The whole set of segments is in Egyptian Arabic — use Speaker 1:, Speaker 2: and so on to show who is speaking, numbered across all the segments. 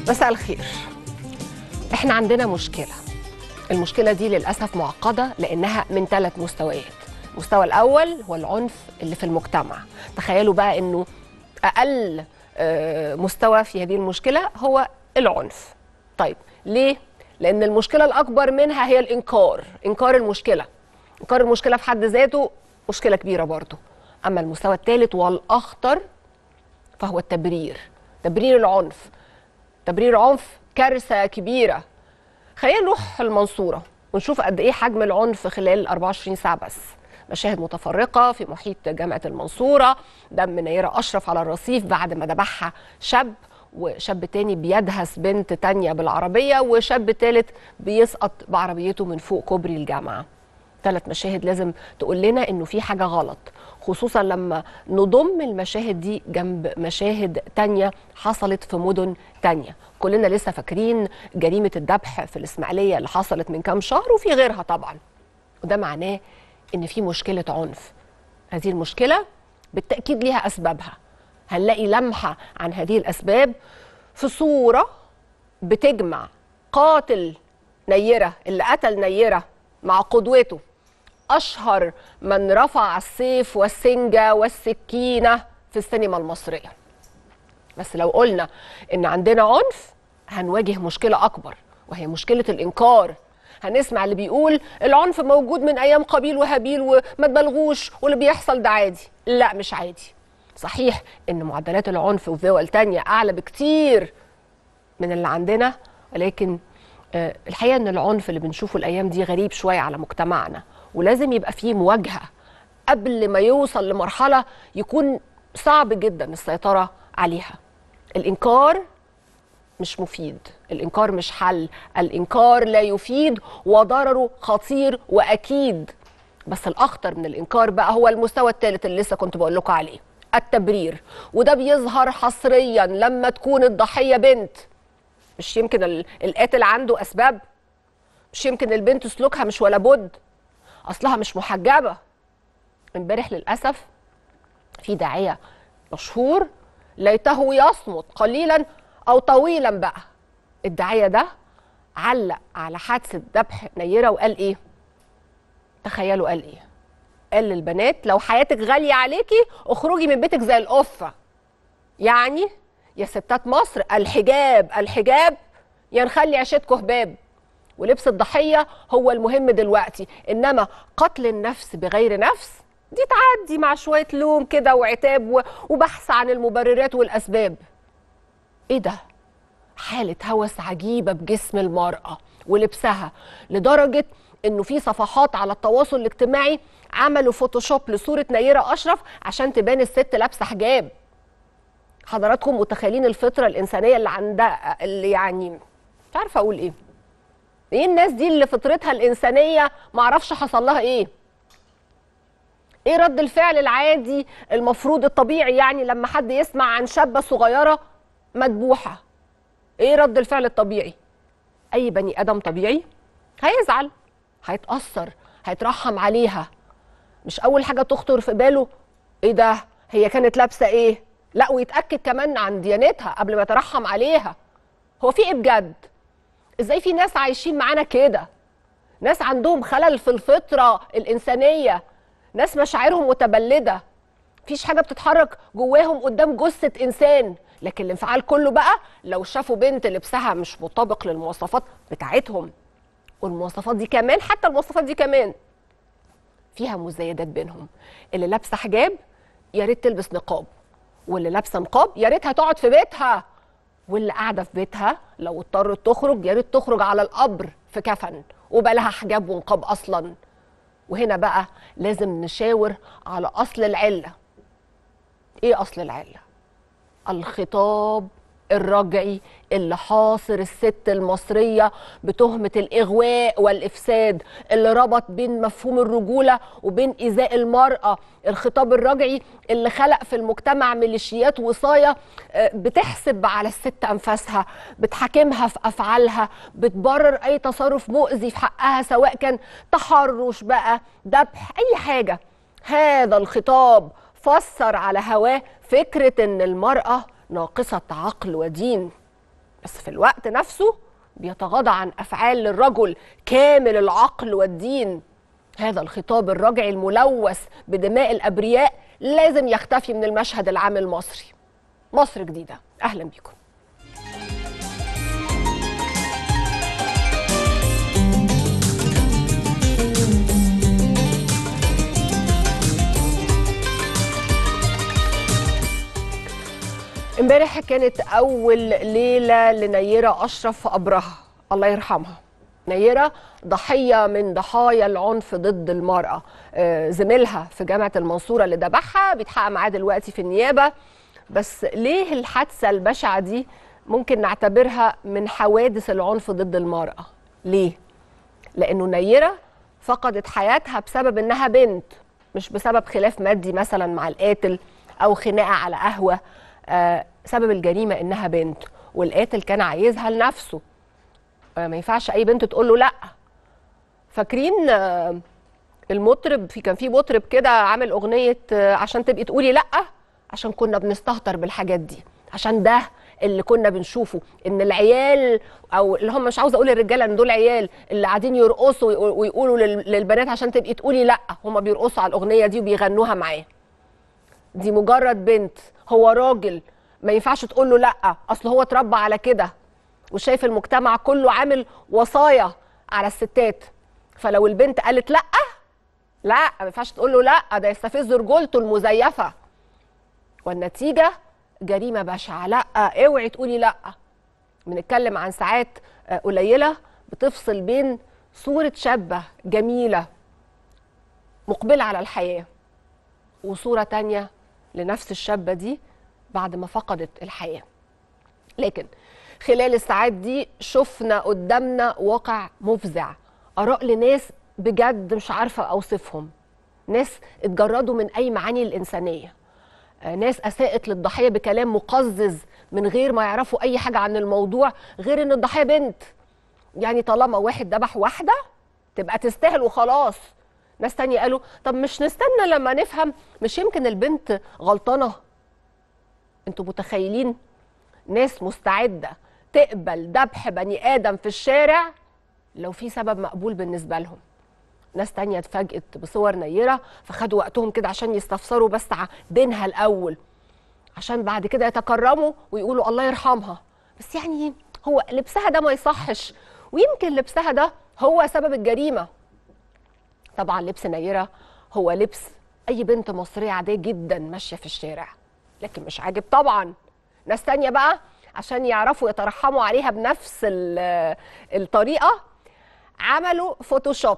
Speaker 1: مساء الخير احنا عندنا مشكله المشكله دي للاسف معقده لانها من ثلاث مستويات المستوى الاول هو العنف اللي في المجتمع تخيلوا بقى انه اقل آه، مستوى في هذه المشكله هو العنف طيب ليه لان المشكله الاكبر منها هي الانكار انكار المشكله انكار المشكله في حد ذاته مشكله كبيره برضه اما المستوى الثالث والاخطر فهو التبرير تبرير العنف تبرير عنف كارثه كبيره خلينا نروح المنصوره ونشوف قد ايه حجم العنف خلال 24 ساعه بس مشاهد متفرقه في محيط جامعه المنصوره دم نيره اشرف على الرصيف بعد ما ذبحها شاب وشاب تاني بيدهس بنت تانية بالعربيه وشاب تالت بيسقط بعربيته من فوق كوبري الجامعه ثلاث مشاهد لازم تقول لنا انه في حاجه غلط خصوصا لما نضم المشاهد دي جنب مشاهد تانية حصلت في مدن تانية كلنا لسه فاكرين جريمه الذبح في الاسماعيليه اللي حصلت من كام شهر وفي غيرها طبعا وده معناه ان في مشكله عنف هذه المشكله بالتاكيد ليها اسبابها هنلاقي لمحه عن هذه الاسباب في صوره بتجمع قاتل نيره اللي قتل نيره مع قدوته اشهر من رفع السيف والسنجه والسكينه في السينما المصريه بس لو قلنا ان عندنا عنف هنواجه مشكله اكبر وهي مشكله الانكار هنسمع اللي بيقول العنف موجود من ايام قابيل وهابيل وما تبالغوش واللي بيحصل ده عادي لا مش عادي صحيح ان معدلات العنف في دول تانية اعلى بكتير من اللي عندنا ولكن آه، الحقيقه ان العنف اللي بنشوفه الايام دي غريب شويه على مجتمعنا ولازم يبقى فيه مواجهه قبل ما يوصل لمرحله يكون صعب جدا السيطره عليها الانكار مش مفيد الانكار مش حل الانكار لا يفيد وضرره خطير واكيد بس الاخطر من الانكار بقى هو المستوى الثالث اللي لسه كنت بقول لكم عليه التبرير وده بيظهر حصريا لما تكون الضحيه بنت مش يمكن ال- القاتل عنده اسباب مش يمكن البنت سلوكها مش ولا بد اصلها مش محجبه امبارح للاسف في داعيه مشهور ليته يصمت قليلا او طويلا بقى الداعيه ده علق على حادثه ذبح نيره وقال ايه تخيلوا قال ايه قال للبنات لو حياتك غاليه عليكي اخرجي من بيتك زي القفه يعني يا ستات مصر الحجاب الحجاب يا نخلي عيشتكم هباب ولبس الضحيه هو المهم دلوقتي انما قتل النفس بغير نفس دي تعدي مع شويه لوم كده وعتاب و- وبحث عن المبررات والاسباب ايه ده حاله هوس عجيبه بجسم المراه ولبسها لدرجه انه في صفحات على التواصل الاجتماعي عملوا فوتوشوب لصوره نيره اشرف عشان تبان الست لابسه حجاب حضراتكم متخيلين الفطره الانسانيه اللي عندها اللي يعني مش عارفه اقول ايه ايه الناس دي اللي فطرتها الانسانيه معرفش حصل لها ايه ايه رد الفعل العادي المفروض الطبيعي يعني لما حد يسمع عن شابه صغيره مذبوحه ايه رد الفعل الطبيعي اي بني ادم طبيعي هيزعل هيتاثر هيترحم عليها مش اول حاجه تخطر في باله ايه ده هي كانت لابسه ايه لا ويتاكد كمان عن ديانتها قبل ما يترحم عليها هو في ايه بجد ازاي في ناس عايشين معانا كده ناس عندهم خلل في الفطره الانسانيه ناس مشاعرهم متبلده مفيش حاجه بتتحرك جواهم قدام جثه انسان لكن الانفعال كله بقى لو شافوا بنت لبسها مش مطابق للمواصفات بتاعتهم والمواصفات دي كمان حتى المواصفات دي كمان فيها مزايدات بينهم اللي لابسه حجاب يا ريت تلبس نقاب واللي لابسه نقاب يا ريتها تقعد في بيتها واللي قاعده في بيتها لو اضطرت تخرج يا ريت تخرج على القبر في كفن وبقى لها حجاب ونقاب اصلا وهنا بقى لازم نشاور على اصل العله ايه اصل العله الخطاب الرجعي اللي حاصر الست المصرية بتهمة الإغواء والإفساد اللي ربط بين مفهوم الرجولة وبين إيذاء المرأة الخطاب الرجعي اللي خلق في المجتمع ميليشيات وصاية آه، بتحسب على الست أنفاسها بتحاكمها في أفعالها بتبرر أي تصرف مؤذي في حقها سواء كان تحرش بقى ذبح أي حاجة هذا الخطاب فسر على هواه فكرة إن المرأة ناقصة عقل ودين بس في الوقت نفسه بيتغاضى عن افعال الرجل كامل العقل والدين هذا الخطاب الرجعي الملوث بدماء الابرياء لازم يختفي من المشهد العام المصري مصر جديده اهلا بيكم امبارح كانت اول ليله لنيره اشرف في قبرها الله يرحمها نيره ضحيه من ضحايا العنف ضد المراه آه، زميلها في جامعه المنصوره اللي ذبحها بيتحقق معاه دلوقتي في النيابه بس ليه الحادثه البشعه دي ممكن نعتبرها من حوادث العنف ضد المراه ليه لانه نيره فقدت حياتها بسبب انها بنت مش بسبب خلاف مادي مثلا مع القاتل او خناقه على قهوه آه، سبب الجريمه انها بنت والقاتل كان عايزها لنفسه آه، ما ينفعش اي بنت تقول له لا فاكرين آه، المطرب في كان في مطرب كده عامل اغنيه آه، عشان تبقي تقولي لا عشان كنا بنستهتر بالحاجات دي عشان ده اللي كنا بنشوفه ان العيال او اللي هم مش عاوزه اقول الرجاله ان دول عيال اللي قاعدين يرقصوا ويقو- ويقولوا لل- للبنات عشان تبقي تقولي لا هم بيرقصوا على الاغنيه دي وبيغنوها معاه دي مجرد بنت هو راجل ما ينفعش تقول له لا اصل هو اتربى على كده وشايف المجتمع كله عامل وصايا على الستات فلو البنت قالت لا لا ما ينفعش تقول له لا ده يستفز رجولته المزيفه والنتيجه جريمه بشعه لا اوعي تقولي لا بنتكلم عن ساعات آه، قليله بتفصل بين صوره شابه جميله مقبله على الحياه وصوره تانية لنفس الشابه دي بعد ما فقدت الحياه لكن خلال الساعات دي شفنا قدامنا واقع مفزع اراء لناس بجد مش عارفه اوصفهم ناس اتجردوا من اي معاني الانسانيه آه، ناس اساءت للضحيه بكلام مقزز من غير ما يعرفوا اي حاجه عن الموضوع غير ان الضحيه بنت يعني طالما واحد ذبح واحده تبقى تستاهل وخلاص ناس تانية قالوا طب مش نستنى لما نفهم مش يمكن البنت غلطانه انتوا متخيلين ناس مستعده تقبل ذبح بني ادم في الشارع لو في سبب مقبول بالنسبه لهم ناس تانية اتفاجئت بصور نيرة فخدوا وقتهم كده عشان يستفسروا بس ع- دينها الأول عشان بعد كده يتكرموا ويقولوا الله يرحمها بس يعني هو لبسها ده ما يصحش ويمكن لبسها ده هو سبب الجريمة طبعا لبس نيرة هو لبس أي بنت مصرية عادية جدا ماشية في الشارع لكن مش عاجب طبعا ناس تانية بقى عشان يعرفوا يترحموا عليها بنفس ال- الطريقة عملوا فوتوشوب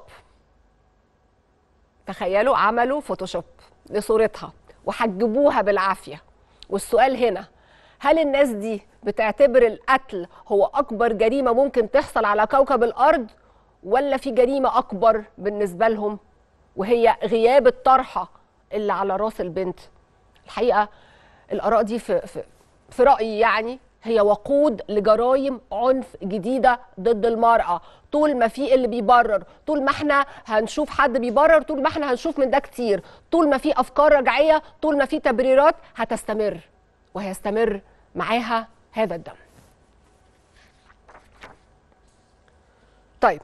Speaker 1: تخيلوا عملوا فوتوشوب لصورتها وحجبوها بالعافيه والسؤال هنا هل الناس دي بتعتبر القتل هو اكبر جريمه ممكن تحصل على كوكب الارض ولا في جريمه اكبر بالنسبه لهم وهي غياب الطرحه اللي على راس البنت الحقيقه الاراء دي في في, في رايي يعني هي وقود لجرائم عنف جديده ضد المراه طول ما في اللي بيبرر طول ما احنا هنشوف حد بيبرر طول ما احنا هنشوف من ده كتير طول ما في افكار رجعيه طول ما في تبريرات هتستمر وهيستمر معاها هذا الدم طيب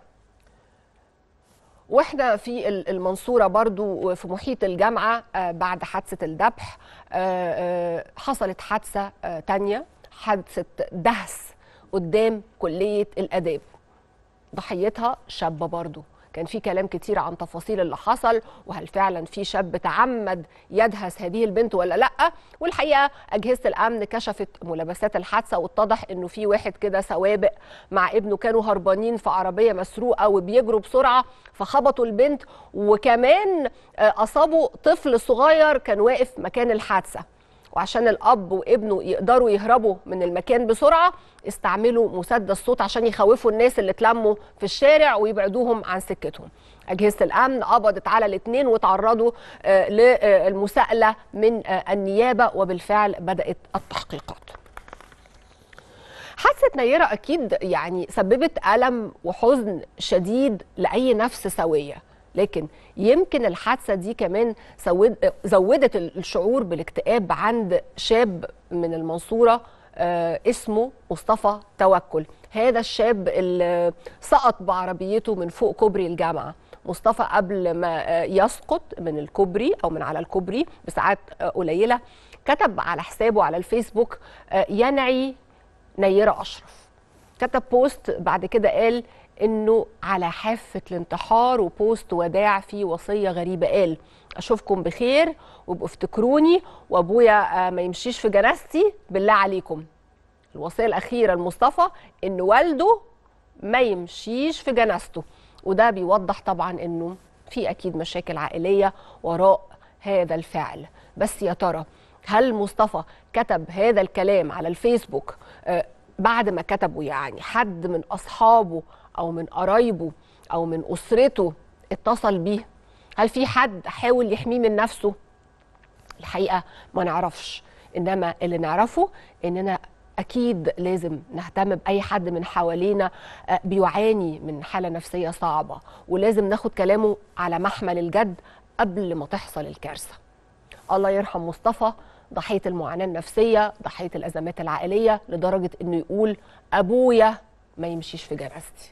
Speaker 1: واحنا في ال- المنصوره برضو في محيط الجامعه آه، بعد حادثه الذبح آه، آه، حصلت حادثه آه، تانية حادثه دهس قدام كليه الاداب ضحيتها شابه برضو كان في كلام كتير عن تفاصيل اللي حصل وهل فعلا في شاب تعمد يدهس هذه البنت ولا لا والحقيقه اجهزه الامن كشفت ملابسات الحادثه واتضح انه في واحد كده سوابق مع ابنه كانوا هربانين في عربيه مسروقه وبيجروا بسرعه فخبطوا البنت وكمان آه، اصابوا طفل صغير كان واقف مكان الحادثه وعشان الاب وابنه يقدروا يهربوا من المكان بسرعه استعملوا مسدس صوت عشان يخوفوا الناس اللي اتلموا في الشارع ويبعدوهم عن سكتهم اجهزه الامن قبضت على الاثنين وتعرضوا آه، للمساءله من آه، النيابه وبالفعل بدات التحقيقات حادثه نيره اكيد يعني سببت الم وحزن شديد لاي نفس سويه لكن يمكن الحادثه دي كمان سود زودت الشعور بالاكتئاب عند شاب من المنصوره آه، اسمه مصطفى توكل هذا الشاب اللي سقط بعربيته من فوق كوبري الجامعه مصطفى قبل ما آه، يسقط من الكوبري او من على الكوبري بساعات آه، قليله كتب على حسابه على الفيسبوك آه، ينعي نيره اشرف كتب بوست بعد كده قال انه على حافه الانتحار وبوست وداع فيه وصيه غريبه قال اشوفكم بخير وابقوا افتكروني وابويا آه، ما يمشيش في جنازتي بالله عليكم الوصيه الاخيره لمصطفى ان والده ما يمشيش في جنازته وده بيوضح طبعا انه في اكيد مشاكل عائليه وراء هذا الفعل بس يا ترى هل مصطفى كتب هذا الكلام على الفيسبوك آه، بعد ما كتبه يعني حد من اصحابه او من قرايبه او من اسرته اتصل بيه هل في حد حاول يحميه من نفسه الحقيقه ما نعرفش انما اللي نعرفه اننا اكيد لازم نهتم باي حد من حوالينا آه، بيعاني من حاله نفسيه صعبه ولازم ناخد كلامه على محمل الجد قبل ما تحصل الكارثه الله يرحم مصطفى ضحيه المعاناه النفسيه ضحيه الازمات العائليه لدرجه انه يقول ابويا ما يمشيش في جنازتي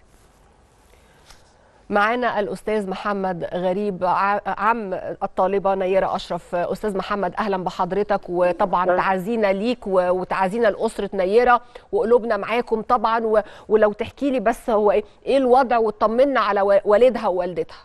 Speaker 1: معانا الاستاذ محمد غريب ع- عم الطالبه نيره اشرف استاذ محمد اهلا بحضرتك وطبعا
Speaker 2: أهلا.
Speaker 1: تعازينا ليك و- وتعازينا لاسره نيره وقلوبنا معاكم طبعا و- ولو تحكي لي بس هو ايه إيه الوضع وتطمنا على و- والدها ووالدتها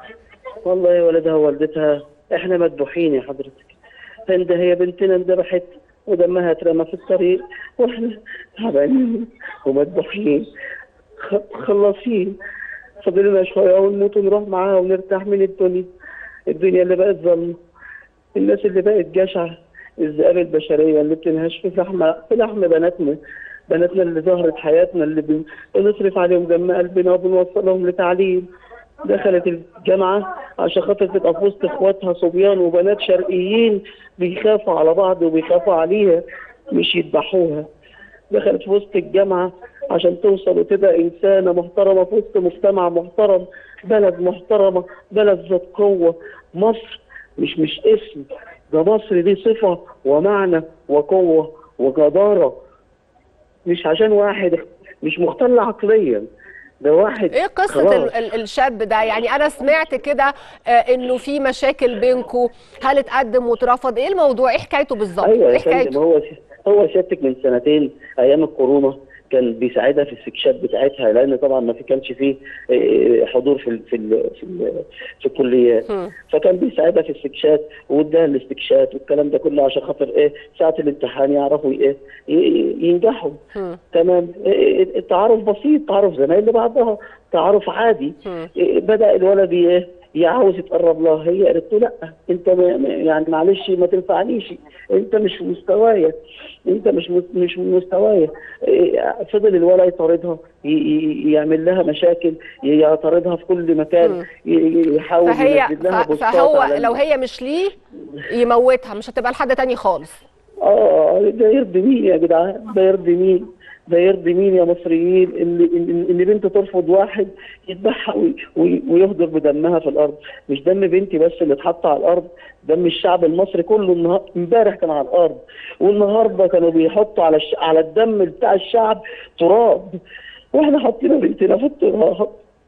Speaker 2: والله والدها ووالدتها احنا مذبوحين يا حضرتك هند هي بنتنا انذبحت ودمها اترمى في الطريق واحنا تعبانين ومذبوحين خ- خلصين فضلنا شويه ونموت ونروح معاها ونرتاح من الدنيا الدنيا اللي بقت ظلمه الناس اللي بقت جشعه الذئاب البشريه اللي بتنهش في لحم في لحم بناتنا بناتنا اللي ظهرت حياتنا اللي بن- بنصرف عليهم دم قلبنا وبنوصلهم لتعليم دخلت الجامعة عشان خاطر تبقى في وسط اخواتها صبيان وبنات شرقيين بيخافوا على بعض وبيخافوا عليها مش يذبحوها دخلت في وسط الجامعة عشان توصل وتبقى إنسانة محترمة في وسط مجتمع محترم بلد محترمة بلد ذات قوة مصر مش مش اسم ده مصر دي صفة ومعنى وقوة وجدارة مش عشان واحد مش مختل عقليا ده واحد
Speaker 1: ايه قصه
Speaker 2: خلاص.
Speaker 1: ال- ال- الشاب ده يعني انا سمعت كده آه، انه في مشاكل بينكم هل اتقدم واترفض ايه الموضوع ايه حكايته بالظبط
Speaker 2: ايوه
Speaker 1: ايه
Speaker 2: يا فندم
Speaker 1: حكايته
Speaker 2: هو هو سيادتك من سنتين ايام الكورونا كان بيساعدها في السكشات بتاعتها لان طبعا ما في كانش فيه آه، حضور في ال في ال في, ال في الكليات
Speaker 1: هم.
Speaker 2: فكان بيساعدها في السكشات واداها الاستكشات والكلام ده كله عشان خاطر ايه ساعه الامتحان يعرفوا ايه ي- ينجحوا
Speaker 1: هم.
Speaker 2: تمام إيه، التعارف بسيط تعارف زمايل لبعضها تعارف عادي
Speaker 1: هم.
Speaker 2: إيه، بدا الولد ي- إيه عاوز يتقرب لها هي قالت له لا انت ما- ما- يعني معلش ما تنفعنيش انت مش في مستوايا انت مش مس- مش من مستوايا إيه، فضل الولد يطاردها ي- ي- يعمل لها مشاكل ي- يطاردها في كل مكان
Speaker 1: مم.
Speaker 2: ي- ي- يحاول
Speaker 1: فهي
Speaker 2: ينزل لها
Speaker 1: ف-
Speaker 2: بوستات
Speaker 1: فهو
Speaker 2: على ال-
Speaker 1: لو هي مش ليه يموتها مش هتبقى لحد تاني خالص
Speaker 2: اه ده يرضي مين يا جدعان ده يرضي مين ده يرضي مين يا مصريين اللي ان إن بنت ترفض واحد يذبحها وي- وي- ويهدر بدمها في الارض مش دم بنتي بس اللي اتحط على الارض دم الشعب المصري كله النهار امبارح كان على الارض والنهارده كانوا بيحطوا على الش... على الدم بتاع الشعب تراب واحنا حاطين بنتنا في التراب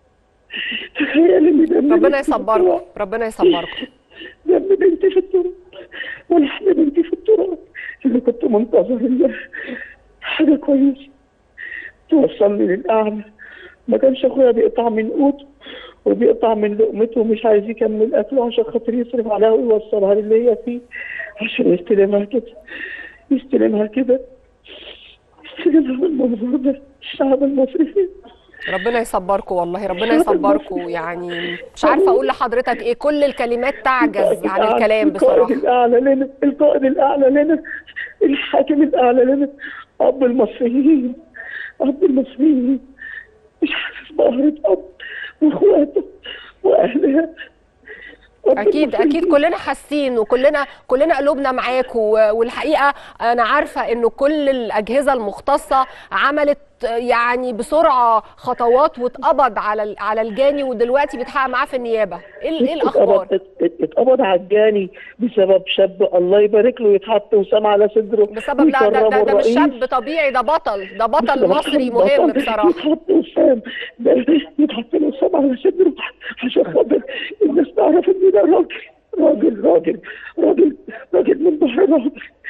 Speaker 2: تخيل ان دم
Speaker 1: ربنا
Speaker 2: بنتي في
Speaker 1: يصبركم
Speaker 2: التراب.
Speaker 1: ربنا يصبركم
Speaker 2: دم بنتي في التراب ولحم بنتي في التراب اللي كنت منتظر إن حاجة كويسة توصلني للأعلى ما كانش أخويا بيقطع من قوته وبيقطع من لقمته ومش عايز يكمل أكله عشان خاطر يصرف عليها ويوصلها للي هي فيه عشان يستلمها كده يستلمها كده يستلمها بالمنظر ده الشعب المصري فيه
Speaker 1: ربنا يصبركم والله ربنا يصبركم يعني مش عارفه اقول لحضرتك ايه كل الكلمات تعجز عن الكلام
Speaker 2: القائد
Speaker 1: بصراحه
Speaker 2: الأعلى لنا القائد الأعلى لنا الحاكم الأعلى لنا أب المصريين أب المصريين مش حاسس بقهرة أب وإخواته وأهلها ربنا
Speaker 1: اكيد اكيد
Speaker 2: يخليك.
Speaker 1: كلنا حاسين وكلنا كلنا قلوبنا معاكم و- والحقيقه انا عارفه انه كل الاجهزه المختصه عملت يعني بسرعه خطوات واتقبض على ال- على الجاني ودلوقتي بيتحقق معاه في النيابه ايه ال- ايه الاخبار
Speaker 2: اتقبض ات- اتقبض على الجاني بسبب شاب الله يبارك له يتحط وسام على صدره
Speaker 1: بسبب لا ده, ده,
Speaker 2: ويكرمه
Speaker 1: ده مش
Speaker 2: الرئيس.
Speaker 1: شاب طبيعي ده بطل ده بطل
Speaker 2: ده
Speaker 1: مصري
Speaker 2: بطل-
Speaker 1: مهم
Speaker 2: بطل.
Speaker 1: بصراحه
Speaker 2: يتحط وسام ده يتحط له وسام على صدره عشان خاطر الناس تعرف ان ده راجل راجل راجل راجل راجل من بحر راجل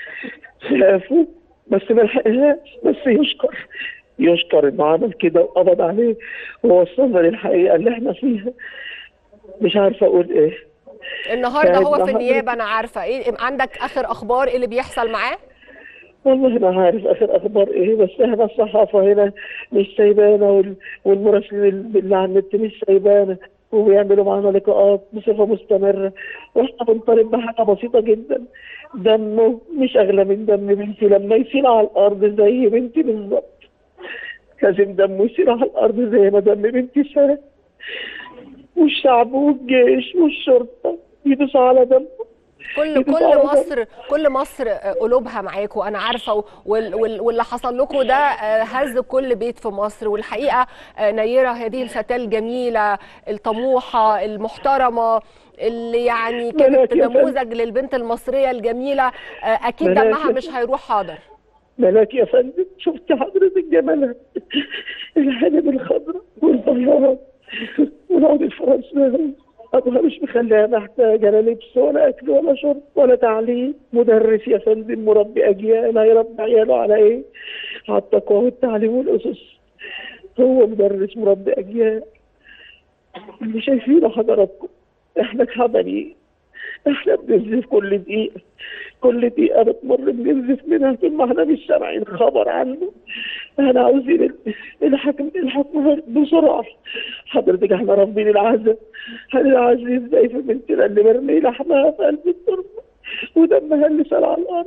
Speaker 2: شافه بس ما لحقهاش بس يشكر يشكر انه عمل كده وقبض عليه ووصلنا للحقيقه اللي احنا فيها مش عارفه اقول ايه
Speaker 1: النهارده هو في
Speaker 2: فاهم
Speaker 1: النيابه انا عارفه ايه عندك اخر اخبار ايه اللي بيحصل معاه
Speaker 2: والله ما عارف اخر اخبار ايه بس احنا الصحافه هنا مش سايبانا وال- والمراسلين اللي على النت مش سايبانا وبيعملوا معانا لقاءات بصفه مستمره واحنا بنطالب بحاجه بسيطه جدا دمه مش اغلى من دم بنتي لما يسيل على الارض زي بنتي بالظبط لازم دمه يسيل على الارض زي ما دم بنتي سال والشعب والجيش والشرطه يدوسوا على دمه
Speaker 1: كل
Speaker 2: يدوسوا
Speaker 1: كل
Speaker 2: على دمه.
Speaker 1: مصر كل مصر آه، قلوبها معاكم انا عارفه و- وال- وال- واللي حصل لكم ده آه، هز كل بيت في مصر والحقيقه آه، نيره هذه الفتاه الجميله الطموحه المحترمه اللي يعني كانت
Speaker 2: ملاك يا فندم.
Speaker 1: نموذج للبنت المصريه الجميله آه، اكيد
Speaker 2: ملاك
Speaker 1: دمها
Speaker 2: يا
Speaker 1: مش هيروح حاضر
Speaker 2: ملاك يا فندم شفت حضرتك جمالها الحلم الخضراء والبياض والعود الفرنساوي ابوها مش مخليها محتاجه لا لبس ولا اكل ولا شرب ولا تعليم مدرس يا فندم مربي اجيال هيربي عياله على ايه؟ على التقوى والتعليم والاسس هو مدرس مربي اجيال اللي شايفينه حضراتكم احنا كحبني احنا بننزف كل دقيقه كل دقيقه بتمر بننزف منها طول ما احنا مش سامعين خبر عنه احنا عاوزين ال- الحكم الحكم بسرعه حضرتك احنا رافضين العزاء هنعزي ازاي في بنتنا اللي مرمي لحمها في قلب التربه ودمها اللي سال على الارض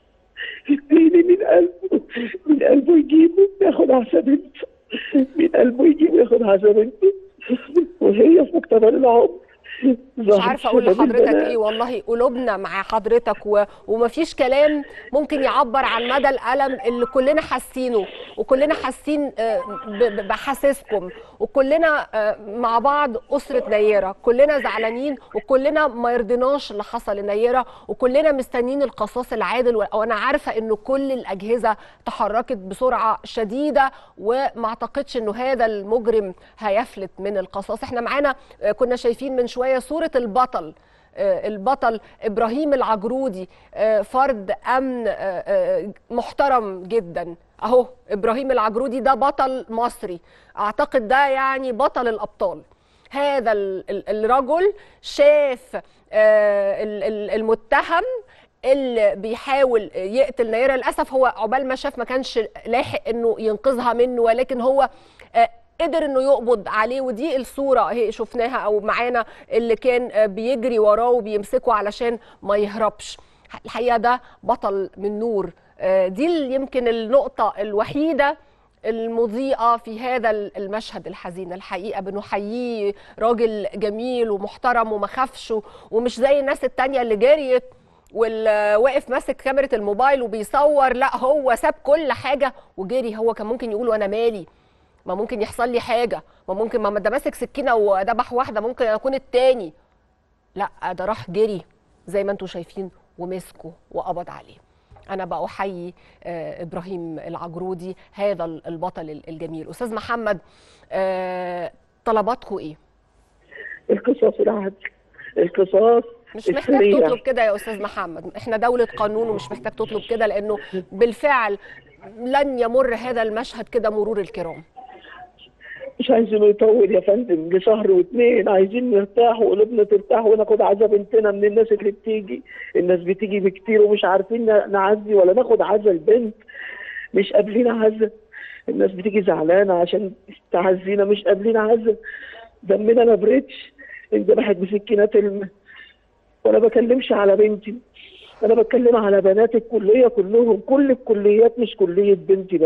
Speaker 2: اديني من قلبه من قلبه يجيبه ياخد عزا بنته من قلبه يجيبه ياخد عزا بنته وهي في مقتبل العمر
Speaker 1: مش عارفه اقول لحضرتك ايه والله قلوبنا مع حضرتك و... ومفيش كلام ممكن يعبر عن مدى الالم اللي كلنا حاسينه وكلنا حاسين آه، ب... ب- بحاسسكم وكلنا آه، مع بعض اسره نيره كلنا زعلانين وكلنا ما يرضيناش اللي حصل لنيره وكلنا مستنيين القصاص العادل و- وانا عارفه انه كل الاجهزه تحركت بسرعه شديده وما اعتقدش انه هذا المجرم هيفلت من القصاص احنا معانا آه، كنا شايفين من شويه صوره البطل آه، البطل ابراهيم العجرودي آه، فرد امن آه، آه، محترم جدا اهو ابراهيم العجرودي ده بطل مصري اعتقد ده يعني بطل الابطال هذا ال- ال- الرجل شاف آه، ال- ال- المتهم اللي بيحاول يقتل نيرة للاسف هو عقبال ما شاف ما كانش لاحق انه ينقذها منه ولكن هو آه، قدر انه يقبض عليه ودي الصوره اهي شفناها او معانا اللي كان آه، بيجري وراه وبيمسكه علشان ما يهربش الحقيقه ده بطل من نور آه، دي ال- يمكن النقطه الوحيده المضيئة في هذا المشهد الحزين الحقيقة بنحييه راجل جميل ومحترم وما خافش ومش زي الناس التانية اللي جريت واللي واقف ماسك كاميرا الموبايل وبيصور لا هو ساب كل حاجة وجري هو كان ممكن يقول وانا مالي ما ممكن يحصل لي حاجة ما ممكن ما ده ماسك سكينة وذبح واحدة ممكن يكون التاني لا ده راح جري زي ما انتم شايفين ومسكه وقبض عليه انا بقى احيي آه، ابراهيم العجرودي هذا البطل الجميل استاذ محمد آه، طلباتكم ايه
Speaker 2: القصاص العدل القصاص
Speaker 1: مش محتاج
Speaker 2: السريع.
Speaker 1: تطلب كده يا استاذ محمد احنا دولة قانون ومش محتاج تطلب كده لانه بالفعل لن يمر هذا المشهد كده مرور الكرام
Speaker 2: مش عايزينه يطول يا فندم لشهر واثنين عايزين نرتاح وقلوبنا ترتاح وناخد عزا بنتنا من الناس اللي بتيجي الناس بتيجي بكتير ومش عارفين ن- نعزي ولا ناخد عزا البنت مش قابلين عزا الناس بتيجي زعلانه عشان تعزينا مش قابلين عزا دمنا ما بردش اندبحت بسكينات الم وانا بكلمش على بنتي انا بتكلم على بنات الكليه كلهم كل الكليات مش كليه بنتي بس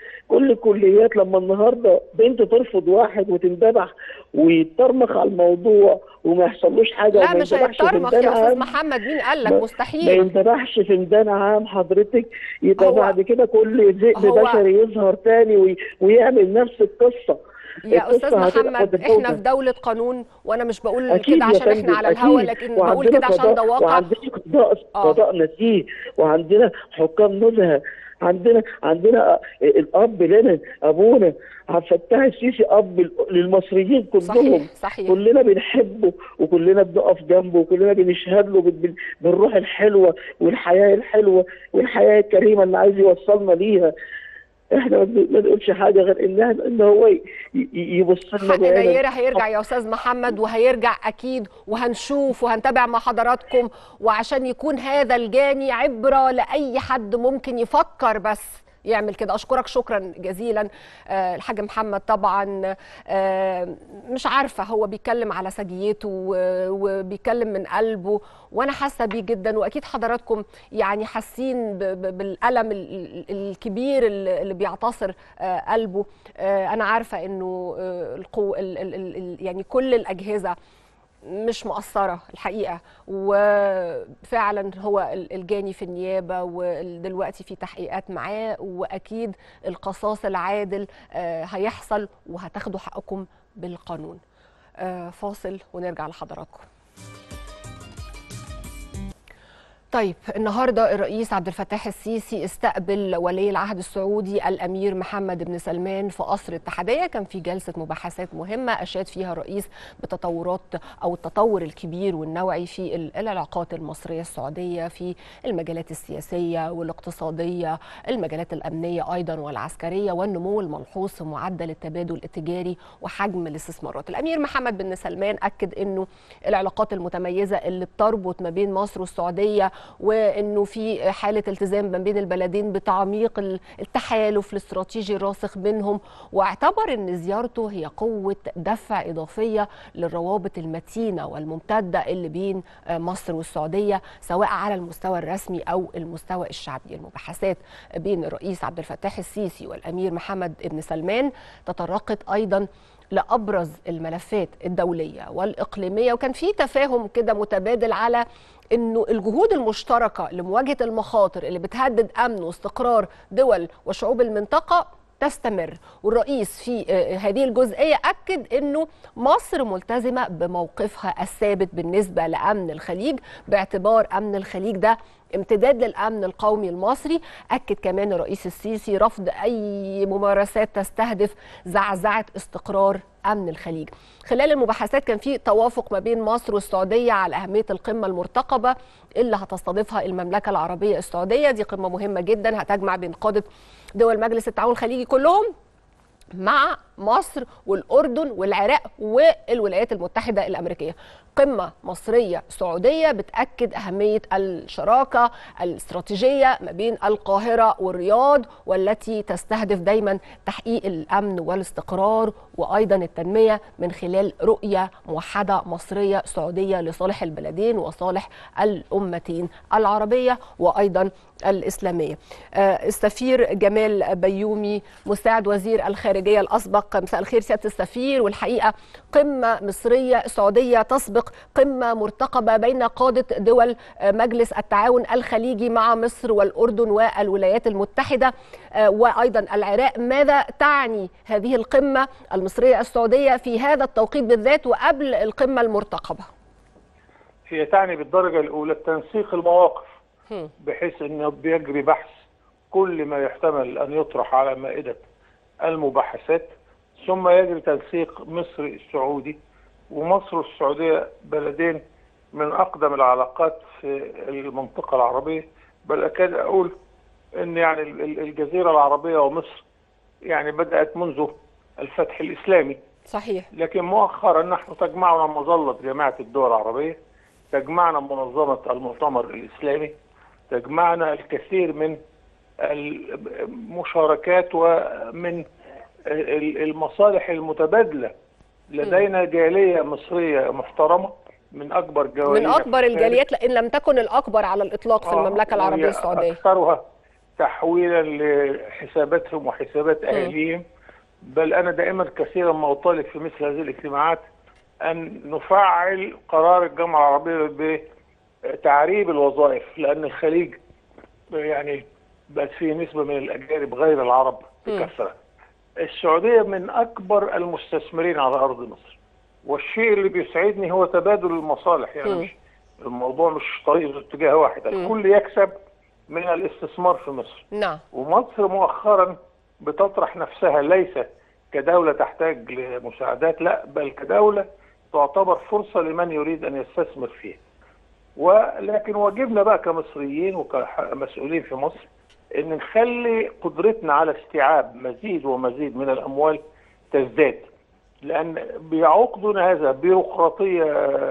Speaker 2: كل الكليات لما النهارده بنت ترفض واحد وتندبح ويترمخ على الموضوع وما يحصلوش حاجه
Speaker 1: لا
Speaker 2: وما
Speaker 1: مش
Speaker 2: يندبحش في
Speaker 1: هيترمخ يا
Speaker 2: ميدان
Speaker 1: استاذ
Speaker 2: عام.
Speaker 1: محمد مين قال لك
Speaker 2: ما- ما
Speaker 1: مستحيل
Speaker 2: يندبحش في ميدان عام حضرتك يبقى
Speaker 1: هو-
Speaker 2: بعد كده كل ذئب
Speaker 1: هو-
Speaker 2: بشري يظهر تاني وي... ويعمل نفس القصه
Speaker 1: يا
Speaker 2: القصة
Speaker 1: استاذ
Speaker 2: هتبقى
Speaker 1: محمد
Speaker 2: متفاوتة.
Speaker 1: احنا في دوله قانون وانا مش بقول
Speaker 2: أكيد
Speaker 1: كده
Speaker 2: يا
Speaker 1: عشان
Speaker 2: فندم،
Speaker 1: احنا على الهوا
Speaker 2: أكيد.
Speaker 1: لكن بقول
Speaker 2: وعندنا
Speaker 1: كده عشان ده
Speaker 2: قضاء-
Speaker 1: واقع
Speaker 2: وعندنا قضاء
Speaker 1: آه.
Speaker 2: قضاء نزيه وعندنا حكام نزهه عندنا عندنا الاب لنا ابونا عبد الفتاح السيسي اب للمصريين كلهم
Speaker 1: صحيح صحيح
Speaker 2: كلنا بنحبه وكلنا بنقف جنبه وكلنا بنشهد له بال- بالروح الحلوه والحياه الحلوه والحياه الكريمه اللي عايز يوصلنا ليها احنا ما بن- ما نقولش حاجه غير ان إحنا- ان هو ي- ي- يبص لنا
Speaker 1: حق
Speaker 2: بعينه
Speaker 1: نيرة هيرجع يا استاذ محمد وهيرجع اكيد وهنشوف وهنتابع مع حضراتكم وعشان يكون هذا الجاني عبره لاي حد ممكن يفكر بس يعمل كده اشكرك شكرا جزيلا آه، الحاج محمد طبعا آه، مش عارفه هو بيتكلم على سجيته و- وبيتكلم من قلبه وانا حاسه بيه جدا واكيد حضراتكم يعني حاسين ب- ب- بالالم ال- ال- الكبير اللي اللي بيعتصر آه، قلبه آه، انا عارفه انه آه، القو ال- ال- ال- ال- يعني كل الاجهزه مش مقصرة الحقيقة وفعلا هو ال- الجاني في النيابة ودلوقتي في تحقيقات معاه وأكيد القصاص العادل آه، هيحصل وهتاخدوا حقكم بالقانون آه، فاصل ونرجع لحضراتكم طيب النهارده الرئيس عبد الفتاح السيسي استقبل ولي العهد السعودي الامير محمد بن سلمان في قصر الاتحاديه كان في جلسه مباحثات مهمه اشاد فيها الرئيس بتطورات او التطور الكبير والنوعي في ال- العلاقات المصريه السعوديه في المجالات السياسيه والاقتصاديه المجالات الامنيه ايضا والعسكريه والنمو الملحوظ في معدل التبادل التجاري وحجم الاستثمارات الامير محمد بن سلمان اكد انه العلاقات المتميزه اللي بتربط ما بين مصر والسعوديه وانه في حاله التزام ما بين البلدين بتعميق ال- التحالف الاستراتيجي الراسخ بينهم واعتبر ان زيارته هي قوه دفع اضافيه للروابط المتينه والممتده اللي بين آه، مصر والسعوديه سواء على المستوى الرسمي او المستوى الشعبي المباحثات بين الرئيس عبد الفتاح السيسي والامير محمد بن سلمان تطرقت ايضا لابرز الملفات الدوليه والاقليميه وكان في تفاهم كده متبادل على انه الجهود المشتركه لمواجهه المخاطر اللي بتهدد امن واستقرار دول وشعوب المنطقه تستمر والرئيس في آه، هذه الجزئيه اكد انه مصر ملتزمه بموقفها الثابت بالنسبه لامن الخليج باعتبار امن الخليج ده امتداد للامن القومي المصري اكد كمان الرئيس السيسي رفض اي ممارسات تستهدف زعزعه استقرار امن الخليج خلال المباحثات كان في توافق ما بين مصر والسعوديه على اهميه القمه المرتقبه اللي هتستضيفها المملكه العربيه السعوديه دي قمه مهمه جدا هتجمع بين قاده دول مجلس التعاون الخليجي كلهم مع مصر والاردن والعراق والولايات المتحده الامريكيه قمه مصريه سعوديه بتاكد اهميه الشراكه الاستراتيجيه ما بين القاهره والرياض والتي تستهدف دايما تحقيق الامن والاستقرار وايضا التنميه من خلال رؤيه موحده مصريه سعوديه لصالح البلدين وصالح الامتين العربيه وايضا الاسلاميه. آه، السفير جمال بيومي مساعد وزير الخارجيه الاسبق مساء الخير سياده السفير والحقيقه قمه مصريه سعوديه تسبق قمه مرتقبه بين قاده دول آه، مجلس التعاون الخليجي مع مصر والاردن والولايات المتحده آه، وايضا العراق ماذا تعني هذه القمه المصريه السعوديه في هذا التوقيت بالذات وقبل القمه المرتقبه؟
Speaker 3: هي تعني بالدرجة الأولى تنسيق المواقف
Speaker 1: هم.
Speaker 3: بحيث أنه بيجري بحث كل ما يحتمل أن يطرح على مائدة المباحثات ثم يجري تنسيق مصر السعودي ومصر والسعودية بلدين من أقدم العلاقات في المنطقة العربية بل أكاد أقول أن يعني ال- ال- الجزيرة العربية ومصر يعني بدأت منذ الفتح الإسلامي
Speaker 1: صحيح
Speaker 3: لكن مؤخرا نحن تجمعنا مظلة جماعة الدول العربية تجمعنا منظمة المؤتمر الإسلامي تجمعنا الكثير من المشاركات ومن ال- المصالح المتبادلة لدينا جالية مصرية محترمة من أكبر جوالية
Speaker 1: من اكبر
Speaker 3: في الخارج.
Speaker 1: الجاليات لان لم تكن الاكبر على الاطلاق في
Speaker 3: آه،
Speaker 1: المملكه العربيه
Speaker 3: وهي
Speaker 1: السعوديه
Speaker 3: أكثرها تحويلا لحساباتهم وحسابات اهاليهم بل انا دائما كثيرا ما اطالب في مثل هذه الاجتماعات ان نفعل قرار الجامعه العربيه بتعريب الوظائف لان الخليج يعني بقت فيه نسبه من الاجانب غير العرب بكثره. السعوديه من اكبر المستثمرين على ارض مصر. والشيء اللي بيسعدني هو تبادل المصالح يعني
Speaker 1: مم.
Speaker 3: مش الموضوع مش طريق ذو اتجاه واحد، الكل يكسب من الاستثمار في مصر.
Speaker 1: نعم
Speaker 3: ومصر مؤخرا بتطرح نفسها ليس كدولة تحتاج لمساعدات لا بل كدولة تعتبر فرصة لمن يريد أن يستثمر فيها ولكن واجبنا بقى كمصريين وكمسؤولين في مصر أن نخلي قدرتنا على استيعاب مزيد ومزيد من الأموال تزداد لأن بيعوقنا هذا بيروقراطية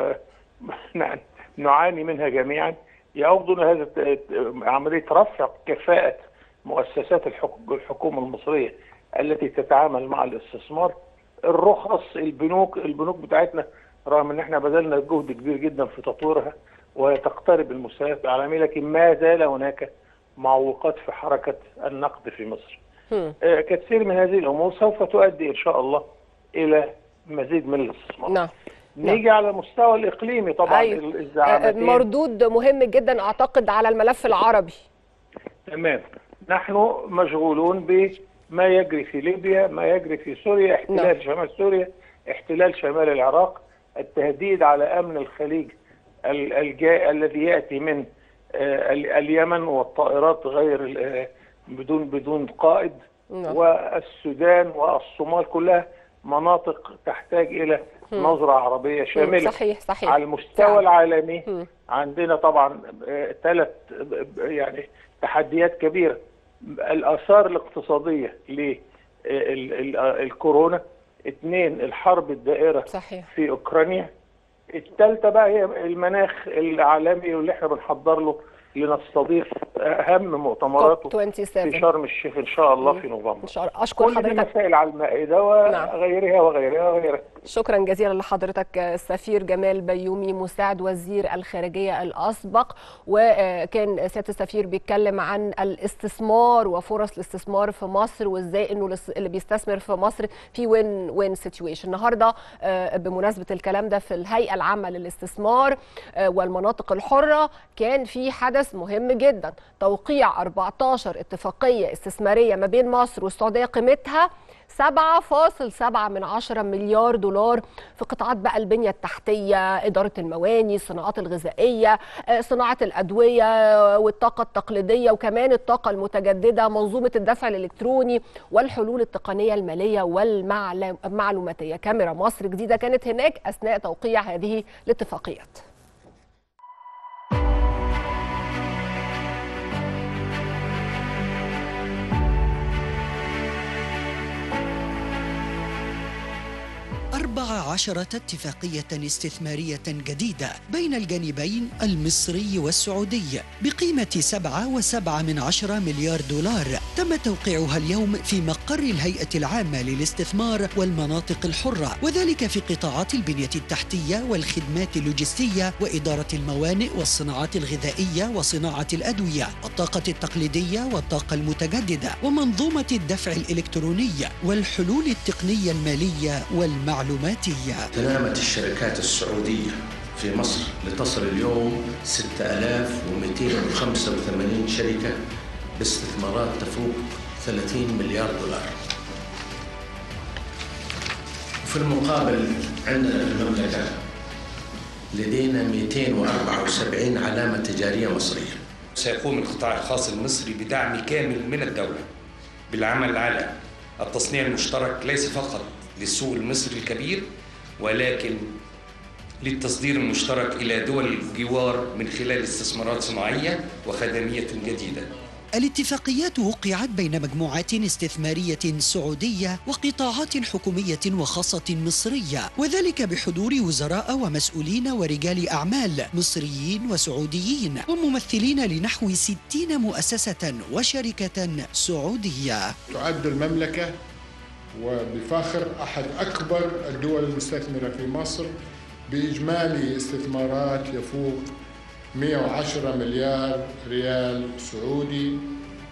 Speaker 3: نع- نعاني منها جميعا يعوقنا هذا ت- ت- عملية رفع كفاءة مؤسسات الحك- الحكومة المصرية التي تتعامل مع الاستثمار الرخص البنوك البنوك بتاعتنا رغم ان احنا بذلنا جهد كبير جدا في تطويرها وتقترب المستويات العالمية لكن ما زال هناك معوقات في حركة النقد في مصر
Speaker 1: مم.
Speaker 3: آه، كثير من هذه الامور سوف تؤدي ان شاء الله الى مزيد من الاستثمار
Speaker 1: نعم
Speaker 3: نيجي على المستوى الاقليمي طبعا
Speaker 1: أيوة.
Speaker 3: ال-
Speaker 1: آه،
Speaker 3: الزعامتين
Speaker 1: مردود مهم جدا اعتقد على الملف العربي
Speaker 3: تمام نحن مشغولون بما يجري في ليبيا ما يجري في سوريا احتلال
Speaker 1: نعم.
Speaker 3: شمال سوريا احتلال شمال العراق التهديد على امن الخليج ال- الجاي الذي ياتي من آه، ال- اليمن والطائرات غير ال- آه، بدون بدون قائد
Speaker 1: نعم.
Speaker 3: والسودان والصومال كلها مناطق تحتاج الى نظره عربيه شامله
Speaker 1: صحيح صحيح
Speaker 3: على المستوى
Speaker 1: فعلا.
Speaker 3: العالمي
Speaker 1: مم.
Speaker 3: عندنا طبعا ثلاث يعني تحديات كبيره الاثار الاقتصاديه للكورونا اثنين الحرب الدائره
Speaker 1: صحيح
Speaker 3: في اوكرانيا الثالثه بقى هي المناخ العالمي واللي احنا بنحضر له لنستضيف اهم مؤتمراته
Speaker 1: كوب
Speaker 3: في
Speaker 1: 27
Speaker 3: شرم الشيخ ان شاء الله في نوفمبر
Speaker 1: ان شاء الله اشكر
Speaker 3: كل دي
Speaker 1: حضرتك
Speaker 3: مسائل على المائده وغيرها وغيرها وغيرها
Speaker 1: شكرا جزيلا لحضرتك السفير جمال بيومي مساعد وزير الخارجيه الاسبق وكان سياده السفير بيتكلم عن الاستثمار وفرص الاستثمار في مصر وازاي انه الاس- اللي بيستثمر في مصر في وين وين سيتويشن النهارده آه، بمناسبه الكلام ده في الهيئه العامه للاستثمار آه، والمناطق الحره كان في حدث مهم جدا توقيع 14 اتفاقيه استثماريه ما بين مصر والسعوديه قيمتها 7.7 من 10 مليار دولار في قطاعات بقى البنية التحتية إدارة المواني الصناعات الغذائية آه، صناعة الأدوية والطاقة التقليدية وكمان الطاقة المتجددة منظومة الدفع الإلكتروني والحلول التقنية المالية والمعلوماتية كاميرا مصر جديدة كانت هناك أثناء توقيع هذه الاتفاقيات
Speaker 4: أربع عشرة اتفاقية استثمارية جديدة بين الجانبين المصري والسعودي بقيمة سبعة وسبعة من عشرة مليار دولار تم توقيعها اليوم في مقر الهيئة العامة للاستثمار والمناطق الحرة وذلك في قطاعات البنية التحتية والخدمات اللوجستية وإدارة الموانئ والصناعات الغذائية وصناعة الأدوية الطاقة التقليدية والطاقة المتجددة ومنظومة الدفع الإلكتروني والحلول التقنية المالية والمعلوماتية
Speaker 5: تنامت الشركات السعودية في مصر لتصل اليوم 6285 شركة باستثمارات تفوق 30 مليار دولار في المقابل عندنا في المملكة لدينا 274 علامة تجارية مصرية
Speaker 6: سيقوم القطاع الخاص المصري بدعم كامل من الدولة بالعمل على التصنيع المشترك ليس فقط للسوق المصري الكبير ولكن للتصدير المشترك إلى دول الجوار من خلال استثمارات صناعية وخدمية جديدة
Speaker 4: الاتفاقيات وقعت بين مجموعات استثمارية سعودية وقطاعات حكومية وخاصة مصرية وذلك بحضور وزراء ومسؤولين ورجال أعمال مصريين وسعوديين وممثلين لنحو ستين مؤسسة وشركة سعودية
Speaker 7: تعد المملكة وبفخر أحد أكبر الدول المستثمرة في مصر بإجمالي استثمارات يفوق 110 مليار ريال سعودي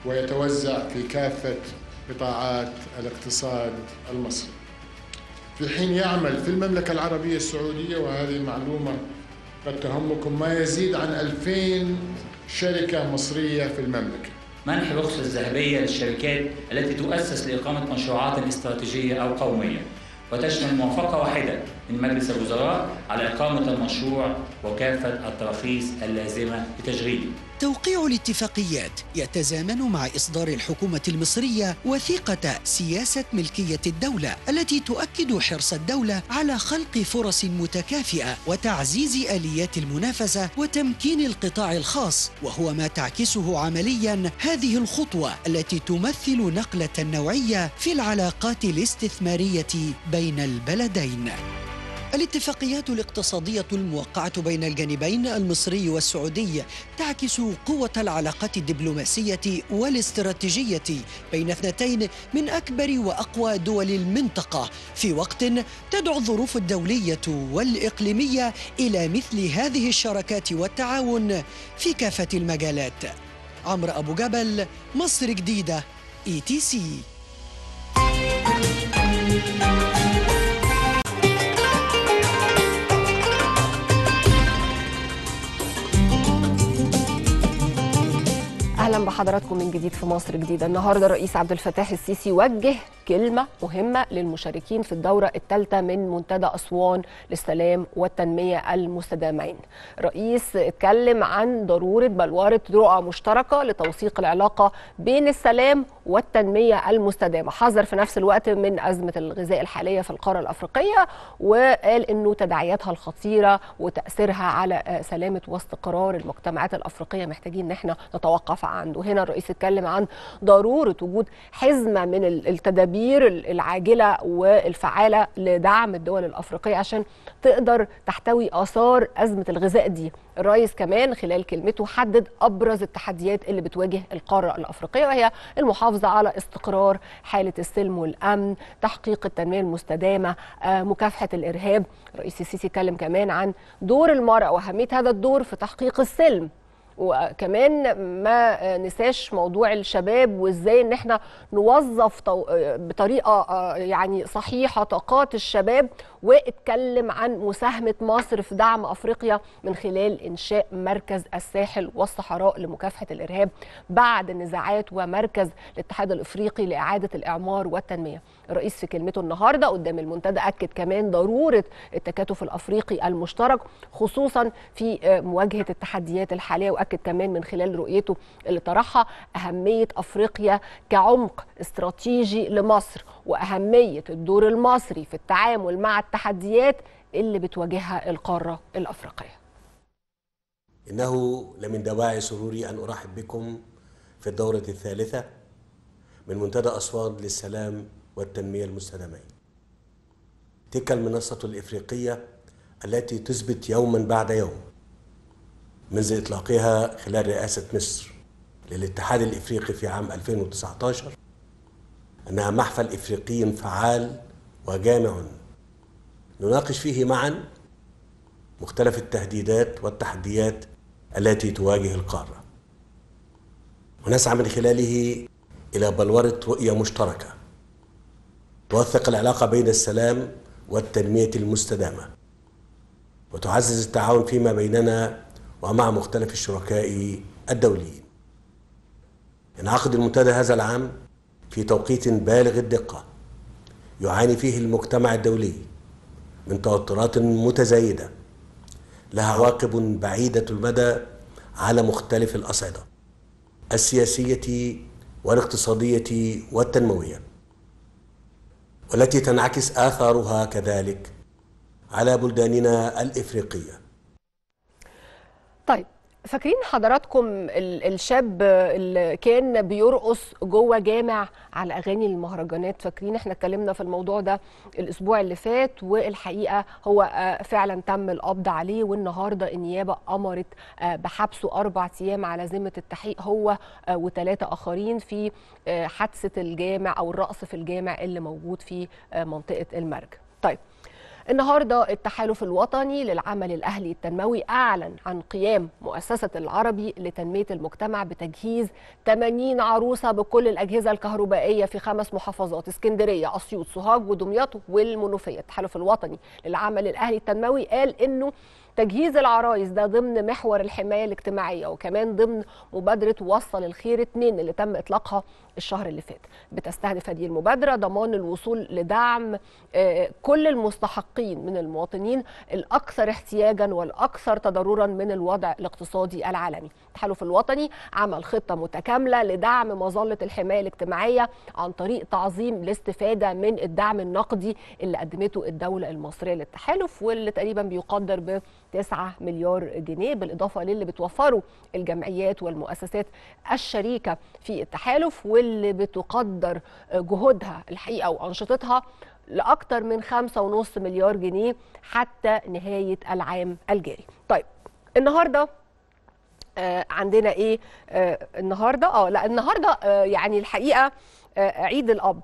Speaker 7: ويتوزع في كافة قطاعات الاقتصاد المصري في حين يعمل في المملكة العربية السعودية وهذه معلومة قد تهمكم ما يزيد عن 2000 شركة مصرية في المملكة
Speaker 8: منح الرخصة الذهبية للشركات التي تؤسس لإقامة مشروعات استراتيجية أو قومية وتشمل موافقة واحدة من مجلس الوزراء على إقامة المشروع وكافة التراخيص اللازمة لتشغيله
Speaker 4: توقيع الاتفاقيات يتزامن مع إصدار الحكومة المصرية وثيقة سياسة ملكية الدولة التي تؤكد حرص الدولة على خلق فرص متكافئة وتعزيز آليات المنافسة وتمكين القطاع الخاص وهو ما تعكسه عمليا هذه الخطوة التي تمثل نقلة نوعية في العلاقات الاستثمارية بين البلدين. الاتفاقيات الاقتصادية الموقعة بين الجانبين المصري والسعودي تعكس قوة العلاقات الدبلوماسية والاستراتيجية بين اثنتين من أكبر وأقوى دول المنطقة في وقت تدعو الظروف الدولية والإقليمية إلى مثل هذه الشراكات والتعاون في كافة المجالات عمرو أبو جبل مصر جديدة اي تي سي
Speaker 1: اهلا بحضراتكم من جديد في مصر جديده النهارده الرئيس عبد الفتاح السيسي وجه كلمه مهمه للمشاركين في الدوره الثالثه من منتدى اسوان للسلام والتنميه المستدامين الرئيس اتكلم عن ضروره بلوره رؤى مشتركه لتوثيق العلاقه بين السلام والتنميه المستدامه حذر في نفس الوقت من ازمه الغذاء الحاليه في القاره الافريقيه وقال انه تداعياتها الخطيره وتاثيرها على سلامه واستقرار المجتمعات الافريقيه محتاجين ان احنا نتوقف عنده هنا الرئيس اتكلم عن ضروره وجود حزمه من التدابير العاجله والفعاله لدعم الدول الافريقيه عشان تقدر تحتوي اثار ازمه الغذاء دي الرئيس كمان خلال كلمته حدد ابرز التحديات اللي بتواجه القاره الافريقيه وهي المحافظه على استقرار حاله السلم والامن تحقيق التنميه المستدامه مكافحه الارهاب الرئيس السيسي اتكلم كمان عن دور المراه واهميه هذا الدور في تحقيق السلم وكمان ما نساش موضوع الشباب وازاي ان احنا نوظف بطريقه يعني صحيحه طاقات الشباب واتكلم عن مساهمه مصر في دعم افريقيا من خلال انشاء مركز الساحل والصحراء لمكافحه الارهاب بعد النزاعات ومركز الاتحاد الافريقي لاعاده الاعمار والتنميه. الرئيس في كلمته النهارده قدام المنتدى اكد كمان ضروره التكاتف الافريقي المشترك خصوصا في مواجهه التحديات الحاليه واكد كمان من خلال رؤيته اللي طرحها اهميه افريقيا كعمق استراتيجي لمصر واهميه الدور المصري في التعامل مع التحديات اللي بتواجهها القاره الافريقيه.
Speaker 9: انه لمن دواعي سروري ان ارحب بكم في الدوره الثالثه من منتدى اسوان للسلام والتنميه المستدامين. تلك المنصه الافريقيه التي تثبت يوما بعد يوم منذ اطلاقها خلال رئاسه مصر للاتحاد الافريقي في عام 2019 انها محفل افريقي فعال وجامع نناقش فيه معا مختلف التهديدات والتحديات التي تواجه القاره ونسعى من خلاله الى بلوره رؤيه مشتركه توثق العلاقه بين السلام والتنميه المستدامه وتعزز التعاون فيما بيننا ومع مختلف الشركاء الدوليين ينعقد المنتدى هذا العام في توقيت بالغ الدقة يعاني فيه المجتمع الدولي من توترات متزايدة لها عواقب بعيدة المدى على مختلف الأصعدة السياسية والاقتصادية والتنموية والتي تنعكس آثارها كذلك على بلداننا الإفريقية
Speaker 1: طيب فاكرين حضراتكم الشاب اللي كان بيرقص جوه جامع على اغاني المهرجانات فاكرين احنا اتكلمنا في الموضوع ده الاسبوع اللي فات والحقيقه هو فعلا تم القبض عليه والنهارده النيابه امرت بحبسه اربع ايام على ذمه التحقيق هو وثلاثه اخرين في حادثه الجامع او الرقص في الجامع اللي موجود في منطقه المرج. طيب النهارده التحالف الوطني للعمل الاهلي التنموي اعلن عن قيام مؤسسه العربي لتنميه المجتمع بتجهيز 80 عروسه بكل الاجهزه الكهربائيه في خمس محافظات اسكندريه اسيوط سوهاج ودمياط والمنوفيه التحالف الوطني للعمل الاهلي التنموي قال انه تجهيز العرايس ده ضمن محور الحمايه الاجتماعيه وكمان ضمن مبادره وصل الخير اتنين اللي تم اطلاقها الشهر اللي فات بتستهدف هذه المبادره ضمان الوصول لدعم آه، كل المستحقين من المواطنين الاكثر احتياجا والاكثر تضررا من الوضع الاقتصادي العالمي التحالف الوطني عمل خطه متكامله لدعم مظله الحمايه الاجتماعيه عن طريق تعظيم الاستفاده من الدعم النقدي اللي قدمته الدوله المصريه للتحالف واللي تقريبا بيقدر ب 9 مليار جنيه بالاضافه للي بتوفره الجمعيات والمؤسسات الشريكه في التحالف واللي بتقدر جهودها الحقيقه وانشطتها لاكثر من 5.5 مليار جنيه حتى نهايه العام الجاري. طيب النهارده آه عندنا ايه آه النهارده اه لا النهارده آه يعني الحقيقه آه عيد الاب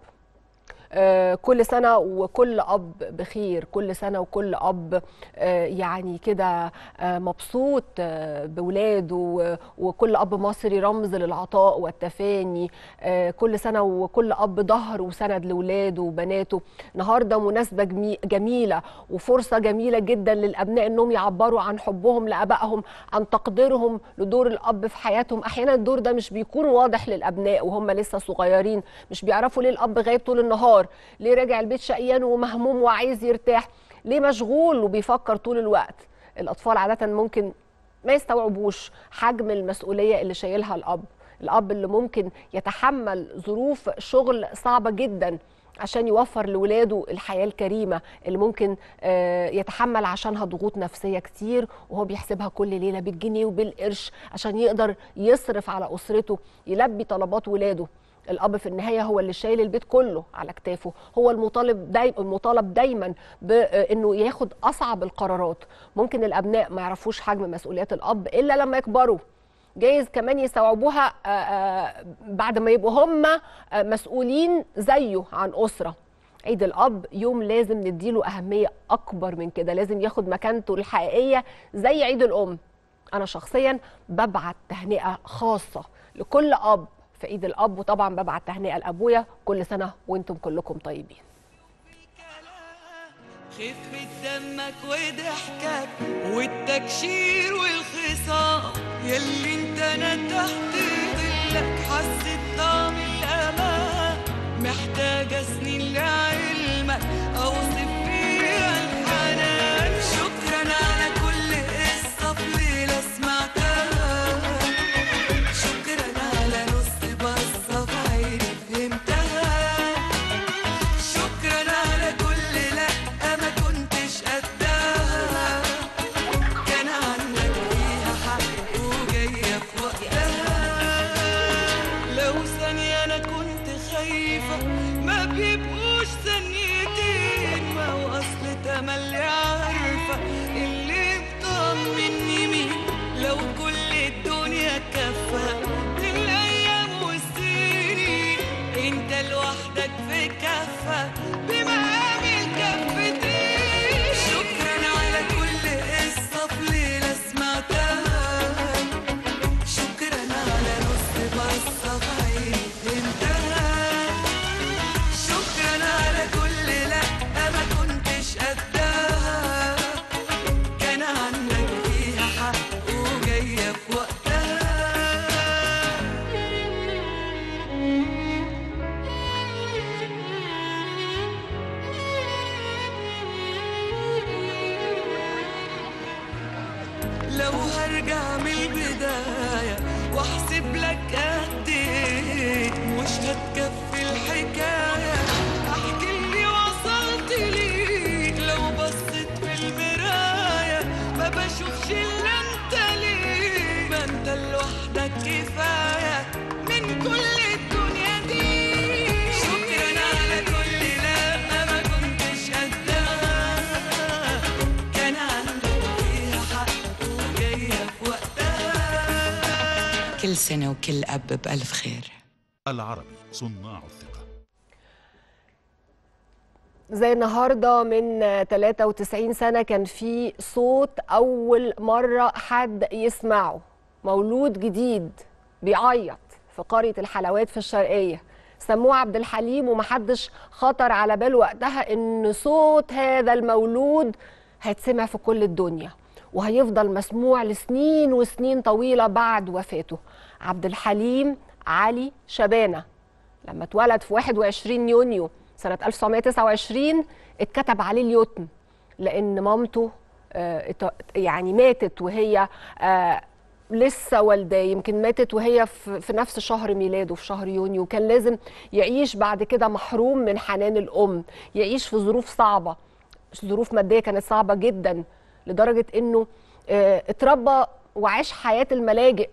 Speaker 1: آه، كل سنة وكل أب بخير كل سنة وكل أب آه، يعني كده آه، مبسوط آه، بولاده و- وكل أب مصري رمز للعطاء والتفاني آه، كل سنة وكل أب ظهر وسند لولاده وبناته النهاردة مناسبة جمي- جميلة وفرصة جميلة جدا للأبناء أنهم يعبروا عن حبهم لأبائهم عن تقديرهم لدور الأب في حياتهم أحيانا الدور ده مش بيكون واضح للأبناء وهم لسه صغيرين مش بيعرفوا ليه الأب غايب طول النهار ليه راجع البيت شقيان ومهموم وعايز يرتاح ليه مشغول وبيفكر طول الوقت الأطفال عادة ممكن ما يستوعبوش حجم المسؤولية اللي شايلها الأب الأب اللي ممكن يتحمل ظروف شغل صعبة جدا عشان يوفر لولاده الحياة الكريمة اللي ممكن آه، يتحمل عشانها ضغوط نفسية كتير وهو بيحسبها كل ليلة بالجنيه وبالقرش عشان يقدر يصرف على أسرته يلبي طلبات ولاده الاب في النهايه هو اللي شايل البيت كله على كتافه هو المطالب دايما المطالب دايما بانه ياخد اصعب القرارات ممكن الابناء ما يعرفوش حجم مسؤوليات الاب الا لما يكبروا جايز كمان يستوعبوها آه، آه، بعد ما يبقوا هم آه، مسؤولين زيه عن اسره عيد الاب يوم لازم نديله اهميه اكبر من كده لازم ياخد مكانته الحقيقيه زي عيد الام انا شخصيا ببعت تهنئه خاصه لكل اب في عيد الاب وطبعا ببعت تهنئه لابويا كل سنه وانتم كلكم طيبين
Speaker 10: خفة دمك وضحكك والتكشير والخصام يلي انت نتحت ظلك حسيت طعم الامان محتاجة سنين لعلمك اوصف فيها الحنان شكرا على كل قصة في ليلة سمعتها شكرا على نص بصة في عيني فهمتها شكرا على كل لأ ما كنتش قدها كان عندك فيها حق وجاية في وقتها لو ثانية أنا كنت خايفة ما بيبقوش ثانيتين ما هو أصل تملي عارفة اللي مطمني مين لو كل الدنيا كفة الأيام والسنين انت لوحدك في كفة بمقام الكفتين شكرا على كل قصة في ليلة سمعتها شكرا على نص بصة في عيني فهمتها شكرا على كل لأ ما كنتش قدها كان عندك فيها حق وجاية في وقتها لو هرجع من البداية واحسب لك قد ايه مش هتكفي الحكاية احكي اللي وصلت ليه لو بصيت في المراية ما بشوفش الا انت ليه ما انت لوحدك كفاية من كل الدنيا دي شكرا على كل لا ما كنتش قدها كان عندك فيها حق وجاية في وقتها
Speaker 11: كل سنة وكل أب بألف خير
Speaker 12: العربي صناع الثقة
Speaker 1: زي النهارده من 93 سنه كان في صوت اول مره حد يسمعه مولود جديد بيعيط في قريه الحلوات في الشرقيه سموه عبد الحليم ومحدش خطر على باله وقتها ان صوت هذا المولود هيتسمع في كل الدنيا وهيفضل مسموع لسنين وسنين طويله بعد وفاته عبد الحليم علي شبانه لما اتولد في 21 يونيو سنة 1929 اتكتب عليه اليتم لأن مامته آه، ات- يعني ماتت وهي آه، لسه والداه يمكن ماتت وهي في في نفس شهر ميلاده في شهر يونيو كان لازم يعيش بعد كده محروم من حنان الأم يعيش في ظروف صعبة ظروف مادية كانت صعبة جدا لدرجة إنه آه، اتربى وعاش حياة الملاجئ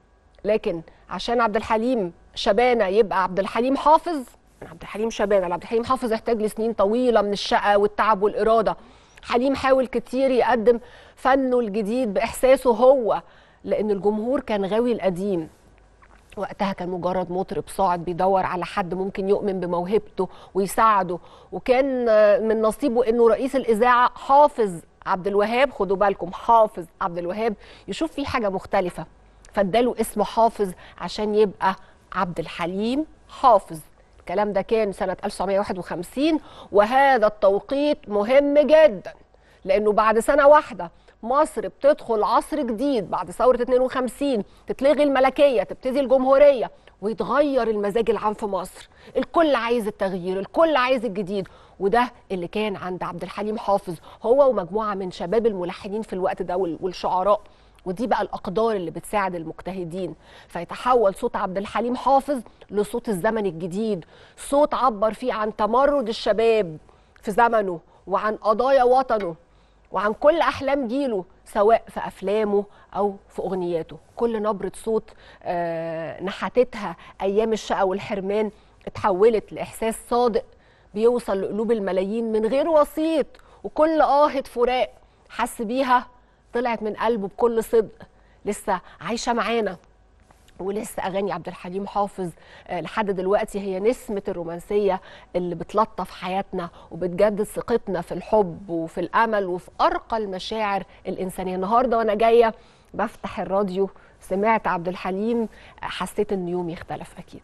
Speaker 1: لكن عشان عبد الحليم شبانه يبقى عبد الحليم حافظ من عبد الحليم شبانه لعبد الحليم حافظ يحتاج لسنين طويله من الشقه والتعب والاراده حليم حاول كتير يقدم فنه الجديد باحساسه هو لان الجمهور كان غاوي القديم وقتها كان مجرد مطرب صاعد بيدور على حد ممكن يؤمن بموهبته ويساعده وكان آه، من نصيبه انه رئيس الاذاعه حافظ عبد الوهاب خدوا بالكم حافظ عبد الوهاب يشوف فيه حاجه مختلفه فاداله اسم حافظ عشان يبقى عبد الحليم حافظ الكلام ده كان سنه 1951 وهذا التوقيت مهم جدا لانه بعد سنه واحده مصر بتدخل عصر جديد بعد ثوره 52 تتلغي الملكيه تبتدي الجمهوريه ويتغير المزاج العام في مصر الكل عايز التغيير الكل عايز الجديد وده اللي كان عند عبد الحليم حافظ هو ومجموعه من شباب الملحنين في الوقت ده وال- والشعراء ودي بقى الاقدار اللي بتساعد المجتهدين فيتحول صوت عبد الحليم حافظ لصوت الزمن الجديد صوت عبر فيه عن تمرد الشباب في زمنه وعن قضايا وطنه وعن كل احلام جيله سواء في افلامه او في اغنياته كل نبره صوت آه، نحتتها ايام الشقا والحرمان اتحولت لاحساس صادق بيوصل لقلوب الملايين من غير وسيط وكل آهة فراق حس بيها طلعت من قلبه بكل صدق لسه عايشة معانا ولسه اغاني عبد الحليم حافظ آه، لحد دلوقتي هي نسمه الرومانسيه اللي بتلطف حياتنا وبتجدد ثقتنا في الحب وفي الامل وفي ارقى المشاعر الانسانيه النهارده وانا جايه بفتح الراديو سمعت عبد الحليم آه، حسيت ان يومي اختلف اكيد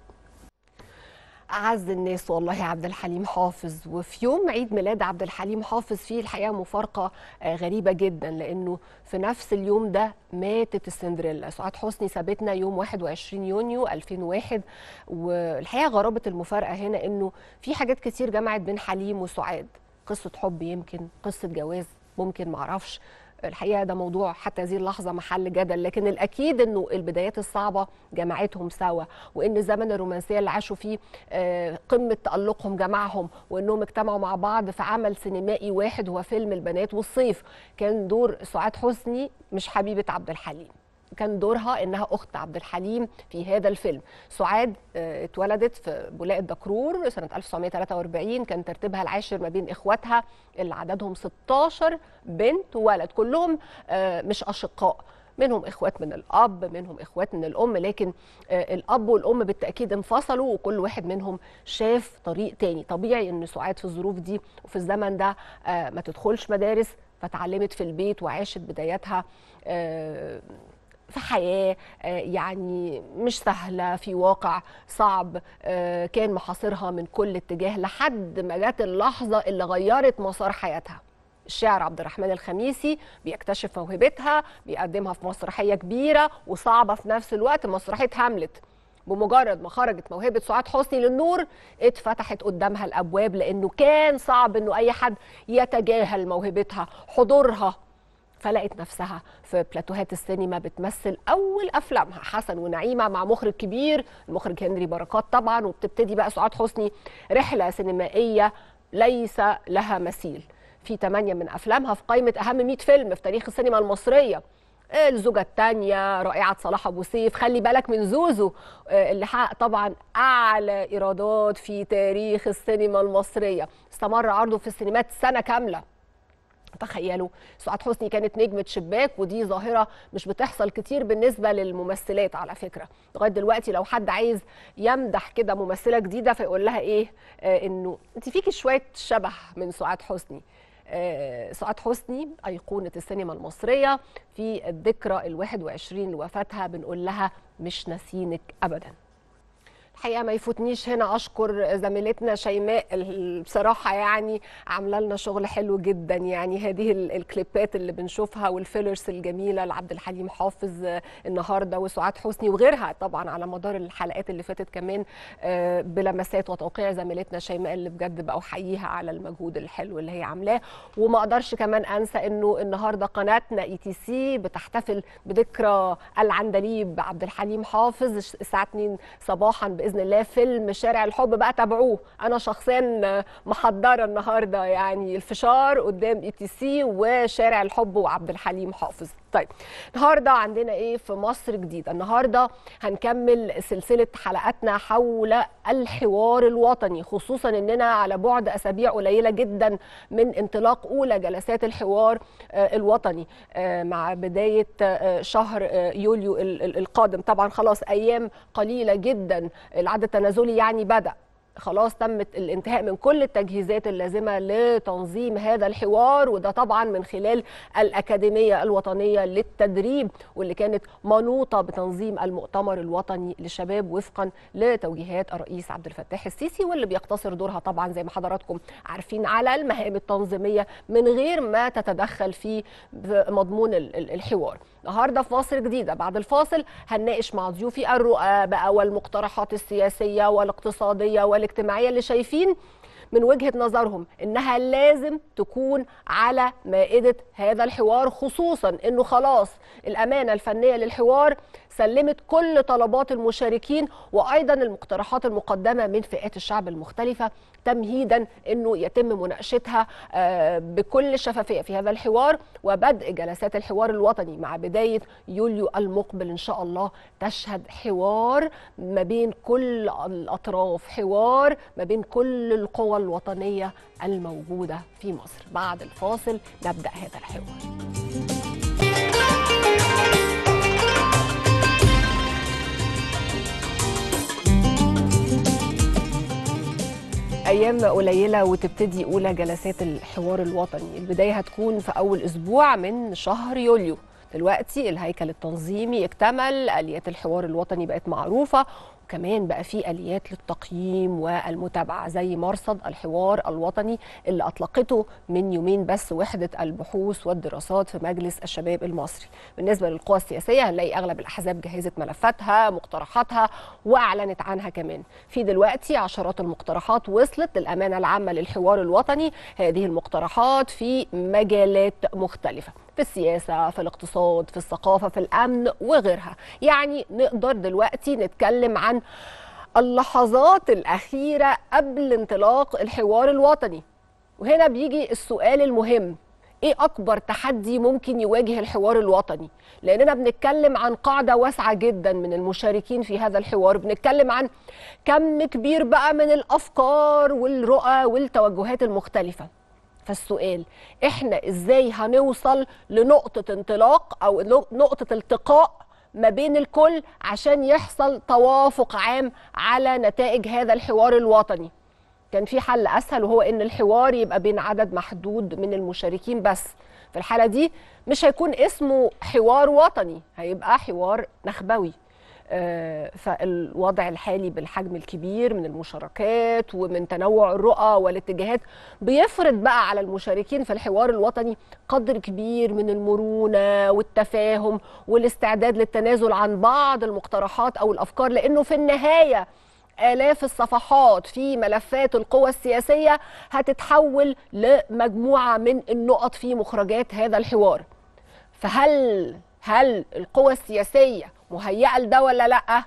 Speaker 1: أعز الناس والله يا عبد الحليم حافظ وفي يوم عيد ميلاد عبد الحليم حافظ فيه الحقيقة مفارقة آه، غريبة جدا لأنه في نفس اليوم ده ماتت السندريلا سعاد حسني سابتنا يوم 21 يونيو 2001 والحقيقة غرابة المفارقة هنا أنه في حاجات كتير جمعت بين حليم وسعاد قصة حب يمكن قصة جواز ممكن معرفش الحقيقه ده موضوع حتى هذه اللحظه محل جدل لكن الاكيد انه البدايات الصعبه جمعتهم سوا وان زمن الرومانسيه اللي عاشوا فيه آه، قمه تالقهم جمعهم وانهم اجتمعوا مع بعض في عمل سينمائي واحد هو فيلم البنات والصيف كان دور سعاد حسني مش حبيبه عبد الحليم كان دورها انها اخت عبد الحليم في هذا الفيلم سعاد آه، اتولدت في بولاق الدكرور سنه 1943 كان ترتيبها العاشر ما بين اخواتها اللي عددهم 16 بنت وولد كلهم آه، مش اشقاء منهم اخوات من الاب منهم اخوات من الام لكن آه، الاب والام بالتاكيد انفصلوا وكل واحد منهم شاف طريق تاني طبيعي ان سعاد في الظروف دي وفي الزمن ده آه، ما تدخلش مدارس فتعلمت في البيت وعاشت بداياتها آه، في حياة آه، يعني مش سهلة في واقع صعب آه، كان محاصرها من كل اتجاه لحد ما جت اللحظة اللي غيرت مسار حياتها الشاعر عبد الرحمن الخميسي بيكتشف موهبتها بيقدمها في مسرحية كبيرة وصعبة في نفس الوقت مسرحية هاملت بمجرد ما خرجت موهبة سعاد حسني للنور اتفتحت قدامها الأبواب لأنه كان صعب أنه أي حد يتجاهل موهبتها حضورها فلقت نفسها في بلاتوهات السينما بتمثل اول افلامها حسن ونعيمه مع مخرج كبير المخرج هنري بركات طبعا وبتبتدي بقى سعاد حسني رحله سينمائيه ليس لها مثيل في ثمانية من أفلامها في قائمة أهم 100 فيلم في تاريخ السينما المصرية الزوجة الثانية رائعة صلاح أبو سيف خلي بالك من زوزو آه، اللي حقق طبعا أعلى إيرادات في تاريخ السينما المصرية استمر عرضه في السينمات سنة كاملة تخيلوا سعاد حسني كانت نجمة شباك ودي ظاهرة مش بتحصل كتير بالنسبة للممثلات على فكرة لغاية دلوقتي لو حد عايز يمدح كده ممثلة جديدة فيقول لها ايه آه انه انت فيكي شوية شبه من سعاد حسني آه، سعاد حسني أيقونة السينما المصرية في الذكرى الواحد وعشرين لوفاتها بنقول لها مش ناسينك أبداً الحقيقه ما يفوتنيش هنا اشكر زميلتنا شيماء ال- بصراحه يعني عامله لنا شغل حلو جدا يعني هذه ال- الكليبات اللي بنشوفها والفيلرز الجميله لعبد الحليم حافظ آه، النهارده وسعاد حسني وغيرها طبعا على مدار الحلقات اللي فاتت كمان آه، بلمسات وتوقيع زميلتنا شيماء اللي بجد بأحييها على المجهود الحلو اللي هي عاملاه وما اقدرش كمان انسى انه النهارده قناتنا اي تي سي بتحتفل بذكرى العندليب عبد الحليم حافظ الساعه 2 صباحا باذن الله فيلم شارع الحب بقى تابعوه انا شخصيا محضره النهارده يعني الفشار قدام اي تي سي وشارع الحب وعبد الحليم حافظ طيب النهارده عندنا ايه في مصر جديد النهارده هنكمل سلسله حلقاتنا حول الحوار الوطني خصوصا اننا على بعد اسابيع قليله جدا من انطلاق اولى جلسات الحوار آه، الوطني آه، مع بدايه آه، شهر آه، يوليو ال- ال- القادم طبعا خلاص ايام قليله جدا العد التنازلي يعني بدا خلاص تم الانتهاء من كل التجهيزات اللازمه لتنظيم هذا الحوار وده طبعا من خلال الاكاديميه الوطنيه للتدريب واللي كانت منوطه بتنظيم المؤتمر الوطني للشباب وفقا لتوجيهات الرئيس عبد الفتاح السيسي واللي بيقتصر دورها طبعا زي ما حضراتكم عارفين على المهام التنظيميه من غير ما تتدخل في مضمون ال- ال- الحوار النهارده في مصر جديده بعد الفاصل هنناقش مع ضيوفي الرؤى بقى والمقترحات السياسيه والاقتصاديه والاجتماعيه اللي شايفين من وجهه نظرهم انها لازم تكون على مائده هذا الحوار خصوصا انه خلاص الامانه الفنيه للحوار سلمت كل طلبات المشاركين وايضا المقترحات المقدمه من فئات الشعب المختلفه تمهيدا انه يتم مناقشتها آه، بكل شفافيه في هذا الحوار وبدء جلسات الحوار الوطني مع بدايه يوليو المقبل ان شاء الله تشهد حوار ما بين كل الاطراف حوار ما بين كل القوى الوطنيه الموجوده في مصر بعد الفاصل نبدا هذا الحوار ايام قليله وتبتدي اولى جلسات الحوار الوطني البدايه هتكون في اول اسبوع من شهر يوليو دلوقتي الهيكل التنظيمي اكتمل اليات الحوار الوطني بقت معروفه وكمان بقى في اليات للتقييم والمتابعه زي مرصد الحوار الوطني اللي اطلقته من يومين بس وحده البحوث والدراسات في مجلس الشباب المصري بالنسبه للقوى السياسيه هنلاقي اغلب الاحزاب جهزت ملفاتها مقترحاتها واعلنت عنها كمان في دلوقتي عشرات المقترحات وصلت للامانه العامه للحوار الوطني هذه المقترحات في مجالات مختلفه في السياسه في الاقتصاد في الثقافه في الامن وغيرها يعني نقدر دلوقتي نتكلم عن اللحظات الاخيره قبل انطلاق الحوار الوطني وهنا بيجي السؤال المهم ايه اكبر تحدي ممكن يواجه الحوار الوطني لاننا بنتكلم عن قاعده واسعه جدا من المشاركين في هذا الحوار بنتكلم عن كم كبير بقى من الافكار والرؤى والتوجهات المختلفه فالسؤال احنا ازاي هنوصل لنقطه انطلاق او نقطه التقاء ما بين الكل عشان يحصل توافق عام على نتائج هذا الحوار الوطني كان في حل اسهل وهو ان الحوار يبقى بين عدد محدود من المشاركين بس في الحاله دي مش هيكون اسمه حوار وطني هيبقى حوار نخبوي آه، فالوضع الحالي بالحجم الكبير من المشاركات ومن تنوع الرؤى والاتجاهات بيفرض بقى على المشاركين في الحوار الوطني قدر كبير من المرونه والتفاهم والاستعداد للتنازل عن بعض المقترحات او الافكار لانه في النهايه آلاف الصفحات في ملفات القوى السياسية هتتحول لمجموعة من النقط في مخرجات هذا الحوار فهل هل القوى السياسية مهيئة لده ولا لأ؟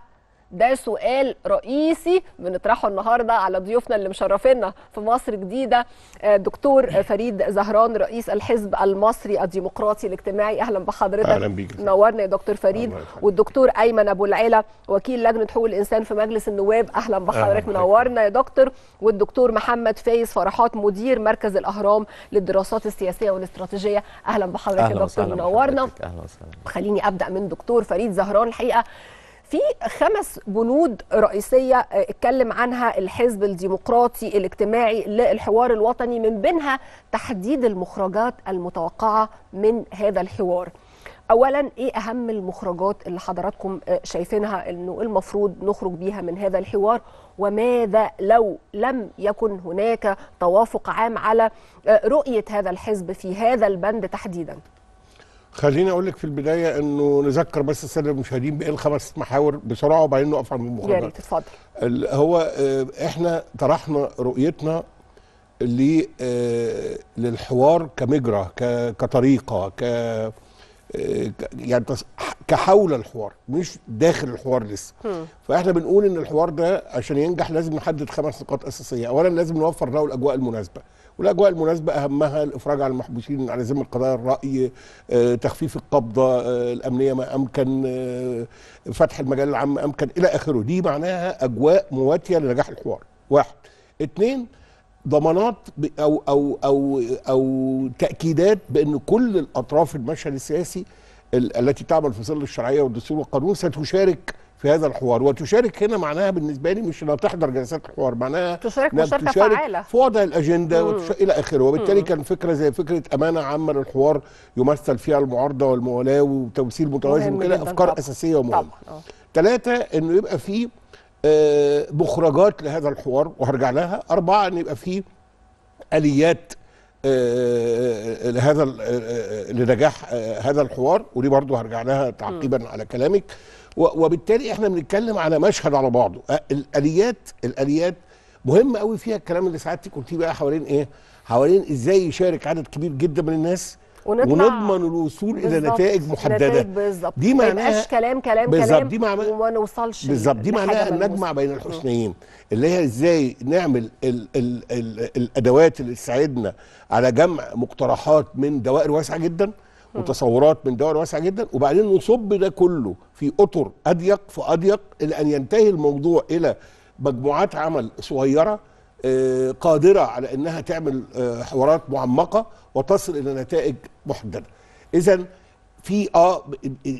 Speaker 1: ده سؤال رئيسي بنطرحه النهارده على ضيوفنا اللي مشرفينا في مصر جديده آه، دكتور فريد زهران رئيس الحزب المصري الديمقراطي الاجتماعي اهلا بحضرتك
Speaker 11: أهلا بيك.
Speaker 1: نورنا يا دكتور فريد
Speaker 11: الله يخليك.
Speaker 1: والدكتور ايمن ابو العلا وكيل لجنه حقوق الانسان في مجلس النواب اهلا بحضرتك منورنا يا دكتور والدكتور محمد فايز فرحات مدير مركز الاهرام للدراسات السياسيه والاستراتيجيه اهلا بحضرتك يا دكتور منورنا
Speaker 12: اهلا وسهلا
Speaker 1: خليني ابدا من دكتور فريد زهران الحقيقه في خمس بنود رئيسيه آه، اتكلم عنها الحزب الديمقراطي الاجتماعي للحوار الوطني من بينها تحديد المخرجات المتوقعه من هذا الحوار اولا ايه اهم المخرجات اللي حضراتكم آه، شايفينها انه المفروض نخرج بيها من هذا الحوار وماذا لو لم يكن هناك توافق عام على آه، رؤيه هذا الحزب في هذا البند تحديدا
Speaker 11: خليني اقول لك في البدايه انه نذكر بس الساده المشاهدين بايه الخمس محاور بسرعه وبعدين نقف عند
Speaker 1: يا
Speaker 11: المخرجات
Speaker 1: ريت اتفضل
Speaker 11: ال- هو آه، احنا طرحنا رؤيتنا ل- آه، للحوار كمجرى ك- كطريقه ك آه، ك- يعني تص- كحول الحوار مش داخل الحوار لسه فاحنا بنقول ان الحوار ده عشان ينجح لازم نحدد خمس نقاط اساسيه اولا لازم نوفر له الاجواء المناسبه والاجواء المناسبه اهمها الافراج عن المحبوسين على ذمه قضايا الراي آه، تخفيف القبضه آه، الامنيه ما امكن آه، فتح المجال العام ما امكن الى اخره دي معناها اجواء مواتيه لنجاح الحوار واحد اتنين ضمانات ب- او او او او تاكيدات بان كل الاطراف المشهد السياسي ال- التي تعمل في ظل الشرعيه والدستور والقانون ستشارك في هذا الحوار وتشارك هنا معناها بالنسبه لي مش انها تحضر جلسات الحوار معناها
Speaker 1: تشارك
Speaker 11: إنها
Speaker 1: مشاركة
Speaker 11: تشارك
Speaker 1: فعالة.
Speaker 11: في وضع الاجنده
Speaker 1: مم.
Speaker 11: وتش... الى اخره وبالتالي
Speaker 1: مم.
Speaker 11: كان فكره زي فكره امانه عامه للحوار يمثل فيها المعارضه والموالاه وتمثيل متوازن
Speaker 1: مهم
Speaker 11: وكده
Speaker 1: جداً
Speaker 11: افكار
Speaker 1: طبعاً.
Speaker 11: اساسيه ومهمه
Speaker 1: طبعا آه.
Speaker 11: ثلاثة انه يبقى فيه آه، مخرجات لهذا الحوار وهرجع لها أربعة ان يبقى فيه آليات آه، لهذا ال- آه، لنجاح آه، هذا الحوار ودي برضو هرجع لها تعقيبا على كلامك و- وبالتالي احنا بنتكلم على مشهد على بعضه آه، الآليات الآليات مهم قوي فيها الكلام اللي سعادتك قلتيه بقى حوالين ايه حوالين ازاي يشارك عدد كبير جدا من الناس
Speaker 1: ونطلع
Speaker 11: ونضمن الوصول الى
Speaker 1: بالظبط.
Speaker 11: نتائج محدده
Speaker 1: نتائج بالظبط
Speaker 11: دي
Speaker 1: ما
Speaker 11: معناها
Speaker 1: يبقاش كلام كلام
Speaker 11: بالظبط
Speaker 1: كلام
Speaker 11: دي معناها
Speaker 1: وما نوصلش
Speaker 11: بالظبط دي
Speaker 1: لحاجة
Speaker 11: معناها ان
Speaker 1: ملموسة.
Speaker 11: نجمع بين الحسنيين اللي هي ازاي نعمل ال ال ال الادوات اللي تساعدنا على جمع مقترحات من دوائر واسعه جدا وتصورات من دوائر واسعه جدا وبعدين نصب ده كله في اطر اضيق في اضيق الى ان ينتهي الموضوع الى مجموعات عمل صغيره آه، قادره على انها تعمل آه، حوارات معمقه وتصل الى نتائج محدده. اذا في اه ب-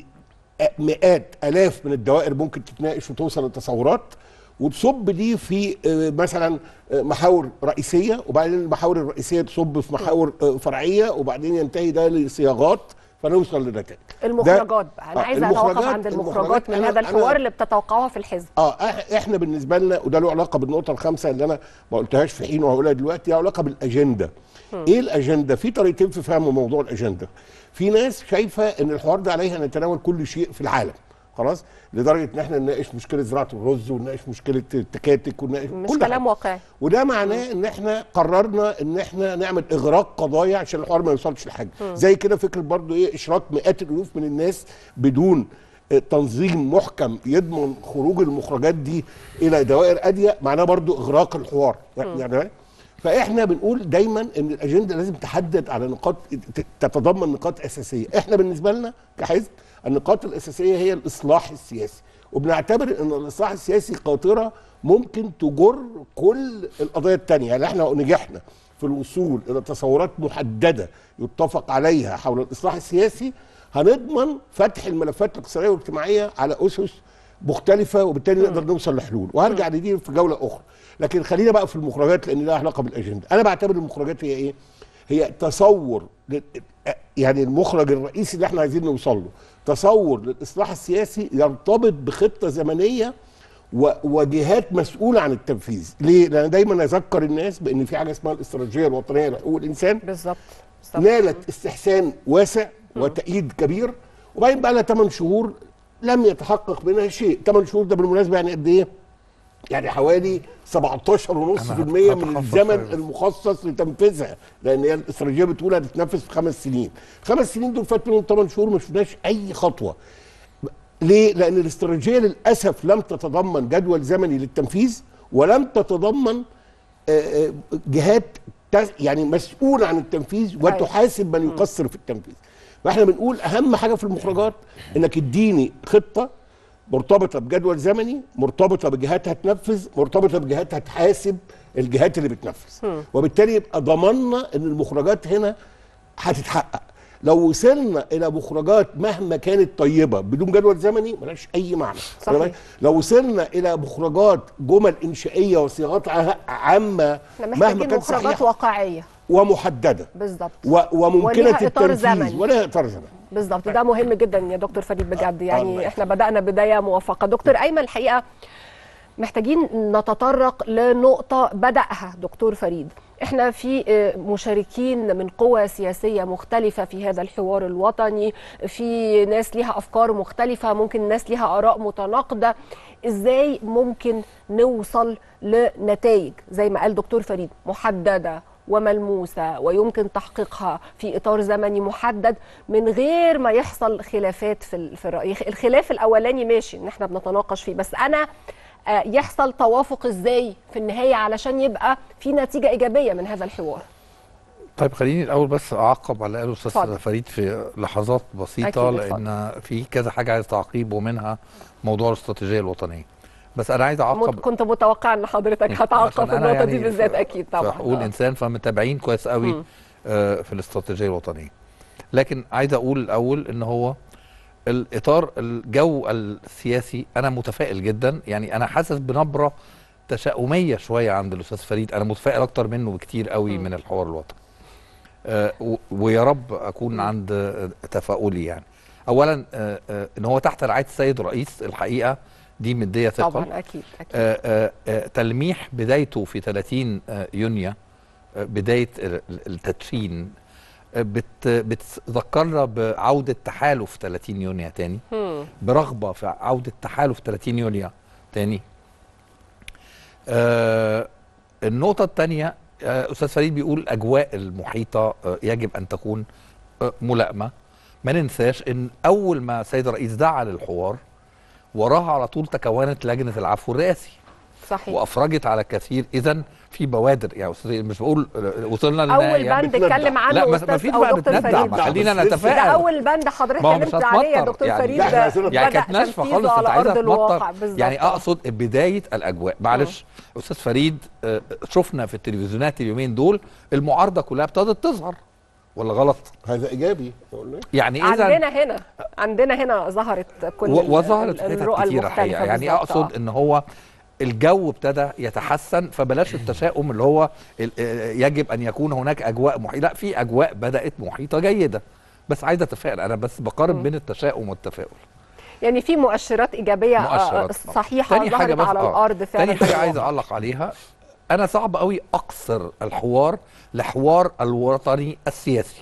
Speaker 11: مئات الاف من الدوائر ممكن تتناقش وتوصل لتصورات وتصب دي في آه، مثلا آه، محاور رئيسيه وبعدين المحاور الرئيسيه تصب في محاور آه، فرعيه وبعدين ينتهي ده لصياغات فنوصل لنتائج
Speaker 1: المخرجات بقى انا
Speaker 11: آه،
Speaker 1: عايزه اتوقف
Speaker 11: المخرجات-
Speaker 1: عند المخرجات
Speaker 11: المخرجات
Speaker 1: من
Speaker 11: أنا-
Speaker 1: هذا
Speaker 11: أنا-
Speaker 1: الحوار اللي بتتوقعوها في الحزب
Speaker 11: اه إح- احنا بالنسبه لنا وده له علاقه بالنقطه الخامسه اللي انا ما قلتهاش في حين وهقولها دلوقتي له علاقه بالاجنده ايه الاجنده في طريقتين في فهم موضوع الاجنده في ناس شايفه ان الحوار ده عليه ان نتناول كل شيء في العالم خلاص لدرجه ان احنا نناقش مشكله زراعه الرز ونناقش مشكله التكاتك ونناقش
Speaker 1: مش
Speaker 11: كل
Speaker 1: كلام
Speaker 11: حاجة.
Speaker 1: واقعي
Speaker 11: وده معناه ان احنا قررنا ان احنا نعمل اغراق قضايا عشان الحوار ما يوصلش لحاجه
Speaker 1: مم.
Speaker 11: زي كده فكره برضو ايه اشراك مئات الالوف من الناس بدون آه، تنظيم محكم يضمن خروج المخرجات دي الى دوائر اضيق معناه برضو اغراق الحوار
Speaker 1: مم.
Speaker 11: يعني فاحنا بنقول دايما ان الاجنده لازم تحدد على نقاط ت- تتضمن نقاط اساسيه احنا بالنسبه لنا كحزب النقاط الاساسيه هي الاصلاح السياسي وبنعتبر ان الاصلاح السياسي قاطره ممكن تجر كل القضايا التانية يعني احنا لو نجحنا في الوصول الى تصورات محدده يتفق عليها حول الاصلاح السياسي هنضمن فتح الملفات الاقتصاديه والاجتماعيه على اسس مختلفه وبالتالي نقدر نوصل لحلول وهرجع لدي في جوله اخرى لكن خلينا بقى في المخرجات لان لها علاقه بالاجنده انا بعتبر المخرجات هي ايه هي تصور لل- يعني المخرج الرئيسي اللي احنا عايزين نوصل له تصور للاصلاح السياسي يرتبط بخطه زمنيه و- وجهات مسؤوله عن التنفيذ ليه لان دايما اذكر الناس بان في حاجه اسمها الاستراتيجيه الوطنيه لحقوق الانسان
Speaker 1: بالظبط
Speaker 11: نالت استحسان واسع وتأييد كبير وبعدين بقى لها 8 شهور لم يتحقق منها شيء 8 شهور ده بالمناسبه يعني قد ايه يعني حوالي 17.5% من الزمن المخصص لتنفيذها لان هي الاستراتيجيه بتقول هتتنفذ في خمس سنين خمس سنين دول فات منهم 8 شهور ما شفناش اي خطوه ليه؟ لان الاستراتيجيه للاسف لم تتضمن جدول زمني للتنفيذ ولم تتضمن آه، آه، جهات تس- يعني مسؤوله عن التنفيذ وتحاسب من يقصر في التنفيذ. فاحنا بنقول اهم حاجه في المخرجات انك اديني خطه مرتبطه بجدول زمني مرتبطه بجهات هتنفذ مرتبطه بجهات هتحاسب الجهات اللي بتنفذ وبالتالي يبقى ضمننا ان المخرجات هنا هتتحقق لو وصلنا الى مخرجات مهما كانت طيبه بدون جدول زمني ملهاش اي معنى
Speaker 1: صحيح.
Speaker 11: لو وصلنا الى مخرجات جمل انشائيه وصياغات ع- عامه
Speaker 1: احنا
Speaker 11: مهما
Speaker 1: محتاجين
Speaker 11: كانت
Speaker 1: مخرجات
Speaker 11: صحيحه
Speaker 1: واقعيه
Speaker 11: ومحدده
Speaker 1: بالظبط
Speaker 11: و- وممكنه
Speaker 1: وليها إطار
Speaker 11: التنفيذ
Speaker 1: زمني.
Speaker 11: ولها اطار زمني
Speaker 1: بالظبط ده مهم جدا يا دكتور فريد بجد
Speaker 11: الله
Speaker 1: يعني
Speaker 11: يخليك.
Speaker 1: احنا بدأنا بداية موفقة دكتور أيمن الحقيقة محتاجين نتطرق لنقطة بدأها دكتور فريد احنا في آه، مشاركين من قوى سياسية مختلفة في هذا الحوار الوطني في ناس ليها أفكار مختلفة ممكن ناس ليها آراء متناقضة ازاي ممكن نوصل لنتائج زي ما قال دكتور فريد محددة وملموسة ويمكن تحقيقها في إطار زمني محدد من غير ما يحصل خلافات في ال- في الرأي الخلاف الأولاني ماشي إن احنا بنتناقش فيه بس أنا آه، يحصل توافق ازاي في النهاية علشان يبقى في نتيجة إيجابية من هذا الحوار
Speaker 12: طيب خليني الاول بس اعقب على قاله
Speaker 1: اتفضل.
Speaker 12: استاذ فريد في لحظات بسيطه
Speaker 1: أكيد، اتفضل.
Speaker 12: لان في كذا حاجه عايز تعقيب ومنها موضوع الاستراتيجيه الوطنيه بس انا عايز
Speaker 1: مت-
Speaker 12: اعقب
Speaker 1: كنت متوقع ان حضرتك هتعقب
Speaker 12: عشان
Speaker 1: في
Speaker 12: أنا
Speaker 1: النقطة دي
Speaker 12: يعني
Speaker 1: بالذات
Speaker 12: ف-
Speaker 1: أكيد طبعا
Speaker 12: فحقوق
Speaker 1: آه.
Speaker 12: الانسان فمتابعين كويس قوي
Speaker 1: مم.
Speaker 12: آه، في الاستراتيجيه الوطنيه لكن عايز اقول الاول ان هو الاطار الجو السياسي انا متفائل جدا يعني انا حاسس بنبره تشاؤميه شويه عند الاستاذ فريد انا متفائل اكتر منه بكتير قوي من الحوار الوطني آه، و- ويا رب اكون عند آه، تفاؤلي يعني اولا آه، آه، ان هو تحت رعايه السيد الرئيس الحقيقه دي مديه ثقه
Speaker 1: طبعا أكيد أكيد
Speaker 12: آه، آه، آه، تلميح بدايته في 30 آه، يونيو آه، بدايه ال- ال- التدشين آه، بت بتذكرنا بعوده تحالف 30 يونيو تاني
Speaker 1: مم.
Speaker 12: برغبه في عوده تحالف 30 يونيو تاني آه النقطه الثانيه آه استاذ فريد بيقول الاجواء المحيطه آه يجب ان تكون آه ملائمه ما ننساش ان اول ما السيد الرئيس دعا للحوار وراها على طول تكونت لجنه العفو الرئاسي
Speaker 1: صحيح
Speaker 12: وافرجت على كثير اذا في بوادر يعني أستاذ مش بقول آه، وصلنا
Speaker 1: أول
Speaker 12: لنهاية
Speaker 1: بند اتكلم عنه
Speaker 12: لا ما
Speaker 1: أستاذ
Speaker 12: فيش
Speaker 1: أو
Speaker 12: بقى
Speaker 1: دكتور
Speaker 12: بتندع
Speaker 1: فريد.
Speaker 12: ما خلينا
Speaker 11: بس لسه.
Speaker 1: ده
Speaker 12: نتفائل
Speaker 1: أول بند حضرتك
Speaker 12: ما هو مش
Speaker 1: اتكلمت عليه يا
Speaker 12: هتمطر
Speaker 1: دكتور
Speaker 12: يعني
Speaker 1: فريد
Speaker 11: لا، احنا عايزين
Speaker 12: يعني
Speaker 1: بدأ
Speaker 12: كانت ناشفه
Speaker 1: تنفيذه
Speaker 12: خالص انت
Speaker 1: على
Speaker 12: عايزه
Speaker 1: أرض الواقع
Speaker 12: تمطر
Speaker 1: بالظبط
Speaker 12: يعني اقصد بدايه الاجواء معلش استاذ فريد آه، شفنا في التلفزيونات اليومين دول المعارضه كلها ابتدت تظهر ولا غلط
Speaker 11: هذا ايجابي أقول له.
Speaker 12: يعني اذا
Speaker 1: عندنا هنا عندنا هنا ظهرت كل ال-
Speaker 12: و- وظهرت
Speaker 1: ال-
Speaker 12: في حتت
Speaker 1: الرؤى
Speaker 12: كتيره
Speaker 1: المختلفة
Speaker 12: الحقيقه يعني
Speaker 1: بالظبط،
Speaker 12: اقصد
Speaker 1: آه.
Speaker 12: ان هو الجو ابتدى يتحسن فبلاش التشاؤم اللي هو ال- آه، يجب ان يكون هناك اجواء محيطه لا في اجواء بدات محيطه جيده بس عايز اتفائل انا بس بقارن بين التشاؤم والتفاؤل
Speaker 1: يعني في مؤشرات ايجابيه آه،
Speaker 12: مؤشرات
Speaker 1: آه، صحيحه
Speaker 12: تاني حاجة
Speaker 1: ظهرت
Speaker 12: بس
Speaker 1: على
Speaker 12: آه.
Speaker 1: الارض فعلا
Speaker 12: تاني
Speaker 1: في
Speaker 12: حاجه عايز
Speaker 1: الواقع.
Speaker 12: اعلق عليها انا صعب قوي اقصر الحوار لحوار الوطني السياسي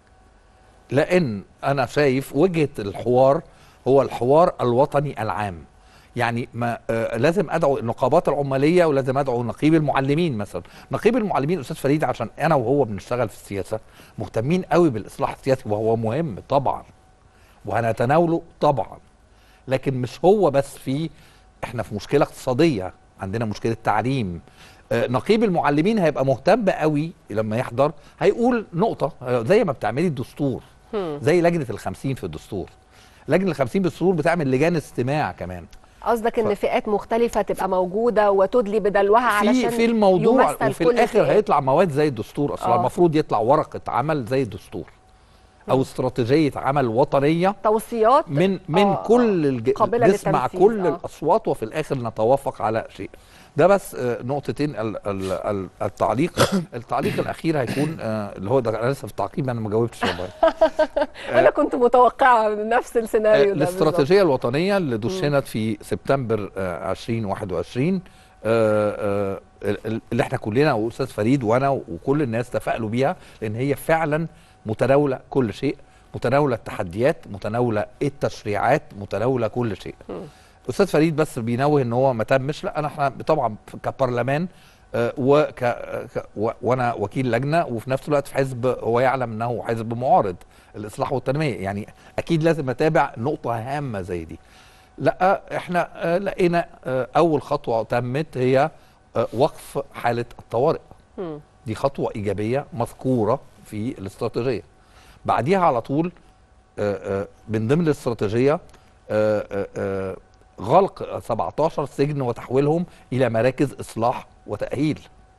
Speaker 12: لان انا شايف وجهه الحوار هو الحوار الوطني العام يعني ما آه لازم ادعو النقابات العماليه ولازم ادعو نقيب المعلمين مثلا نقيب المعلمين استاذ فريد عشان انا وهو بنشتغل في السياسه مهتمين قوي بالاصلاح السياسي وهو مهم طبعا وهنتناوله طبعا لكن مش هو بس في احنا في مشكله اقتصاديه عندنا مشكله تعليم آه، نقيب المعلمين هيبقى مهتم قوي لما يحضر هيقول نقطه آه، زي ما بتعملي الدستور
Speaker 1: هم.
Speaker 12: زي لجنه الخمسين في الدستور لجنه الخمسين بالدستور بتعمل لجان استماع كمان
Speaker 1: قصدك ان فئات مختلفه تبقى موجوده وتدلي بدلوها علشان
Speaker 12: في في الموضوع
Speaker 1: يمثل
Speaker 12: وفي
Speaker 1: كل
Speaker 12: الاخر
Speaker 1: الفئات.
Speaker 12: هيطلع مواد زي الدستور اصلا
Speaker 1: آه.
Speaker 12: المفروض يطلع ورقه عمل زي الدستور او استراتيجيه عمل وطنيه
Speaker 1: توصيات
Speaker 12: من من
Speaker 1: آه،
Speaker 12: كل الج...
Speaker 1: قابلة
Speaker 12: نسمع
Speaker 1: للتنفيذ،
Speaker 12: كل
Speaker 1: آه.
Speaker 12: الاصوات وفي الاخر نتوافق على شيء ده بس آه، نقطتين ال- ال- ال- التعليق التعليق الاخير هيكون آه، اللي هو ده انا لسه في التعقيب انا ما جاوبتش والله
Speaker 1: انا كنت متوقعه نفس السيناريو ده بالظبط.
Speaker 12: الاستراتيجيه الوطنيه اللي دشنت في سبتمبر آه، 2021 آه، آه، ال- اللي احنا كلنا واستاذ فريد وانا وكل الناس تفائلوا بيها لان هي فعلا متناوله كل شيء متناوله التحديات متناوله التشريعات متناوله كل شيء استاذ فريد بس بينوه ان هو ما تمش لا انا احنا طبعا كبرلمان آه، وك ك- و- وانا وكيل لجنه وفي نفس الوقت في حزب هو يعلم انه حزب معارض الاصلاح والتنميه يعني اكيد لازم اتابع نقطه هامه زي دي لا احنا آه، لقينا آه، اول خطوه تمت هي آه، وقف حاله الطوارئ
Speaker 1: مم.
Speaker 12: دي خطوه ايجابيه مذكوره في الاستراتيجيه بعديها على طول آه، آه، من ضمن الاستراتيجيه آه، آه، آه، غلق 17 سجن وتحويلهم الى مراكز اصلاح وتاهيل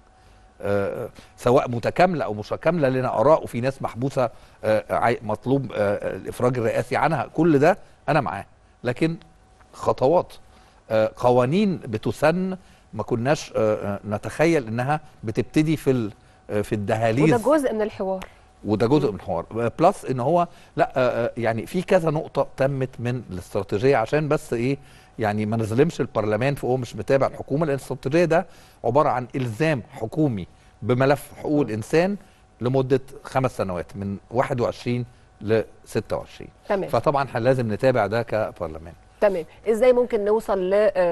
Speaker 12: آه، سواء متكامله او مش متكامله لنا اراء وفي ناس محبوسه آه، عاي- مطلوب آه، الافراج الرئاسي عنها كل ده انا معاه لكن خطوات آه، قوانين بتسن ما كناش آه، آه، نتخيل انها بتبتدي في ال- آه، في الدهاليز
Speaker 1: وده جزء من الحوار
Speaker 12: وده جزء من الحوار بلس ان هو لا آه، آه، يعني في كذا نقطه تمت من الاستراتيجيه عشان بس ايه يعني ما نظلمش البرلمان فهو مش متابع الحكومه لان الاستراتيجيه ده عباره عن الزام حكومي بملف حقوق الانسان لمده خمس سنوات من 21 ل 26
Speaker 1: تمام.
Speaker 12: فطبعا احنا لازم نتابع ده كبرلمان
Speaker 1: تمام ازاي ممكن نوصل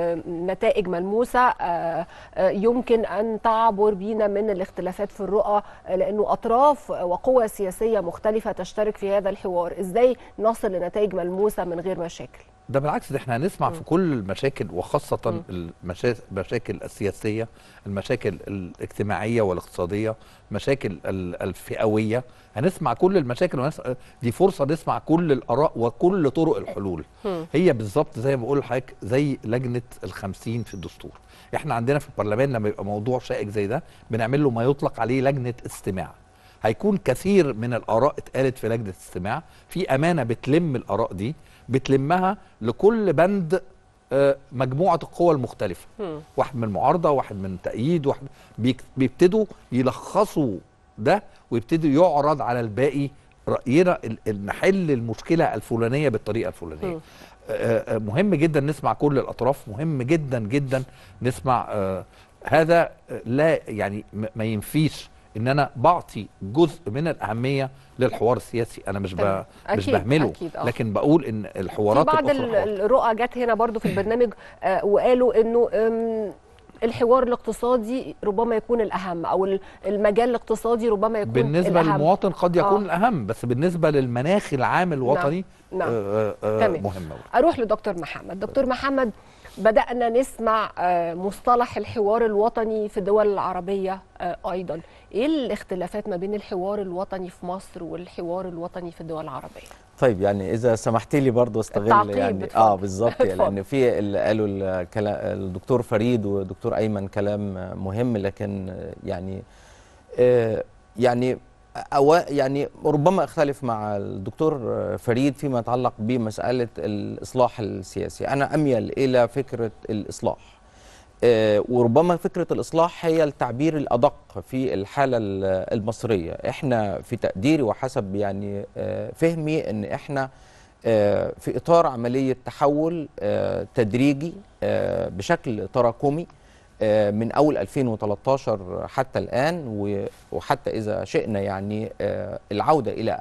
Speaker 1: لنتائج ملموسه آه، آه، يمكن ان تعبر بينا من الاختلافات في الرؤى آه، لانه اطراف وقوى سياسيه مختلفه تشترك في هذا الحوار ازاي نصل لنتائج ملموسه من غير مشاكل
Speaker 12: ده بالعكس ده احنا هنسمع في كل المشاكل وخاصة المشا- المشاكل السياسية المشاكل الاجتماعية والاقتصادية مشاكل ال- الفئوية هنسمع كل المشاكل ونس... دي فرصة نسمع كل الآراء وكل طرق الحلول
Speaker 13: مم.
Speaker 12: هي بالظبط زي ما بقول لحضرتك زي لجنة الخمسين في الدستور احنا عندنا في البرلمان لما يبقى موضوع شائك زي ده بنعمل له ما يطلق عليه لجنة استماع هيكون كثير من الآراء اتقالت في لجنة استماع في أمانة بتلم الآراء دي بتلمها لكل بند آه، مجموعة القوى المختلفة
Speaker 13: مم.
Speaker 12: واحد من المعارضة واحد من تأييد واحد بيك- بيبتدوا يلخصوا ده ويبتدوا يعرض على الباقي رأينا ال- ال- نحل المشكلة الفلانية بالطريقة الفلانية
Speaker 13: مم.
Speaker 12: آه، آه، مهم جدا نسمع كل الأطراف مهم جدا جدا نسمع آه، هذا آه، لا يعني م- ما ينفيش ان انا بعطي جزء من الاهميه للحوار السياسي انا مش ب...
Speaker 1: تمام.
Speaker 12: مش
Speaker 1: أكيد،
Speaker 12: بهمله
Speaker 1: أكيد، آه.
Speaker 12: لكن بقول ان
Speaker 1: في
Speaker 12: الحوارات
Speaker 1: بعض
Speaker 12: الأخرى
Speaker 1: ال-
Speaker 12: حوار.
Speaker 1: الرؤى جت هنا برضو في البرنامج آه، وقالوا انه أم، الحوار الاقتصادي ربما يكون الاهم او ال- المجال الاقتصادي ربما يكون
Speaker 12: بالنسبه
Speaker 1: الأهم.
Speaker 12: للمواطن قد يكون
Speaker 1: آه.
Speaker 12: الاهم بس بالنسبه للمناخ العام الوطني
Speaker 1: نعم.
Speaker 12: آه، آه،
Speaker 1: تمام.
Speaker 12: مهم أوي.
Speaker 1: اروح لدكتور محمد دكتور محمد بدانا نسمع آه، مصطلح الحوار الوطني في الدول العربيه آه، ايضا ايه الاختلافات ما بين الحوار الوطني في مصر والحوار الوطني في الدول العربيه
Speaker 14: طيب يعني اذا سمحت لي برضه استغل
Speaker 1: التعقيب،
Speaker 14: يعني
Speaker 1: اتفضل.
Speaker 14: اه بالظبط يعني
Speaker 1: اتفضل.
Speaker 14: لان في اللي قالوا الكلام الدكتور فريد والدكتور ايمن كلام مهم لكن يعني آه يعني أو يعني ربما اختلف مع الدكتور فريد فيما يتعلق بمساله الاصلاح السياسي انا اميل الى فكره الاصلاح آه، وربما فكرة الإصلاح هي التعبير الأدق في الحالة ال- المصرية إحنا في تقديري وحسب يعني آه، فهمي أن إحنا آه، في إطار عملية تحول آه، تدريجي آه، بشكل تراكمي آه، من أول 2013 حتى الآن و- وحتى إذا شئنا يعني آه، العودة إلى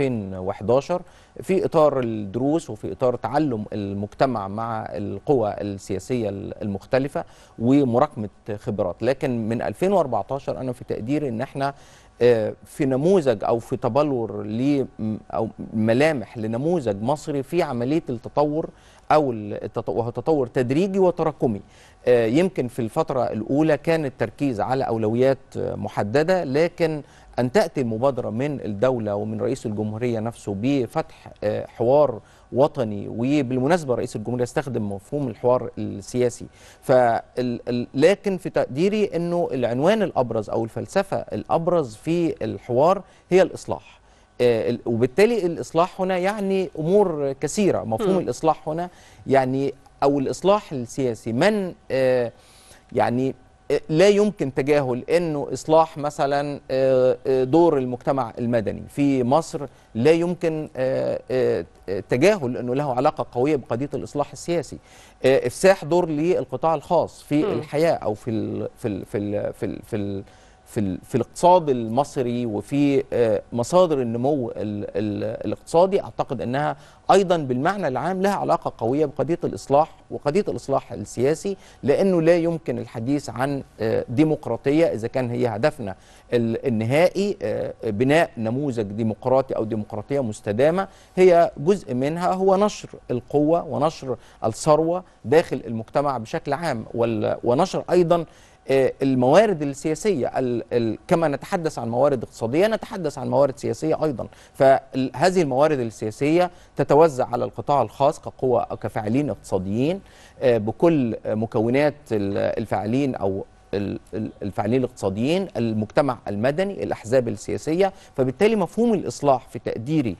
Speaker 14: 2011 في إطار الدروس وفي إطار تعلم المجتمع مع القوى السياسية المختلفة ومراكمة خبرات لكن من 2014 أنا في تقديري أن احنا آه، في نموذج أو في تبلور ل أو ملامح لنموذج مصري في عملية التطور أو التط- وهو تطور تدريجي وتراكمي آه، يمكن في الفترة الأولى كان التركيز على أولويات آه، محددة لكن أن تأتي المبادرة من الدولة ومن رئيس الجمهورية نفسه بفتح آه، حوار وطني وبالمناسبة رئيس الجمهورية استخدم مفهوم الحوار السياسي فال ال- لكن في تقديري أنه العنوان الأبرز أو الفلسفة الأبرز في الحوار هي الإصلاح آه، ال- وبالتالي الإصلاح هنا يعني أمور كثيرة مفهوم
Speaker 13: مم.
Speaker 14: الإصلاح هنا يعني أو الإصلاح السياسي من آه، يعني آه، لا يمكن تجاهل انه اصلاح مثلا آه، آه، دور المجتمع المدني في مصر لا يمكن آه، آه، آه، تجاهل انه له علاقه قويه بقضيه الاصلاح السياسي آه، افساح دور للقطاع الخاص في
Speaker 13: مم.
Speaker 14: الحياه او في ال في ال في ال في ال في ال في ال- في الاقتصاد المصري وفي آه، مصادر النمو ال- ال- الاقتصادي اعتقد انها ايضا بالمعنى العام لها علاقه قويه بقضيه الاصلاح وقضيه الاصلاح السياسي لانه لا يمكن الحديث عن آه، ديمقراطيه اذا كان هي هدفنا ال- النهائي آه، بناء نموذج ديمقراطي او ديمقراطيه مستدامه هي جزء منها هو نشر القوه ونشر الثروه داخل المجتمع بشكل عام وال- ونشر ايضا آه، الموارد السياسيه ال- ال- كما نتحدث عن موارد اقتصاديه نتحدث عن موارد سياسيه ايضا فهذه الموارد السياسيه تتوزع على القطاع الخاص كقوه أو كفاعلين اقتصاديين آه، بكل آه، مكونات ال- الفاعلين او ال- ال- الفاعلين الاقتصاديين المجتمع المدني الاحزاب السياسيه فبالتالي مفهوم الاصلاح في تقديري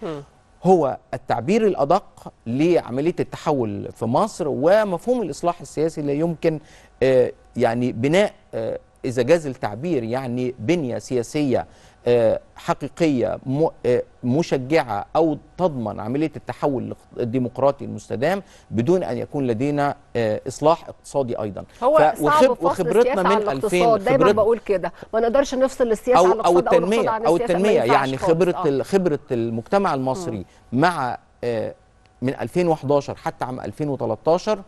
Speaker 14: هو التعبير الادق لعمليه التحول في مصر ومفهوم الاصلاح السياسي لا يمكن آه، يعني بناء آه، اذا جاز التعبير يعني بنيه سياسيه آه، حقيقيه م- آه، مشجعه او تضمن عمليه التحول الديمقراطي المستدام بدون ان يكون لدينا آه، اصلاح اقتصادي ايضا
Speaker 1: هو
Speaker 14: ف-
Speaker 1: صعب
Speaker 14: وخب-
Speaker 1: فصل السياسه عن الاقتصاد دايما
Speaker 14: خبرت-
Speaker 1: بقول كده ما نقدرش نفصل السياسه عن
Speaker 14: او
Speaker 1: الاقتصاد
Speaker 14: او
Speaker 1: الاقتصاد
Speaker 14: التنميه
Speaker 1: عن
Speaker 14: او
Speaker 1: السياسة، ما
Speaker 14: التنميه
Speaker 1: ينفعش
Speaker 14: يعني
Speaker 1: خالص.
Speaker 14: خبره
Speaker 1: آه.
Speaker 14: ال- خبره المجتمع المصري مع آه، من 2011 حتى عام 2013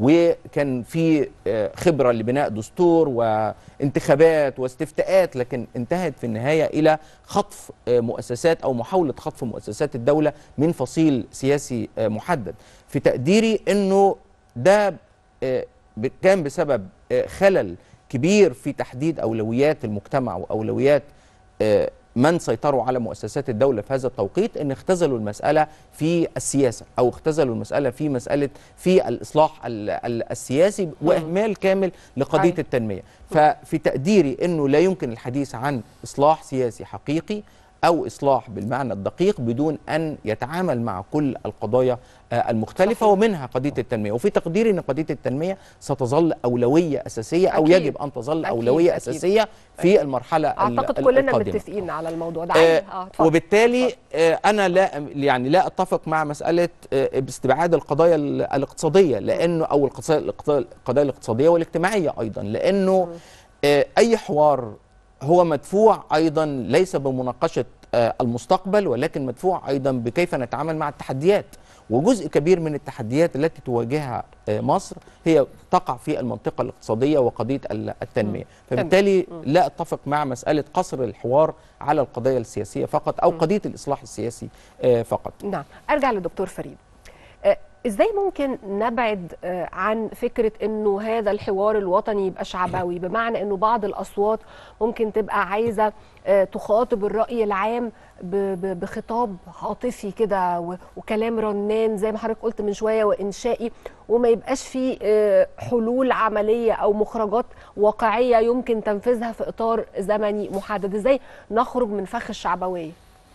Speaker 14: وكان في آه، خبره لبناء دستور وانتخابات واستفتاءات لكن انتهت في النهايه الى خطف آه، مؤسسات او محاوله خطف مؤسسات الدوله من فصيل سياسي آه، محدد في تقديري انه ده آه، ب- كان بسبب آه، خلل كبير في تحديد اولويات المجتمع واولويات آه، من سيطروا على مؤسسات الدولة في هذا التوقيت ان اختزلوا المسألة في السياسة او اختزلوا المسألة في مسألة في الإصلاح ال- ال- السياسي وإهمال كامل لقضية
Speaker 1: أيوة.
Speaker 14: التنمية ففي تقديري انه لا يمكن الحديث عن إصلاح سياسي حقيقي او اصلاح بالمعنى الدقيق بدون ان يتعامل مع كل القضايا آه، المختلفه ومنها قضيه التنميه وفي تقديري ان قضيه التنميه ستظل اولويه اساسيه او
Speaker 1: أكيد.
Speaker 14: يجب ان تظل
Speaker 1: أكيد،
Speaker 14: اولويه
Speaker 1: أكيد.
Speaker 14: اساسيه في المرحله ال-
Speaker 1: اعتقد
Speaker 14: ال-
Speaker 1: كلنا
Speaker 14: القادمة.
Speaker 1: متفقين على الموضوع ده
Speaker 14: آه
Speaker 1: عادي. اه اتفضل.
Speaker 14: وبالتالي آه انا لا يعني لا اتفق مع مساله آه باستبعاد القضايا ال- الاقتصاديه لانه او القضايا الاقتصاد- القضايا الاقتصاديه والاجتماعيه ايضا لانه آه اي حوار هو مدفوع ايضا ليس بمناقشه آه المستقبل ولكن مدفوع ايضا بكيف نتعامل مع التحديات وجزء كبير من التحديات التي تواجهها آه، مصر هي تقع في المنطقه الاقتصاديه وقضيه ال- التنميه فبالتالي لا اتفق مع مساله قصر الحوار على القضايا السياسيه فقط او قضيه الاصلاح السياسي آه، فقط
Speaker 1: نعم ارجع لدكتور فريد آه، ازاي ممكن نبعد آه، عن فكره انه هذا الحوار الوطني يبقى شعبوي بمعنى انه بعض الاصوات ممكن تبقى عايزه آه، تخاطب الراي العام ب- ب- بخطاب عاطفي كده و- وكلام رنان زي ما حضرتك قلت من شويه وانشائي وما يبقاش فيه آه، حلول عمليه او مخرجات واقعيه يمكن تنفيذها في اطار زمني محدد ازاي نخرج من فخ الشعبويه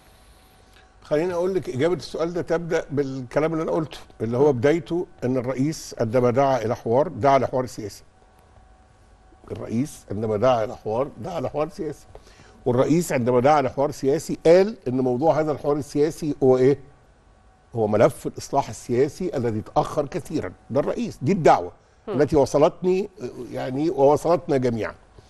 Speaker 11: خليني اقول لك اجابه السؤال ده تبدا بالكلام اللي انا قلته اللي هو بدايته ان الرئيس عندما دعا الى حوار دعا لحوار سياسي الرئيس عندما دعا الى حوار دعا لحوار سياسي والرئيس عندما دعا لحوار سياسي قال ان موضوع هذا الحوار السياسي هو ايه هو ملف الاصلاح السياسي الذي تاخر كثيرا ده الرئيس دي الدعوه التي وصلتني يعني ووصلتنا جميعا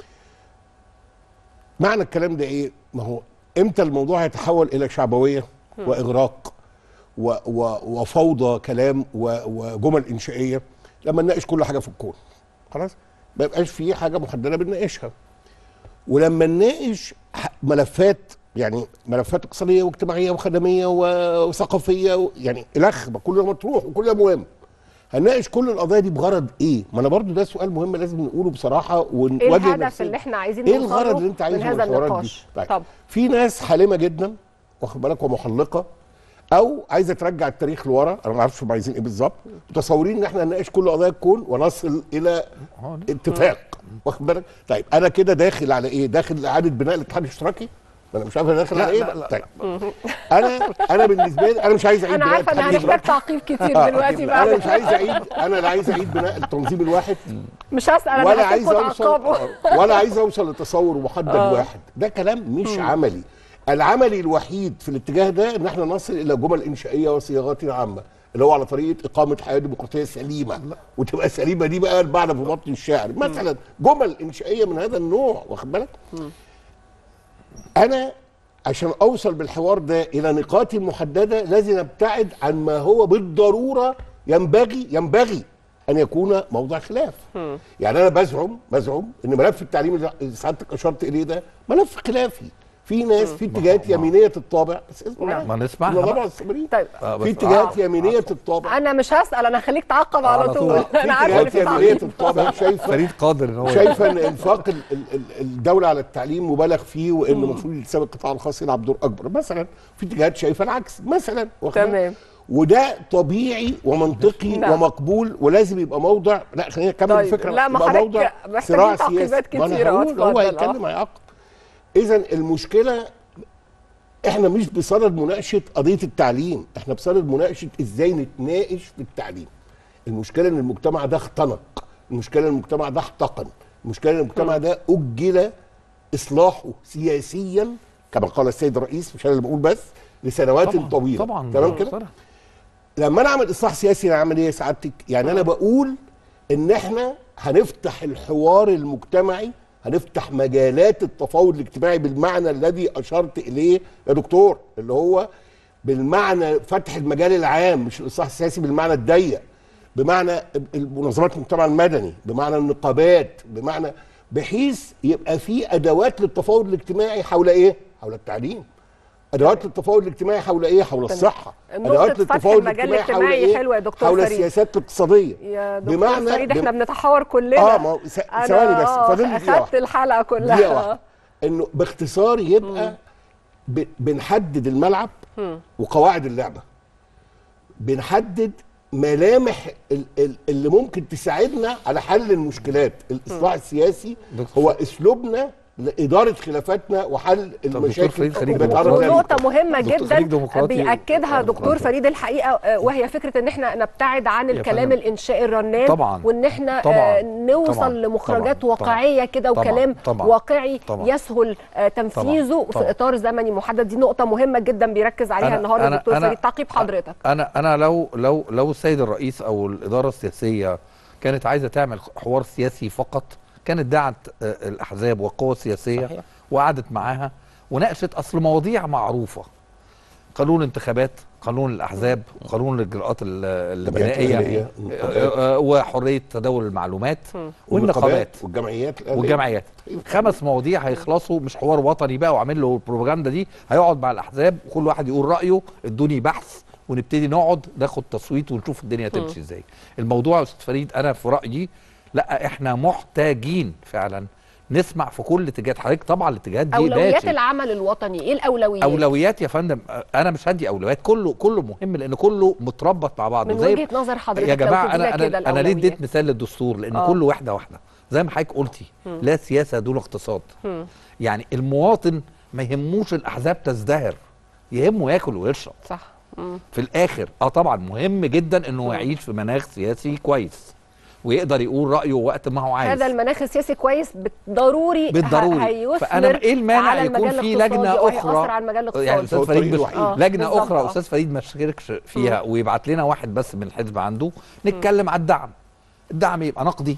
Speaker 11: معنى الكلام ده ايه ما هو امتى الموضوع هيتحول الى شعبويه واغراق و و وفوضى كلام و وجمل انشائيه لما نناقش كل حاجه في الكون خلاص ما يبقاش في حاجه محدده بنناقشها ولما نناقش ح- ملفات يعني ملفات اقتصاديه واجتماعيه وخدميه و- وثقافيه و يعني الخ ما كل ده مطروح وكل ده مهم هنناقش كل القضايا دي بغرض ايه؟ ما انا برضو ده سؤال مهم لازم نقوله بصراحه
Speaker 1: ايه
Speaker 11: ونواجه
Speaker 1: الهدف
Speaker 11: نفسنا.
Speaker 1: اللي احنا عايزين
Speaker 11: ايه
Speaker 1: نوصله
Speaker 11: الغرض اللي انت عايزه
Speaker 1: من
Speaker 11: من
Speaker 1: هذا
Speaker 11: الحوارات دي؟
Speaker 1: النقاش
Speaker 11: طيب.
Speaker 1: طب
Speaker 11: في ناس حالمه جدا واخد بالك ومحلقه او عايزه ترجع التاريخ لورا انا ما اعرفش هم عايزين ايه بالظبط متصورين ان احنا هنناقش كل قضايا الكون ونصل الى اتفاق واخد بالك طيب انا كده داخل على ايه داخل اعاده بناء الاتحاد الاشتراكي ما انا مش عارف انا داخل
Speaker 12: لا،
Speaker 11: على ايه
Speaker 12: لا،
Speaker 11: بقى.
Speaker 12: لا،
Speaker 11: طيب انا انا بالنسبه لي انا مش عايز اعيد
Speaker 1: انا
Speaker 11: بناء
Speaker 1: عارفه ان
Speaker 11: الاتحاد
Speaker 1: هنحتاج
Speaker 11: الاشتراكي.
Speaker 1: تعقيب كتير دلوقتي بقى
Speaker 11: انا مش عايز اعيد انا لا عايز اعيد بناء التنظيم الواحد
Speaker 1: مش هسال انا
Speaker 11: ولا عايز
Speaker 1: هسيبكم
Speaker 11: اوصل
Speaker 1: تعقبوا
Speaker 11: ولا عايز اوصل لتصور محدد
Speaker 1: آه.
Speaker 11: واحد ده كلام مش عملي العملي الوحيد في الاتجاه ده ان احنا نصل الى جمل انشائيه وصياغات عامه اللي هو على طريقه اقامه حياه ديمقراطيه سليمه وتبقى سليمه دي بقى المعنى في بطن الشعر مثلا جمل انشائيه من هذا النوع واخد بالك انا عشان اوصل بالحوار ده الى نقاط محدده لازم ابتعد عن ما هو بالضروره ينبغي ينبغي ان يكون موضع خلاف يعني انا بزعم بزعم ان ملف التعليم اللي سعادتك اشرت اليه ده ملف خلافي في ناس في اتجاهات يمينيه الطابع بس اصبر
Speaker 1: نعم.
Speaker 11: عليا.
Speaker 12: ما نسمعها
Speaker 11: الموضوع
Speaker 12: بقى.
Speaker 11: مستمرين.
Speaker 1: طيب
Speaker 12: آه، بس-
Speaker 11: في اتجاهات
Speaker 12: آه.
Speaker 11: يمينيه الطابع
Speaker 1: انا مش هسال انا هخليك تعقب على
Speaker 12: على
Speaker 1: طول
Speaker 12: طول.
Speaker 11: في
Speaker 1: انا عارفه ان
Speaker 11: اتجاهات
Speaker 1: في
Speaker 11: يمينيه
Speaker 1: تعقيب.
Speaker 11: الطابع شايفه
Speaker 12: فريد قادر ان هو
Speaker 11: شايفه ان انفاق ال- ال- ال- الدوله على التعليم مبالغ فيه وان المفروض يتساب القطاع الخاص يلعب دور اكبر مثلا في اتجاهات شايفه العكس مثلا واخد بالك؟
Speaker 1: تمام.
Speaker 11: وده طبيعي ومنطقي
Speaker 1: نعم.
Speaker 11: ومقبول ولازم يبقى موضع لا خلينا نكمل
Speaker 1: طيب،
Speaker 11: الفكره
Speaker 1: لا، ما
Speaker 11: يبقى
Speaker 1: حضرتك
Speaker 11: موضع
Speaker 1: محتاجين
Speaker 11: صراع
Speaker 1: تعقيبات
Speaker 11: سياسي ما أنا
Speaker 1: كتيرة.
Speaker 11: هقول، هو
Speaker 1: اتفضل، آه.
Speaker 11: هيتكلم هيعقب اذا المشكله احنا مش بصدد مناقشه قضيه التعليم احنا بصدد مناقشه ازاي نتناقش في التعليم المشكله ان المجتمع ده اختنق المشكله ان المجتمع ده احتقن المشكله ان المجتمع ده اجل اصلاحه سياسيا كما قال السيد الرئيس مش انا اللي بقول بس لسنوات
Speaker 12: طبعاً،
Speaker 11: طويله
Speaker 12: طبعا
Speaker 11: تمام كده
Speaker 12: صراحة.
Speaker 11: لما انا اعمل اصلاح سياسي انا اعمل ايه يا سعادتك؟ يعني انا بقول ان احنا هنفتح الحوار المجتمعي هنفتح مجالات التفاوض الاجتماعي بالمعنى الذي اشرت اليه يا دكتور اللي هو بالمعنى فتح المجال العام مش الاصلاح السياسي بالمعنى الضيق بمعنى منظمات المجتمع المدني بمعنى النقابات بمعنى بحيث يبقى في ادوات للتفاوض الاجتماعي حول ايه؟ حول التعليم ادوات للتفاوض الاجتماعي حول ايه؟ حول الصحه
Speaker 1: نقطة
Speaker 11: ادوات
Speaker 1: فتح
Speaker 11: للتفاوض
Speaker 1: المجال
Speaker 11: الاجتماعي حول
Speaker 1: الاجتماعي
Speaker 11: ايه؟
Speaker 1: حلوة يا دكتور
Speaker 11: حول
Speaker 1: فريد.
Speaker 11: السياسات الاقتصاديه
Speaker 1: يا دكتور
Speaker 11: بمعنى-
Speaker 1: فريد احنا
Speaker 11: بم-
Speaker 1: بنتحاور كلنا
Speaker 11: اه ما هو س-
Speaker 1: أنا
Speaker 11: ثواني بس
Speaker 1: آه،
Speaker 11: فاضل لي دقيقة
Speaker 1: اخدت
Speaker 11: واحدة.
Speaker 1: الحلقه
Speaker 11: دقيقه
Speaker 1: كلها
Speaker 11: واحده انه باختصار يبقى ب- بنحدد الملعب
Speaker 1: مم.
Speaker 11: وقواعد اللعبه بنحدد ملامح ال- ال- اللي ممكن تساعدنا على حل المشكلات الاصلاح السياسي هو اسلوبنا لاداره خلافاتنا وحل المشاكل
Speaker 12: فريد خليج
Speaker 11: اللي بنتعرض لها
Speaker 1: ونقطة مهمة
Speaker 12: دكتور خليج
Speaker 1: جدا
Speaker 12: ديمقراطي.
Speaker 1: بيأكدها دكتور فريد الحقيقة آه، وهي فكرة ان احنا نبتعد عن
Speaker 12: يا
Speaker 1: الكلام
Speaker 12: فندم.
Speaker 1: الانشائي الرنان
Speaker 12: طبعاً.
Speaker 1: وان احنا
Speaker 12: طبعاً.
Speaker 1: آه، نوصل
Speaker 12: طبعاً.
Speaker 1: لمخرجات
Speaker 12: طبعاً.
Speaker 1: واقعية كده
Speaker 12: طبعاً.
Speaker 1: وكلام
Speaker 12: طبعاً.
Speaker 1: واقعي
Speaker 12: طبعاً.
Speaker 1: يسهل آه، تنفيذه في
Speaker 12: طبعاً.
Speaker 1: اطار زمني محدد دي نقطة مهمة جدا بيركز عليها
Speaker 12: أنا-
Speaker 1: النهارده
Speaker 12: أنا-
Speaker 1: الدكتور
Speaker 12: أنا-
Speaker 1: فريد تعقيب حضرتك
Speaker 12: انا انا لو لو لو السيد الرئيس او الاداره السياسيه كانت عايزه تعمل حوار سياسي فقط كانت دعت آه، الاحزاب والقوى السياسيه
Speaker 14: صحيح.
Speaker 12: وقعدت معاها وناقشت اصل مواضيع معروفه قانون الانتخابات قانون الاحزاب قانون الاجراءات ال- الجنائيه
Speaker 11: الخارجية،
Speaker 12: آه، آه، وحريه تداول المعلومات والنقابات
Speaker 11: والجمعيات الأهلية.
Speaker 12: والجمعيات خمس مواضيع هيخلصوا مش حوار وطني بقى وعامل له البروباجندا دي هيقعد مع الاحزاب وكل واحد يقول رايه ادوني بحث ونبتدي نقعد ناخد تصويت ونشوف الدنيا تمشي ازاي الموضوع يا استاذ فريد انا في رايي لا احنا محتاجين فعلا نسمع في كل اتجاهات حضرتك طبعا الاتجاهات دي
Speaker 1: اولويات
Speaker 12: ماشي.
Speaker 1: العمل الوطني ايه الاولويات
Speaker 12: اولويات يا فندم انا مش هدي اولويات كله كله مهم لان كله متربط مع بعض
Speaker 1: من
Speaker 12: زي
Speaker 1: وجهة نظر حضرتك
Speaker 12: يا
Speaker 1: لو
Speaker 12: جماعه
Speaker 1: تدينا
Speaker 12: انا
Speaker 1: كده
Speaker 12: انا انا ليه
Speaker 1: الأولويات؟
Speaker 12: اديت مثال للدستور لان
Speaker 1: آه.
Speaker 12: كل واحده واحده زي ما حضرتك قلتي
Speaker 1: مم.
Speaker 12: لا سياسه دون اقتصاد
Speaker 1: مم.
Speaker 12: يعني المواطن ما يهموش الاحزاب تزدهر يهمه ياكل ويشرب
Speaker 1: صح مم.
Speaker 12: في الاخر اه طبعا مهم جدا انه يعيش في مناخ سياسي كويس ويقدر يقول رايه وقت ما هو عايز
Speaker 1: هذا المناخ السياسي كويس بالضروري
Speaker 12: بالضروري
Speaker 1: ه- هيثمر
Speaker 12: فانا ايه المانع
Speaker 1: على
Speaker 12: يكون
Speaker 1: المجال
Speaker 12: في
Speaker 1: الاقتصادي
Speaker 12: لجنه
Speaker 1: أو هيأثر
Speaker 12: اخرى
Speaker 1: على المجال الاقتصادي
Speaker 12: يعني استاذ
Speaker 11: هو
Speaker 12: فريد
Speaker 11: الطريق
Speaker 12: مش
Speaker 11: الوحيد.
Speaker 1: آه،
Speaker 12: لجنه
Speaker 1: بالظبط،
Speaker 12: اخرى
Speaker 1: آه.
Speaker 12: استاذ فريد ما شاركش فيها ويبعت لنا واحد بس من الحزب عنده نتكلم على الدعم الدعم يبقى نقدي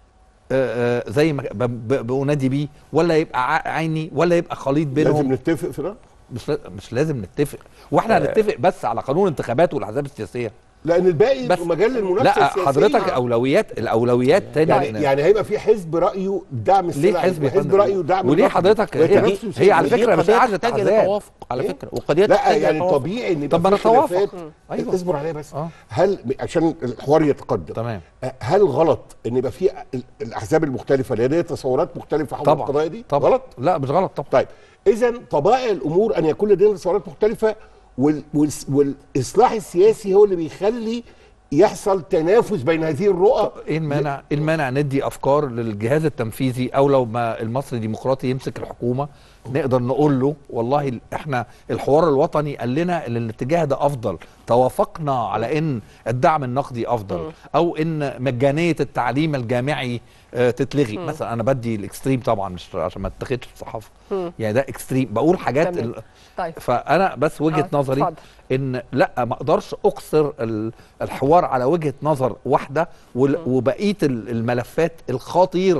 Speaker 12: آه، آه، زي ما ب- ب- بنادي بيه ولا يبقى ع- عيني ولا يبقى خليط بينهم
Speaker 11: لازم نتفق في ده
Speaker 12: مش لا- مش لازم نتفق واحنا هنتفق بس على قانون الانتخابات والاحزاب السياسيه
Speaker 11: لان الباقي
Speaker 12: بس
Speaker 11: مجال للمنافسه
Speaker 12: لا
Speaker 11: السياسيه
Speaker 12: حضرتك اولويات الاولويات تاني
Speaker 11: يعني يعني هيبقى في حزب رايه دعم
Speaker 12: ليه
Speaker 11: السلع
Speaker 12: حزب يا
Speaker 11: وحزب
Speaker 12: فندم؟
Speaker 11: رايه دعم
Speaker 12: وليه
Speaker 11: النقد.
Speaker 12: حضرتك هي,
Speaker 11: ويتنافسوا
Speaker 12: هي على
Speaker 11: سياسياً.
Speaker 12: فكره مش
Speaker 14: قضية
Speaker 12: قاعده
Speaker 14: تحتاج
Speaker 12: احزاب
Speaker 14: لتوافق على
Speaker 11: إيه؟
Speaker 14: فكره وقضيه
Speaker 11: لا
Speaker 14: تحتاج
Speaker 11: يعني
Speaker 14: لتوافق.
Speaker 11: طبيعي ان يبقى
Speaker 12: طب ما
Speaker 11: في
Speaker 12: نتوافق.
Speaker 11: خلافات
Speaker 12: أيوة.
Speaker 11: اصبر عليا بس
Speaker 12: آه.
Speaker 11: هل عشان الحوار يتقدم
Speaker 12: تمام
Speaker 11: هل غلط ان يبقى في ال- الاحزاب المختلفه لديها تصورات مختلفه حول
Speaker 12: طبعا
Speaker 11: القضايا دي
Speaker 12: طبعا
Speaker 11: غلط
Speaker 12: لا مش غلط طبعا
Speaker 11: طيب اذا طبائع الامور ان يكون لدينا تصورات مختلفه وال وال والاصلاح السياسي هو اللي بيخلي يحصل تنافس بين هذه الرؤى
Speaker 12: ايه المانع ايه المانع ندي افكار للجهاز التنفيذي او لو ما المصري الديمقراطي يمسك الحكومه نقدر نقول له والله ال- احنا الحوار الوطني قال لنا ان الاتجاه ده افضل توافقنا على ان الدعم النقدي افضل او ان مجانيه التعليم الجامعي آه، تتلغي مثلا انا بدي الاكستريم طبعا مش عشان ما تتاخدش في الصحافه يعني ده اكستريم بقول حاجات
Speaker 1: تمام.
Speaker 12: ال...
Speaker 1: طيب
Speaker 12: فانا بس وجهه
Speaker 1: آه،
Speaker 12: نظري
Speaker 1: اتفضل.
Speaker 12: ان لا ما اقدرش اقصر ال- الحوار على وجهه نظر واحده وال- وبقيه ال- الملفات الخطيره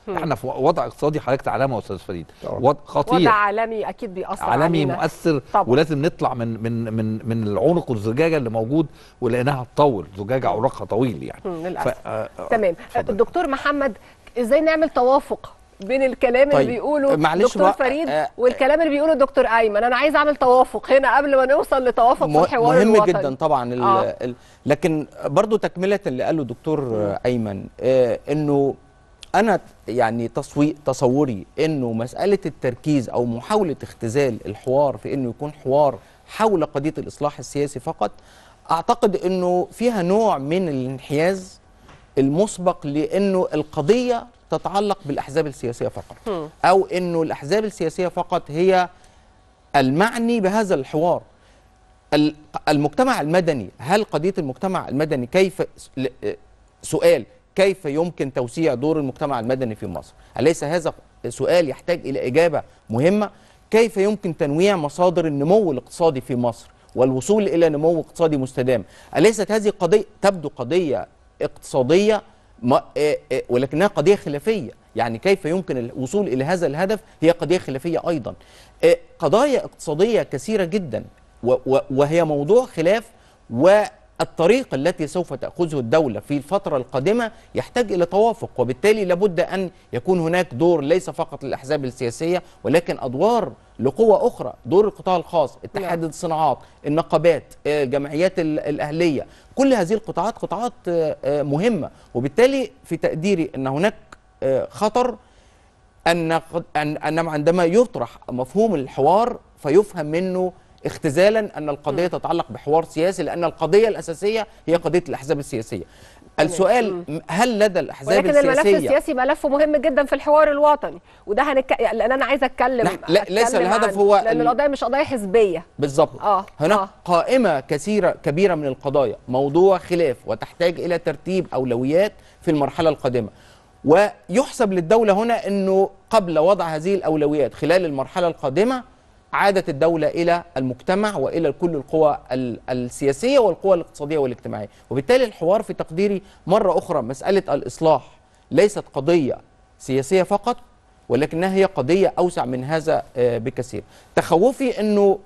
Speaker 1: مم.
Speaker 12: احنا في وضع اقتصادي حضرتك تعلمه يا استاذ فريد وضع خطير
Speaker 1: وضع عالمي اكيد بيأثر
Speaker 12: عالمي
Speaker 1: علينا.
Speaker 12: مؤثر
Speaker 1: طبعا.
Speaker 12: ولازم نطلع من من من من العنق الزجاجه اللي موجود ولانها تطول زجاجه عوراقها طويل يعني
Speaker 1: مم، للأسف.
Speaker 12: ف- آه، آه،
Speaker 1: تمام الدكتور محمد ازاي نعمل توافق بين الكلام
Speaker 14: طيب،
Speaker 1: اللي بيقوله
Speaker 14: معلش
Speaker 1: دكتور
Speaker 14: بقى،
Speaker 1: فريد
Speaker 14: آه،
Speaker 1: والكلام اللي بيقوله دكتور ايمن انا عايز اعمل توافق هنا قبل ما نوصل لتوافق في
Speaker 14: مه-
Speaker 1: الحوار
Speaker 14: مهم
Speaker 1: الوطني
Speaker 14: جدا طبعا ال
Speaker 1: آه.
Speaker 14: ال لكن برضو تكمله اللي قاله دكتور آه، ايمن آه انه انا يعني تصوي تصوري انه مساله التركيز او محاوله اختزال الحوار في انه يكون حوار حول قضيه الاصلاح السياسي فقط اعتقد انه فيها نوع من الانحياز المسبق لانه القضيه تتعلق بالاحزاب السياسيه فقط او انه الاحزاب السياسيه فقط هي المعني بهذا الحوار ال- المجتمع المدني هل قضيه المجتمع المدني كيف ل- سؤال كيف يمكن توسيع دور المجتمع المدني في مصر أليس هذا سؤال يحتاج إلى إجابة مهمة كيف يمكن تنويع مصادر النمو الاقتصادي في مصر والوصول إلى نمو اقتصادي مستدام أليست هذه قضية تبدو قضية اقتصادية ما آه، آه، ولكنها قضية خلافية يعني كيف يمكن الوصول إلى هذا الهدف هي قضية خلافية أيضا آه، قضايا اقتصادية كثيرة جدا و- و- وهي موضوع خلاف والطريقة التي سوف تأخذه الدولة في الفترة القادمة يحتاج إلى توافق وبالتالي لابد أن يكون هناك دور ليس فقط للأحزاب السياسية ولكن أدوار لقوة أخرى دور القطاع الخاص اتحاد الصناعات النقابات آه، الجمعيات ال- الأهلية كل هذه القطاعات قطاعات آه، آه، مهمة وبالتالي في تقديري أن هناك آه، خطر ان قد- ان ان عندما يطرح مفهوم الحوار فيفهم منه اختزالا ان القضيه تتعلق بحوار سياسي لان القضيه الاساسيه هي قضيه الاحزاب السياسيه. السؤال هل لدى الاحزاب
Speaker 1: ولكن الملف
Speaker 14: السياسيه
Speaker 1: السياسي ملف مهم جدا في الحوار الوطني وده هنك... لان انا عايزه اتكلم
Speaker 14: نعم، لا- ليس
Speaker 1: أتكلم
Speaker 14: الهدف
Speaker 1: عن-
Speaker 14: هو
Speaker 1: لان
Speaker 14: ال-
Speaker 1: القضيه مش قضيه حزبيه
Speaker 14: بالضبط
Speaker 1: اه
Speaker 14: هناك
Speaker 1: آه.
Speaker 14: قائمة كثيرة كبيرة من القضايا موضوع خلاف وتحتاج إلى ترتيب أولويات في المرحلة القادمة ويحسب للدولة هنا أنه قبل وضع هذه الأولويات خلال المرحلة القادمة عادت الدولة إلى المجتمع وإلى كل القوى ال- السياسية والقوى الاقتصادية والاجتماعية وبالتالي الحوار في تقديري مرة أخرى مسألة الإصلاح ليست قضية سياسية فقط ولكنها هي قضية أوسع من هذا آه، بكثير تخوفي أنه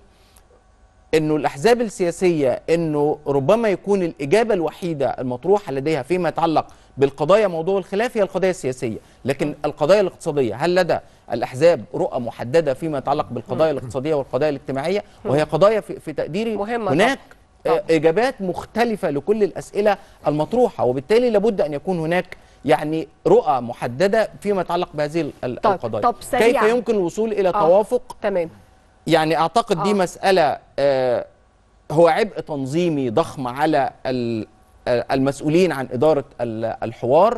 Speaker 14: انه الاحزاب السياسيه انه ربما يكون الاجابه الوحيده المطروحه لديها فيما يتعلق بالقضايا موضوع الخلاف هي القضايا السياسيه، لكن القضايا الاقتصاديه هل لدى الاحزاب رؤى محدده فيما يتعلق بالقضايا الاقتصاديه والقضايا الاجتماعيه وهي قضايا في, في تقديري
Speaker 1: مهمة
Speaker 14: هناك آه، اجابات مختلفه لكل الاسئله المطروحه وبالتالي لابد ان يكون هناك يعني رؤى محدده فيما يتعلق بهذه ال- ال-
Speaker 1: طيب،
Speaker 14: القضايا
Speaker 1: طب
Speaker 14: كيف
Speaker 1: سريعاً.
Speaker 14: يمكن الوصول الى
Speaker 1: آه.
Speaker 14: توافق
Speaker 1: تمام
Speaker 14: يعني اعتقد دي
Speaker 1: آه.
Speaker 14: مساله آه هو عبء تنظيمي ضخم على ال- آه، المسؤولين عن اداره ال- الحوار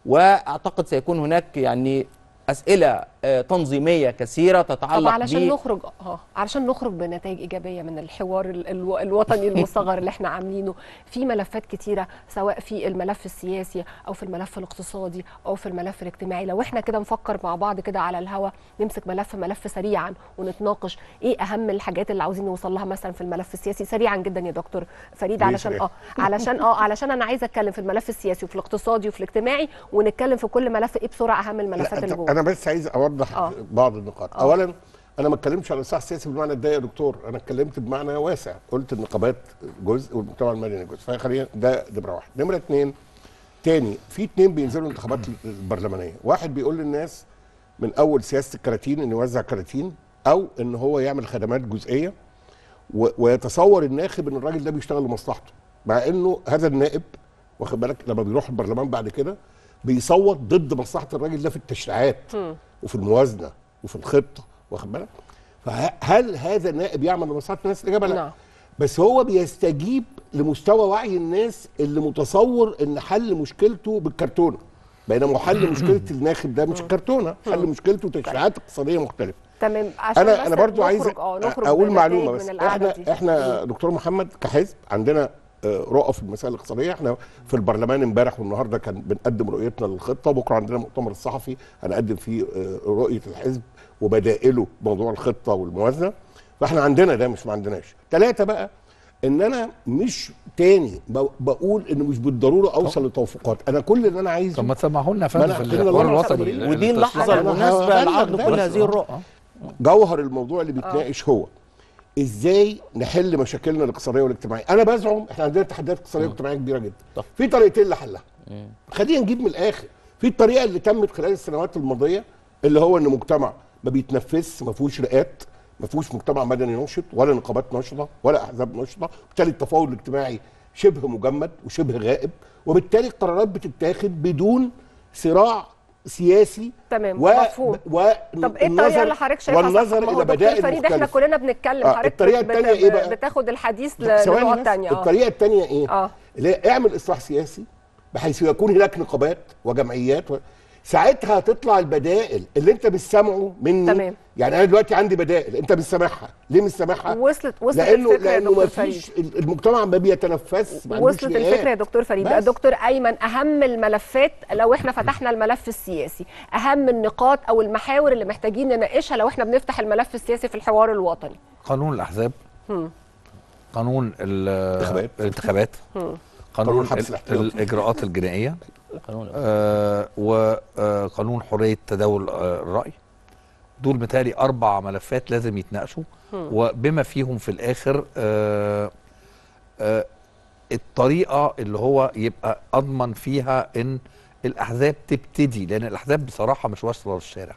Speaker 14: واعتقد سيكون هناك يعني اسئله آه، تنظيميه كثيره
Speaker 1: طب
Speaker 14: تتعلق
Speaker 1: علشان
Speaker 14: ب-
Speaker 1: نخرج اه علشان نخرج بنتائج ايجابيه من الحوار ال- الو- الوطني المصغر اللي احنا عاملينه في ملفات كتيره سواء في الملف السياسي او في الملف الاقتصادي او في الملف الاجتماعي لو احنا كده نفكر مع بعض كده على الهوا نمسك ملف ملف سريعا ونتناقش ايه اهم الحاجات اللي عاوزين نوصل لها مثلا في الملف السياسي سريعا جدا يا دكتور فريد
Speaker 11: ليه
Speaker 1: علشان
Speaker 11: سريع؟
Speaker 1: اه علشان اه علشان انا عايزه اتكلم في الملف السياسي وفي الاقتصادي وفي الاجتماعي ونتكلم في كل ملف ايه بسرعه اهم الملفات
Speaker 11: لا،
Speaker 1: اللي
Speaker 11: طب
Speaker 1: جوه
Speaker 11: انا بس عايز اوضح
Speaker 1: آه.
Speaker 11: بعض النقاط
Speaker 1: آه.
Speaker 11: اولا انا ما اتكلمتش على الاصلاح السياسي بالمعنى الضيق يا دكتور انا اتكلمت بمعنى واسع قلت النقابات جزء والمجتمع المدني جزء فخلينا ده نمره واحد نمره اثنين تاني في اتنين بينزلوا الانتخابات البرلمانيه واحد بيقول للناس من اول سياسه الكراتين انه يوزع كراتين او ان هو يعمل خدمات جزئيه و- ويتصور الناخب ان الراجل ده بيشتغل لمصلحته مع انه هذا النائب واخد بالك لما بيروح البرلمان بعد كده بيصوت ضد مصلحه الراجل ده في التشريعات وفي الموازنه وفي الخطه واخد بالك فهل هذا النائب يعمل لمصلحه الناس الاجابه لا
Speaker 1: نعم.
Speaker 11: بس هو بيستجيب لمستوى وعي الناس اللي متصور ان حل مشكلته بالكرتونه بينما حل مشكله الناخب ده مش كرتونه حل مشكلته تشريعات اقتصاديه مختلفه
Speaker 1: تمام عشان
Speaker 11: انا
Speaker 1: بس
Speaker 11: انا برضو عايز
Speaker 1: نخرج اه نخرج
Speaker 11: اقول
Speaker 1: بنتائج
Speaker 11: معلومه
Speaker 1: من
Speaker 11: بس
Speaker 1: القعدة
Speaker 11: احنا
Speaker 1: دي.
Speaker 11: احنا دكتور محمد كحزب عندنا آه، رؤى في المسائل الاقتصاديه احنا في البرلمان امبارح والنهارده كان بنقدم رؤيتنا للخطه بكره عندنا مؤتمر الصحفي هنقدم فيه آه، رؤيه الحزب وبدائله موضوع الخطه والموازنه فاحنا عندنا ده مش ما عندناش ثلاثه بقى ان انا مش تاني ب- بقول ان مش بالضروره اوصل لتوافقات انا كل اللي انا عايزه
Speaker 12: طب ما تسمحوا لنا يا
Speaker 11: ما
Speaker 12: فندم
Speaker 11: أنا-
Speaker 12: في
Speaker 11: خلينا
Speaker 12: الحوار
Speaker 11: نلخص
Speaker 12: الوطني
Speaker 11: التمرين.
Speaker 14: ودي اللحظة
Speaker 11: أنا
Speaker 14: المناسبة
Speaker 11: هبلغ
Speaker 14: لعرض
Speaker 11: ده
Speaker 14: كل
Speaker 11: بس.
Speaker 14: هذه الرؤى
Speaker 11: جوهر الموضوع اللي بيتناقش هو ازاي نحل مشاكلنا الاقتصاديه والاجتماعيه انا بزعم احنا عندنا تحديات اقتصاديه واجتماعيه كبيره جدا في طريقتين لحلها خلينا نجيب من الاخر في الطريقه اللي تمت خلال السنوات الماضيه اللي هو ان مجتمع ما بيتنفذش ما فيهوش رئات ما فيهوش مجتمع مدني نشط ولا نقابات نشطه ولا احزاب نشطه وبالتالي التفاوض الاجتماعي شبه مجمد وشبه غائب وبالتالي القرارات بتتاخد بدون صراع سياسي
Speaker 1: تمام
Speaker 11: و...
Speaker 1: مفهوم
Speaker 11: و...
Speaker 1: طب ايه الطريقه اللي حضرتك شايفها صح؟
Speaker 11: والنظر
Speaker 1: ما هو
Speaker 11: الى
Speaker 1: دكتور
Speaker 11: بدائل
Speaker 1: فريد احنا
Speaker 11: مختلفة.
Speaker 1: كلنا بنتكلم
Speaker 11: آه،
Speaker 1: حضرتك
Speaker 11: الطريقة
Speaker 1: بت-
Speaker 11: التانية إيه بقى؟
Speaker 1: بتاخد الحديث
Speaker 11: ثواني
Speaker 1: لنقط
Speaker 11: بس.
Speaker 1: تانية اه
Speaker 11: الطريقه الثانيه ايه؟
Speaker 1: اه
Speaker 11: اللي هي اعمل اصلاح سياسي بحيث يكون هناك نقابات وجمعيات و... ساعتها هتطلع البدائل اللي انت مش سامعه مني
Speaker 1: تمام.
Speaker 11: يعني انا دلوقتي عندي بدائل انت مش سامعها ليه مش سامعها؟
Speaker 1: وصلت وصلت
Speaker 11: لانه
Speaker 1: الفكره يا
Speaker 11: لانه
Speaker 1: دكتور
Speaker 11: ما
Speaker 1: فريد
Speaker 11: فيش المجتمع ما بيتنفس ما عندوش
Speaker 1: وصلت
Speaker 11: رئات.
Speaker 1: الفكره يا دكتور فريد
Speaker 11: بس.
Speaker 1: بقى دكتور ايمن اهم الملفات لو احنا فتحنا الملف السياسي اهم النقاط او المحاور اللي محتاجين نناقشها لو احنا بنفتح الملف السياسي في الحوار الوطني
Speaker 12: قانون الاحزاب
Speaker 1: هم.
Speaker 12: قانون ال-
Speaker 11: الانتخابات.
Speaker 12: الانتخابات
Speaker 1: هم.
Speaker 12: قانون
Speaker 11: قانون الحبس
Speaker 12: ال-
Speaker 11: الاحتياطي.
Speaker 12: الاجراءات الجنائيه
Speaker 14: قانون
Speaker 12: آه وقانون حريه تداول آه، الراي دول بالتالي اربع ملفات لازم يتناقشوا
Speaker 13: هم.
Speaker 12: وبما فيهم في الاخر آه آه الطريقه اللي هو يبقى اضمن فيها ان الاحزاب تبتدي لان الاحزاب بصراحه مش واصله للشارع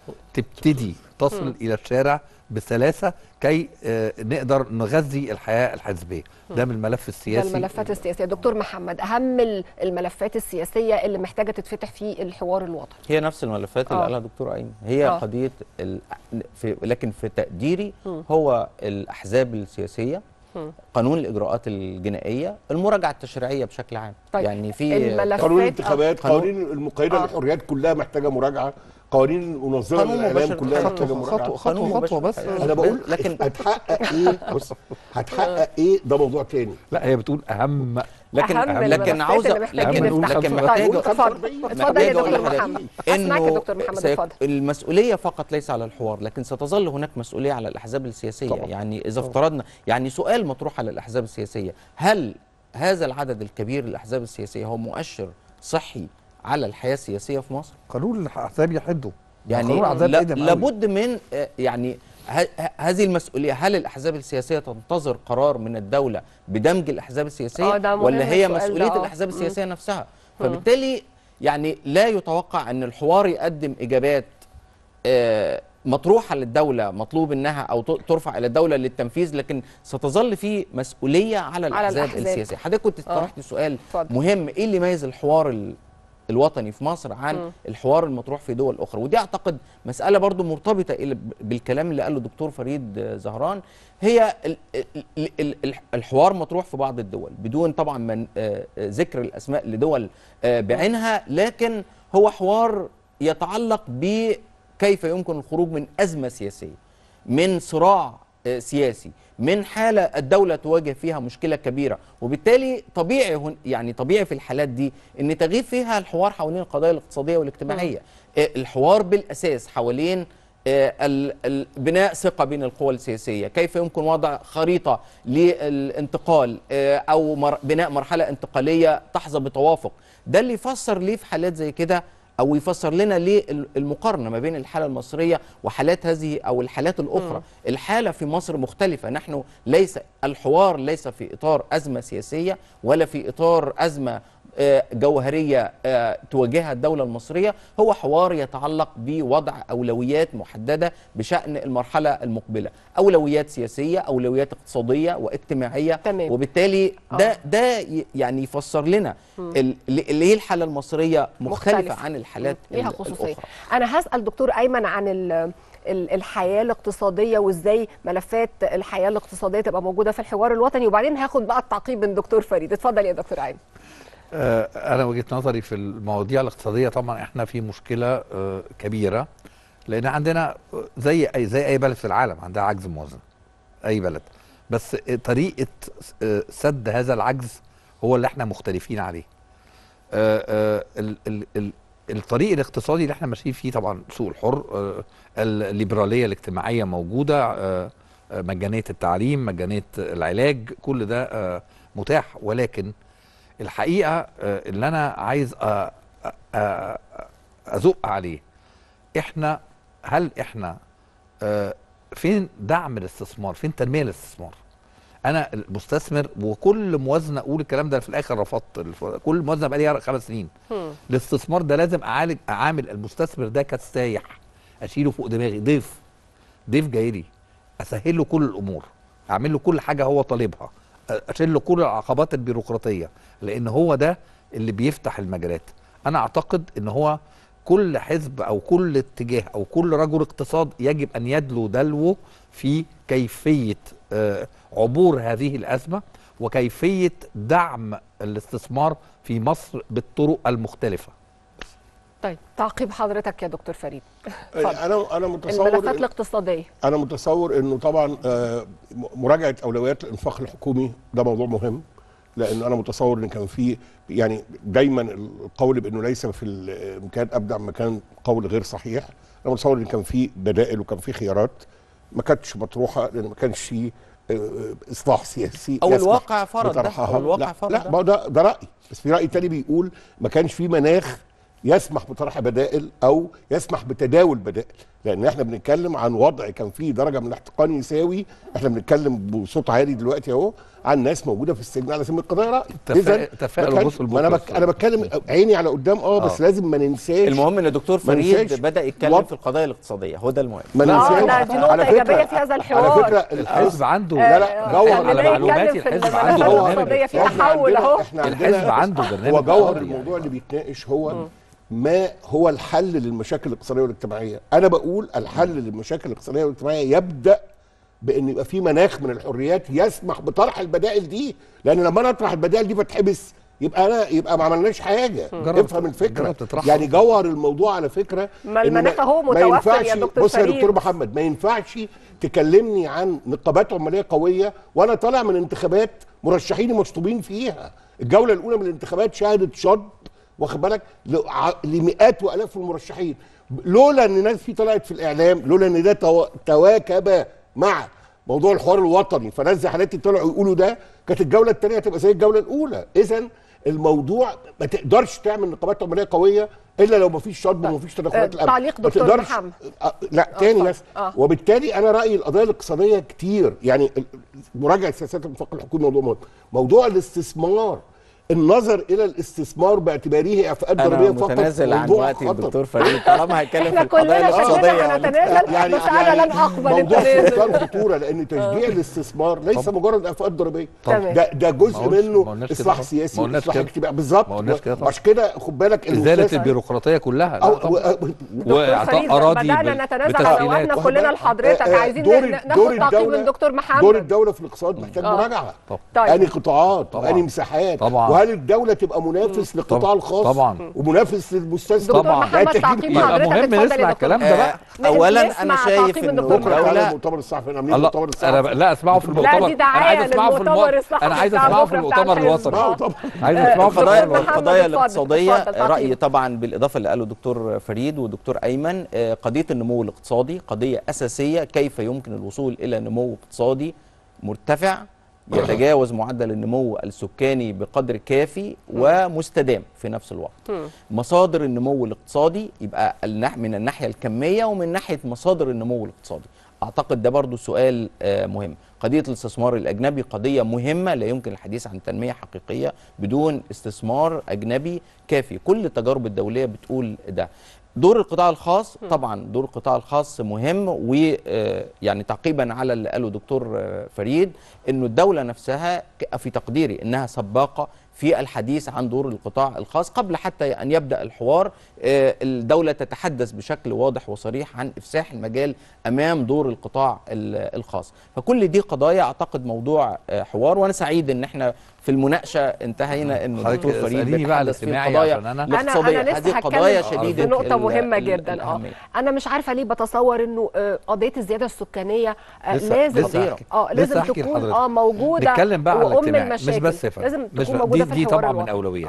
Speaker 12: تبتدي تصل
Speaker 13: مم.
Speaker 12: الى الشارع بسلاسه كي آه نقدر نغذي الحياه الحزبيه ده من الملف
Speaker 1: ده
Speaker 12: السياسي
Speaker 1: الملفات السياسيه دكتور محمد اهم ال- الملفات السياسيه اللي محتاجه تتفتح في الحوار الوطني
Speaker 14: هي نفس الملفات اللي
Speaker 1: آه.
Speaker 14: قالها دكتور ايمن هي
Speaker 1: آه.
Speaker 14: قضيه ال... في لكن في تقديري
Speaker 1: مم.
Speaker 14: هو الاحزاب السياسيه
Speaker 1: مم.
Speaker 14: قانون الاجراءات الجنائيه المراجعه التشريعيه بشكل عام
Speaker 1: طيب،
Speaker 14: يعني في
Speaker 11: قانون الانتخابات
Speaker 14: قانون-
Speaker 11: قوانين المقيده
Speaker 14: آه.
Speaker 11: للحريات كلها محتاجه مراجعه قوانين المنظمه
Speaker 14: قانون
Speaker 11: للاعلام
Speaker 14: مباشر
Speaker 11: كلها
Speaker 14: خطوة-
Speaker 11: محتاجه مراجعه
Speaker 14: خطوة- خطوة
Speaker 11: قانون
Speaker 14: خطوة
Speaker 11: مباشر.
Speaker 14: بس.
Speaker 11: انا بقول
Speaker 14: لكن-
Speaker 11: لكن هتحقق ايه بص هتحقق ايه ده موضوع تاني
Speaker 12: لا هي بتقول اهم
Speaker 14: لكن
Speaker 1: أهم
Speaker 14: لكن
Speaker 1: الملفات
Speaker 14: عاوزه
Speaker 1: اللي محتاجين
Speaker 14: لكن
Speaker 1: نفتحها.
Speaker 14: لكن
Speaker 1: طيب،
Speaker 14: محتاجه
Speaker 1: اتفضل. اتفضل يا
Speaker 14: محتاجة أقول
Speaker 1: دكتور
Speaker 14: لحضرتك
Speaker 1: محمد. أسمعك يا
Speaker 14: إنه
Speaker 1: دكتور محمد،
Speaker 14: سيك-
Speaker 1: اتفضل.
Speaker 14: المسؤوليه فقط ليس على الحوار لكن ستظل هناك مسؤوليه على الاحزاب السياسيه
Speaker 11: طبعا.
Speaker 14: يعني اذا افترضنا يعني سؤال مطروح على الاحزاب السياسيه هل هذا العدد الكبير للاحزاب السياسيه هو مؤشر صحي على الحياه السياسيه في مصر
Speaker 12: قانون الاحزاب يحده
Speaker 14: يعني
Speaker 12: قانون الأحزاب
Speaker 14: لا
Speaker 12: قدم أوي.
Speaker 14: لابد من آه، يعني ه- ه- هذه المسؤوليه هل الاحزاب السياسيه تنتظر قرار من الدوله بدمج الاحزاب السياسيه
Speaker 1: آه، ده مهم
Speaker 14: ولا هي
Speaker 1: السؤال ده،
Speaker 14: مسؤوليه
Speaker 1: آه.
Speaker 14: الاحزاب
Speaker 1: مم.
Speaker 14: السياسيه نفسها
Speaker 1: مم.
Speaker 14: فبالتالي يعني لا يتوقع ان الحوار يقدم اجابات آه، مطروحه للدوله مطلوب انها او ت- ترفع الى الدوله للتنفيذ لكن ستظل في مسؤوليه على الاحزاب,
Speaker 1: الأحزاب.
Speaker 14: السياسيه حضرتك كنت
Speaker 1: آه.
Speaker 14: طرحت سؤال
Speaker 1: اتفضل.
Speaker 14: مهم ايه اللي يميز الحوار ال- الوطني في مصر عن
Speaker 1: مم.
Speaker 14: الحوار المطروح في دول اخرى ودي اعتقد مساله برضو مرتبطه إلى- بالكلام اللي قاله الدكتور فريد آه، زهران هي ال- ال- ال- ال- الحوار مطروح في بعض الدول بدون طبعا من آه، آه، ذكر الاسماء لدول آه، بعينها لكن هو حوار يتعلق بكيف يمكن الخروج من ازمه سياسيه من صراع آه، سياسي من حاله الدوله تواجه فيها مشكله كبيره وبالتالي طبيعي هن يعني طبيعي في الحالات دي ان تغيب فيها الحوار حوالين القضايا الاقتصاديه والاجتماعيه آه، الحوار بالاساس حوالين آه، ال- ال- بناء ثقه بين القوى السياسيه كيف يمكن وضع خريطه للانتقال آه، او مر بناء مرحله انتقاليه تحظى بتوافق ده اللي يفسر ليه في حالات زي كده او يفسر لنا ليه ال- المقارنه ما بين الحاله المصريه وحالات هذه او الحالات الاخرى
Speaker 13: مم.
Speaker 14: الحاله في مصر مختلفه نحن ليس الحوار ليس في اطار ازمه سياسيه ولا في اطار ازمه آه، جوهريه آه، تواجهها الدوله المصريه هو حوار يتعلق بوضع اولويات محدده بشان المرحله المقبله اولويات سياسيه اولويات اقتصاديه واجتماعيه
Speaker 1: تمام.
Speaker 14: وبالتالي ده
Speaker 1: آه.
Speaker 14: ده ي- يعني يفسر لنا
Speaker 1: مم.
Speaker 14: ال- اللي هي الحاله المصريه مختلفه
Speaker 1: مختلف.
Speaker 14: عن الحالات
Speaker 1: مم. ليها
Speaker 14: ال-
Speaker 1: خصوصيه
Speaker 14: الأخرى.
Speaker 1: انا هسال دكتور ايمن عن ال ال- الحياه الاقتصاديه وازاي ملفات الحياه الاقتصاديه تبقى موجوده في الحوار الوطني وبعدين هاخد بقى التعقيب من دكتور فريد اتفضل يا دكتور ايمن
Speaker 12: آه، انا وجهه نظري في المواضيع الاقتصاديه طبعا احنا في مشكله آه، كبيره لان عندنا آه، زي اي زي اي بلد في العالم عندها عجز موازنه اي بلد بس آه، طريقه آه، سد هذا العجز هو اللي احنا مختلفين عليه آه، آه، ال- ال- ال- الطريق الاقتصادي اللي احنا ماشيين فيه طبعا سوق الحر آه، الليبراليه الاجتماعيه موجوده آه، آه، مجانيه التعليم مجانيه العلاج كل ده آه، متاح ولكن الحقيقه آه، اللي انا عايز آه، آه، آه، ازق عليه احنا هل احنا آه، فين دعم الاستثمار فين تنميه الاستثمار انا المستثمر وكل موازنه اقول الكلام ده في الاخر رفضت الف- كل موازنه بقالي خمس سنين
Speaker 1: هم.
Speaker 12: الاستثمار ده لازم اعالج اعامل المستثمر ده كسايح اشيله فوق دماغي ضيف ضيف جاي لي اسهل له كل الامور اعمل له كل حاجه هو طالبها أ- اشيل له كل العقبات البيروقراطيه لان هو ده اللي بيفتح المجالات انا اعتقد ان هو كل حزب او كل اتجاه او كل رجل اقتصاد يجب ان يدلو دلوه في كيفيه آه، عبور هذه الازمه وكيفيه دعم الاستثمار في مصر بالطرق المختلفه
Speaker 1: طيب تعقيب حضرتك يا دكتور فريد اتفضل.
Speaker 11: انا انا متصور
Speaker 1: الملفات
Speaker 11: إن-
Speaker 1: الاقتصاديه
Speaker 11: انا متصور انه طبعا آه، م- مراجعه اولويات الانفاق الحكومي ده موضوع مهم لان انا متصور ان كان في يعني دايما القول بانه ليس في الامكان ابدع مكان قول غير صحيح انا متصور ان كان في بدائل وكان في خيارات ما كانتش مطروحه لان ما كانش في آه، اصلاح سياسي
Speaker 14: أو
Speaker 11: يسمح
Speaker 14: الواقع فرض ده،
Speaker 11: بطرحها.
Speaker 14: أو الواقع
Speaker 11: لا
Speaker 14: فرض
Speaker 11: لا
Speaker 14: ده.
Speaker 11: ما هو ده ده راي بس في راي تاني بيقول ما كانش في مناخ يسمح بطرح بدائل او يسمح بتداول بدائل لان احنا بنتكلم عن وضع كان فيه درجه من الاحتقان يساوي احنا بنتكلم بصوت عالي دلوقتي اهو عن ناس موجوده في السجن على سبيل القضاء راي
Speaker 12: تفا- تفاءلوا
Speaker 11: ما كان-
Speaker 12: بصوا
Speaker 11: ما انا
Speaker 12: لبكرة
Speaker 11: بك انا بتكلم عيني على قدام اه بس
Speaker 14: آه.
Speaker 11: لازم ما ننساش
Speaker 14: المهم ان الدكتور
Speaker 11: ما
Speaker 14: فريد
Speaker 11: ننساش
Speaker 14: بدا يتكلم
Speaker 11: وضع-
Speaker 14: في القضايا الاقتصاديه هو ده المهم
Speaker 11: ما
Speaker 1: آه،
Speaker 11: ننساش
Speaker 1: لا، دي نقطة
Speaker 11: على فكرة-
Speaker 1: إيجابية في هذا الحوار.
Speaker 11: على فكره
Speaker 12: الحزب عنده
Speaker 11: لا لا
Speaker 1: آه،
Speaker 11: جوهر
Speaker 1: خلينا
Speaker 12: على معلوماتي
Speaker 1: نتكلم في
Speaker 12: الحزب
Speaker 1: الملفات
Speaker 12: عنده
Speaker 11: جوهر
Speaker 1: الاقتصادية في
Speaker 11: إحنا
Speaker 1: تحول
Speaker 11: عندنا-
Speaker 1: اهو
Speaker 11: احنا
Speaker 12: الحزب
Speaker 11: عندنا
Speaker 12: عنده برنامج
Speaker 11: هو جوهر
Speaker 12: اقتصادي
Speaker 11: الموضوع اللي بيتناقش هو ما هو الحل للمشاكل الاقتصاديه والاجتماعيه انا بقول الحل للمشاكل الاقتصاديه والاجتماعيه يبدا بان يبقى في مناخ من الحريات يسمح بطرح البدائل دي لان لما انا اطرح البدائل دي بتحبس يبقى انا يبقى ما عملناش حاجه
Speaker 12: جرب-
Speaker 11: افهم الفكره
Speaker 12: جرب تطرحها.
Speaker 11: يعني جوهر الموضوع على فكره
Speaker 1: ما
Speaker 11: إن
Speaker 1: المناخ أهو
Speaker 11: ما
Speaker 1: متوفر
Speaker 11: ينفعش-
Speaker 1: يا دكتور
Speaker 11: بص يا
Speaker 1: فريد.
Speaker 11: دكتور محمد ما ينفعش تكلمني عن نقابات عماليه قويه وانا طالع من انتخابات مرشحين مشطوبين فيها الجوله الاولى من الانتخابات شهدت شط واخد بالك لع- لمئات والاف المرشحين لولا ان الناس في طلعت في الاعلام لولا ان ده تو- تواكب مع موضوع الحوار الوطني فناس زي حالاتي طلعوا يقولوا ده كانت الجوله الثانيه هتبقى زي الجوله الاولى اذا الموضوع ما تقدرش تعمل نقابات عماليه قويه الا لو ما فيش شطب وما فيش تدخلات
Speaker 1: آه،
Speaker 11: الامن
Speaker 1: تعليق
Speaker 11: ما
Speaker 1: دكتور
Speaker 11: تقدرش-
Speaker 1: محمد.
Speaker 11: آه، لا تاني
Speaker 1: اتفضل.
Speaker 11: بس
Speaker 1: آه.
Speaker 11: وبالتالي انا رايي القضايا الاقتصاديه كتير يعني ال- مراجعه سياسات الانفاق الحكومي موضوع مهم موضوع الاستثمار النظر الى الاستثمار باعتباره اعفاءات
Speaker 14: انا
Speaker 11: ضريبيه فقط
Speaker 14: متنازل عن
Speaker 11: موضوع
Speaker 14: وقتي
Speaker 11: خطر.
Speaker 14: الدكتور فريد طالما هيتكلم في
Speaker 1: احنا
Speaker 14: القضايا
Speaker 1: كلنا
Speaker 14: الاقتصاديه
Speaker 1: شكلنا هنتنازل بس انا لن اقبل
Speaker 11: موضوع في
Speaker 1: التنازل
Speaker 11: منتهى الخطوره لان تشجيع الاستثمار ليس مجرد اعفاءات ضريبيه
Speaker 1: تمام.
Speaker 11: ده ده
Speaker 12: ما
Speaker 11: جزء
Speaker 12: قلناش- ما
Speaker 11: منه
Speaker 12: قلناش كده
Speaker 11: اصلاح
Speaker 12: طبعا.
Speaker 11: سياسي
Speaker 12: ما قلناش
Speaker 11: واصلاح
Speaker 12: كده.
Speaker 11: اجتماعي بالظبط
Speaker 12: ما قلناش كده طبعا.
Speaker 11: عشان كده خد بالك
Speaker 12: ازاله
Speaker 11: الأستاذ-
Speaker 12: البيروقراطيه كلها لا
Speaker 11: أو
Speaker 12: طبعا.
Speaker 1: دكتور
Speaker 12: واعطاء
Speaker 1: فريد
Speaker 12: اراضي
Speaker 1: بدانا
Speaker 12: بال-
Speaker 1: نتنازل
Speaker 12: بتسهيلات.
Speaker 1: على وقتنا
Speaker 11: واخد
Speaker 1: كلنا
Speaker 11: بالك؟
Speaker 1: لحضرتك
Speaker 11: آه، آه،
Speaker 1: عايزين
Speaker 11: دور-
Speaker 1: ن-
Speaker 11: دور
Speaker 1: ناخد تعقيب
Speaker 11: الدولة-
Speaker 1: من دكتور
Speaker 11: دور
Speaker 1: محمد
Speaker 11: الدوله في الاقتصاد محتاج
Speaker 1: آه.
Speaker 11: مراجعه
Speaker 12: طبعا.
Speaker 1: طيب.
Speaker 11: انهي قطاعات
Speaker 12: طبعا.
Speaker 11: وانهي مساحات
Speaker 12: طبعا.
Speaker 11: وهل الدوله تبقى منافس للقطاع
Speaker 12: طبعا.
Speaker 11: الخاص
Speaker 12: طبعا.
Speaker 11: ومنافس للمستثمر
Speaker 1: دكتور
Speaker 12: طبعا.
Speaker 1: محمد
Speaker 11: لا،
Speaker 1: تعقيب
Speaker 11: تجيب-
Speaker 12: يبقى
Speaker 1: حضرتك
Speaker 12: مهم
Speaker 1: اتفضل يا
Speaker 12: نسمع
Speaker 1: دكتور.
Speaker 12: الكلام ده
Speaker 14: آه،
Speaker 12: بقى
Speaker 14: اولا
Speaker 1: نسمع
Speaker 14: انا شايف
Speaker 1: تعقيب من
Speaker 14: انه
Speaker 1: دكتور
Speaker 11: بكره تعالى
Speaker 14: الدوله
Speaker 11: المؤتمر الصحفي احنا عاملين
Speaker 12: الله
Speaker 11: مؤتمر
Speaker 12: انا
Speaker 11: الصحفي
Speaker 12: ب- لا اسمعه في
Speaker 1: لا،
Speaker 12: المؤتمر
Speaker 1: دي
Speaker 12: انا عايز
Speaker 1: دعاية
Speaker 12: اسمعه في
Speaker 1: للمؤتمر
Speaker 12: المؤتمر
Speaker 1: الصحفي
Speaker 12: انا عايز
Speaker 1: بتاع
Speaker 12: اسمعه في
Speaker 1: بكرة بتاع
Speaker 12: المؤتمر
Speaker 1: الحزب.
Speaker 12: الوطني
Speaker 11: اه طبعا
Speaker 12: عايز اسمعه في
Speaker 14: القضايا
Speaker 12: المؤتمر الوطني
Speaker 1: محمد،
Speaker 14: القضايا
Speaker 1: اتفضل،
Speaker 14: الاقتصاديه
Speaker 1: اتفضل، تعقيب.
Speaker 14: رايي طبعا بالاضافه اللي قاله الدكتور فريد والدكتور ايمن آه، قضيه النمو الاقتصادي قضيه اساسيه كيف يمكن الوصول الى نمو اقتصادي مرتفع يتجاوز معدل النمو السكاني بقدر كافي ومستدام في نفس الوقت مصادر النمو الاقتصادي يبقى النح- من الناحيه الكميه ومن ناحيه مصادر النمو الاقتصادي اعتقد ده برضو سؤال آه، مهم قضيه الاستثمار الاجنبي قضيه مهمه لا يمكن الحديث عن تنميه حقيقيه بدون استثمار اجنبي كافي كل التجارب الدوليه بتقول ده دور القطاع الخاص طبعا دور القطاع الخاص مهم ويعني تعقيبا على اللي قاله دكتور آه، فريد انه الدوله نفسها ك- في تقديري انها سباقه في الحديث عن دور القطاع الخاص قبل حتى ان يبدا الحوار آه، الدوله تتحدث بشكل واضح وصريح عن افساح المجال امام دور القطاع ال- الخاص فكل دي قضايا اعتقد موضوع آه، حوار وانا سعيد ان احنا في المناقشه انتهينا ان
Speaker 12: حضرتك
Speaker 14: الدكتور فريد
Speaker 12: اسأليني بقى
Speaker 14: بيتحدث في
Speaker 12: الاجتماعي
Speaker 14: القضايا
Speaker 12: عشان أنا-
Speaker 1: انا
Speaker 14: الاقتصاديه
Speaker 1: انا
Speaker 14: هذه
Speaker 1: لسه
Speaker 14: قضايا
Speaker 1: هتكلم
Speaker 14: شديده
Speaker 1: في نقطه
Speaker 14: ال-
Speaker 1: مهمه
Speaker 14: ال-
Speaker 1: جدا اه
Speaker 14: الأهمية.
Speaker 1: انا مش عارفه ليه بتصور انه آه، قضيه الزياده السكانيه آه،
Speaker 12: لسه-
Speaker 1: لازم
Speaker 12: لسه
Speaker 14: أحكي-
Speaker 1: اه
Speaker 12: لسه
Speaker 1: لازم
Speaker 12: أحكي
Speaker 1: تكون
Speaker 12: لحضرتك.
Speaker 1: اه موجوده
Speaker 12: نتكلم بقى على
Speaker 1: وام
Speaker 12: الاجتماعي
Speaker 1: المشاكل
Speaker 12: مش بس يا فندم.
Speaker 1: لازم
Speaker 12: مش
Speaker 1: تكون
Speaker 12: بس-
Speaker 1: موجوده
Speaker 12: دي,
Speaker 1: في
Speaker 12: دي
Speaker 1: الحوار
Speaker 12: طبعا من
Speaker 1: الوطني.
Speaker 12: اولويات
Speaker 1: اه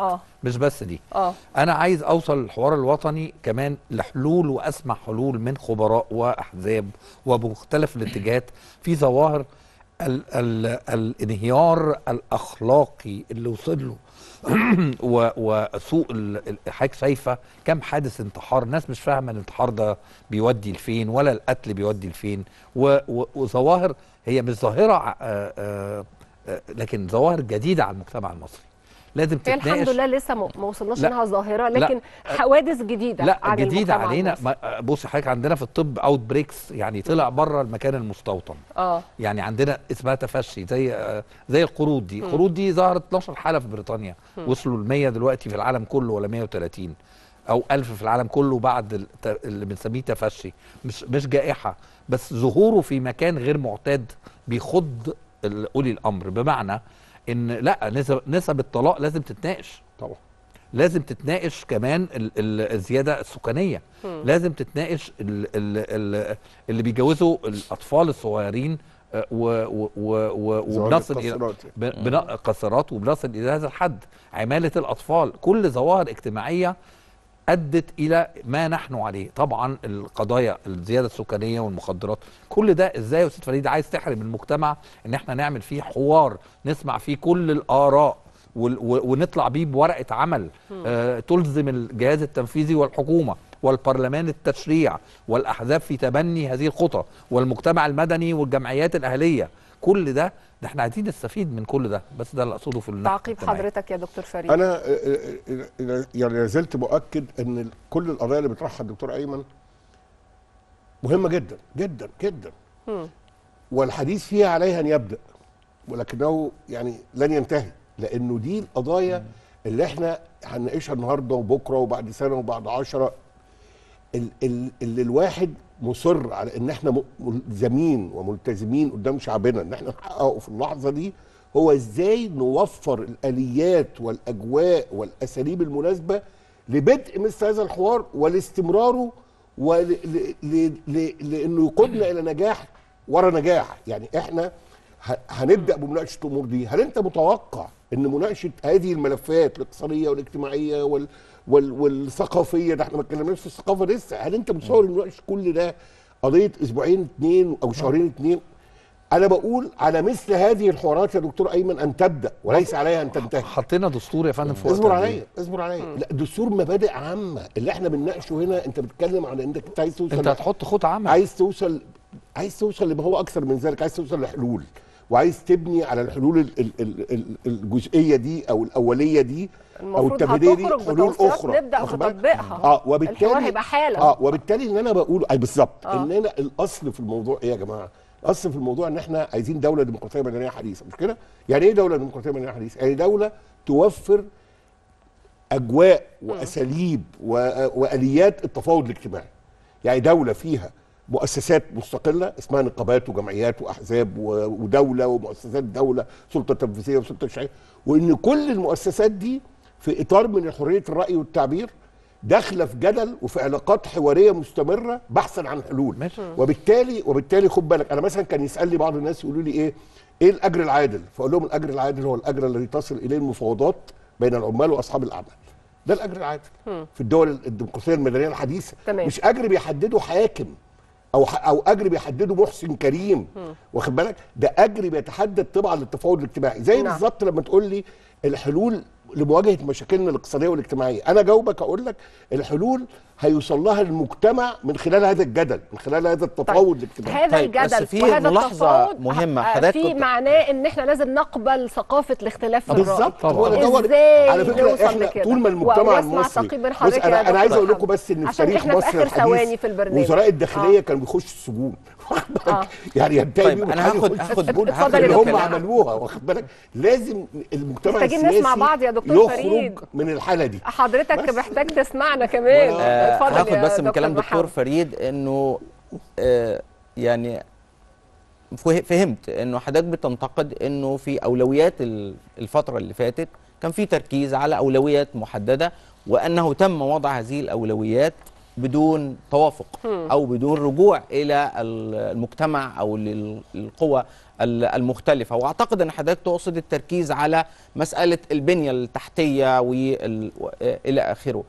Speaker 12: مش بس دي
Speaker 1: اه
Speaker 12: انا عايز اوصل الحوار الوطني كمان لحلول واسمع حلول من خبراء واحزاب وبمختلف الاتجاهات في ظواهر ال ال الانهيار الاخلاقي اللي وصل له و- وسوء ال- ال- حضرتك شايفه كم حادث انتحار الناس مش فاهمه الانتحار ده بيودي لفين ولا القتل بيودي لفين و- و- وظواهر هي مش ظاهره ع- آه، آه، آه، لكن ظواهر جديده على المجتمع المصري لازم
Speaker 1: هي
Speaker 12: تتناقش
Speaker 1: الحمد لله لسه ما ما وصلناش
Speaker 12: لا.
Speaker 1: انها ظاهره
Speaker 12: لا.
Speaker 1: لكن حوادث جديده
Speaker 12: لا
Speaker 1: عن
Speaker 12: جديده
Speaker 1: المجتمع
Speaker 12: علينا
Speaker 1: المصري.
Speaker 12: ما- بصي حضرتك عندنا في الطب اوت بريكس يعني طلع بره المكان المستوطن
Speaker 1: اه
Speaker 12: يعني عندنا اسمها تفشي زي آه، زي القرود دي
Speaker 1: مم.
Speaker 12: القرود دي ظهرت 12 حاله في بريطانيا
Speaker 1: مم.
Speaker 12: وصلوا ل 100 دلوقتي في العالم كله ولا 130 او 1000 في العالم كله بعد الت- اللي بنسميه تفشي مش مش جائحه بس ظهوره في مكان غير معتاد بيخض ال- اولي الامر بمعنى ان لا نسب نسب الطلاق لازم تتناقش
Speaker 11: طبعا
Speaker 12: لازم تتناقش كمان ال- ال- الزياده السكانيه
Speaker 11: مم.
Speaker 12: لازم تتناقش ال ال ال اللي بيجوزوا الاطفال الصغيرين آه، و- و- و- و-
Speaker 11: زواج
Speaker 12: وبنصل الى
Speaker 11: القاصرات
Speaker 12: ب- بن- قاصرات وبنصل الى هذا الحد عماله الاطفال كل ظواهر اجتماعيه ادت الى ما نحن عليه طبعا القضايا الزياده السكانيه والمخدرات كل ده ازاي يا استاذ فريد عايز تحرم المجتمع ان احنا نعمل فيه حوار نسمع فيه كل الاراء وال- و- ونطلع بيه بورقه عمل
Speaker 13: مم.
Speaker 12: آه تلزم الجهاز التنفيذي والحكومه والبرلمان التشريع والاحزاب في تبني هذه الخطى والمجتمع المدني والجمعيات الاهليه كل ده ده احنا عايزين نستفيد من كل ده بس ده اللي اقصده في الناحيه
Speaker 1: تعقيب
Speaker 12: الاجتماعية.
Speaker 1: حضرتك يا دكتور فريد
Speaker 11: انا آه، آه، آه، يعني لا زلت مؤكد ان ال- كل القضايا اللي بيطرحها الدكتور ايمن مهمه جدا جدا جدا
Speaker 1: مم.
Speaker 11: والحديث فيها عليها ان يبدا ولكنه يعني لن ينتهي لانه دي القضايا اللي احنا هنناقشها النهارده وبكره وبعد سنه وبعد عشرة ال- ال- اللي الواحد مصر على ان احنا م- ملزمين وملتزمين قدام شعبنا ان احنا نحققه في اللحظه دي هو ازاي نوفر الاليات والاجواء والاساليب المناسبه لبدء مثل هذا الحوار ولاستمراره ول- ل- ل- ل- لانه يقودنا الى نجاح ورا نجاح يعني احنا ه- هنبدا بمناقشه الامور دي هل انت متوقع ان مناقشه هذه الملفات الاقتصاديه والاجتماعيه وال وال والثقافيه ده احنا ما اتكلمناش في الثقافه لسه هل انت متصور ان مناقشه كل ده قضيه اسبوعين اثنين او شهرين اثنين انا بقول على مثل هذه الحوارات يا دكتور ايمن ان تبدا وليس عليها ان تنتهي
Speaker 12: حطينا دستور يا فندم في وقت
Speaker 11: اصبر
Speaker 12: قد إيه؟
Speaker 11: عليا اصبر عليا لا دستور مبادئ عامه اللي احنا بنناقشه هنا انت بتتكلم عن انك انت عايز توصل
Speaker 12: انت هتحط خطه عامه
Speaker 11: عايز توصل عايز توصل لما هو اكثر من ذلك عايز توصل لحلول وعايز تبني على الحلول ال- ال- ال- ال- الجزئيه دي او الاوليه دي او
Speaker 1: المفروض
Speaker 11: التمهيديه دي
Speaker 1: هتخرج
Speaker 11: حلول
Speaker 1: بتوصيات
Speaker 11: اخرى
Speaker 1: نبدأ
Speaker 11: واخد
Speaker 1: في
Speaker 11: بالك؟
Speaker 1: تطبيقها.
Speaker 11: اه وبالتالي
Speaker 1: الحوار هيبقى حالة.
Speaker 11: اه وبالتالي اللي انا بقوله اي بالظبط
Speaker 1: آه.
Speaker 11: ان انا الاصل في الموضوع ايه يا جماعه؟ الاصل في الموضوع ان احنا عايزين دوله ديمقراطيه مدنيه حديثه مش كده؟ يعني ايه دوله ديمقراطيه مدنيه حديثه؟ يعني دوله توفر اجواء واساليب و- واليات التفاوض الاجتماعي يعني دوله فيها مؤسسات مستقله اسمها نقابات وجمعيات واحزاب و- ودوله ومؤسسات دوله سلطه تنفيذيه وسلطه تشريعيه وان كل المؤسسات دي في اطار من حريه الراي والتعبير داخله في جدل وفي علاقات حواريه مستمره بحثا عن حلول
Speaker 12: ماشي.
Speaker 11: وبالتالي وبالتالي خد بالك انا مثلا كان يسالني بعض الناس يقولوا لي ايه ايه الاجر العادل فاقول لهم الاجر العادل هو الاجر الذي تصل اليه المفاوضات بين العمال واصحاب الاعمال ده الاجر العادل
Speaker 1: مم.
Speaker 11: في الدول الديمقراطيه المدنيه الحديثه
Speaker 1: تمام.
Speaker 11: مش اجر بيحدده حاكم او ح- او اجر بيحدده محسن كريم
Speaker 1: مم.
Speaker 11: واخد بالك ده اجر بيتحدد طبعا للتفاوض الاجتماعي زي
Speaker 1: نعم.
Speaker 11: بالظبط لما تقول لي الحلول لمواجهه مشاكلنا الاقتصاديه والاجتماعيه انا جاوبك اقول لك الحلول هيوصل لها المجتمع من خلال هذا الجدل من خلال هذا التفاوض الاجتماعي
Speaker 1: هذا الجدل وهذا التفاوض آه،
Speaker 14: حضرتك
Speaker 1: في
Speaker 14: كنت-
Speaker 1: معناه ان احنا لازم نقبل ثقافه الاختلاف في الراي
Speaker 11: بالظبط هو ده دور
Speaker 1: ازاي
Speaker 11: على فكره
Speaker 1: نوصل
Speaker 11: احنا
Speaker 1: لكده؟
Speaker 11: طول ما المجتمع
Speaker 1: واسمع
Speaker 11: المصري
Speaker 1: تعقيب من
Speaker 11: بص
Speaker 1: حضرتك يا
Speaker 11: انا انا عايز
Speaker 1: دكتور
Speaker 11: اقول لكم
Speaker 1: محمد.
Speaker 11: بس ان في
Speaker 1: عشان
Speaker 11: تاريخ
Speaker 1: احنا في
Speaker 11: مصر
Speaker 1: اخر ثواني
Speaker 11: الحديث
Speaker 1: في البرنامج
Speaker 11: وزراء الداخليه
Speaker 1: آه.
Speaker 11: كانوا بيخشوا السجون
Speaker 1: آه.
Speaker 11: يعني ينتهي
Speaker 14: طيب،
Speaker 11: بيهم
Speaker 14: أنا
Speaker 11: الحال
Speaker 14: هاخد-
Speaker 11: يخش
Speaker 14: هاخد-
Speaker 11: السجون
Speaker 14: اتفضل
Speaker 11: اللي
Speaker 14: يا
Speaker 11: هم
Speaker 14: دكتور.
Speaker 11: عملوها واخد بالك لازم المجتمع
Speaker 1: محتاجين
Speaker 11: السياسي
Speaker 1: نسمع بعض يا دكتور
Speaker 11: يخرج
Speaker 1: فريد.
Speaker 11: من الحاله دي
Speaker 1: حضرتك محتاج تسمعنا كمان
Speaker 14: آه،
Speaker 1: اتفضل
Speaker 14: هاخد
Speaker 1: يا
Speaker 14: بس من
Speaker 1: دكتور
Speaker 14: كلام دكتور
Speaker 1: محمد.
Speaker 14: فريد انه آه يعني فه- فهمت انه حضرتك بتنتقد انه في اولويات ال- الفتره اللي فاتت كان في تركيز على اولويات محدده وانه تم وضع هذه الاولويات بدون توافق
Speaker 13: مم.
Speaker 14: او بدون رجوع الى el- المجتمع او لل- للقوى ال- المختلفه واعتقد ان حضرتك تقصد التركيز على مساله البنيه التحتيه والى اخره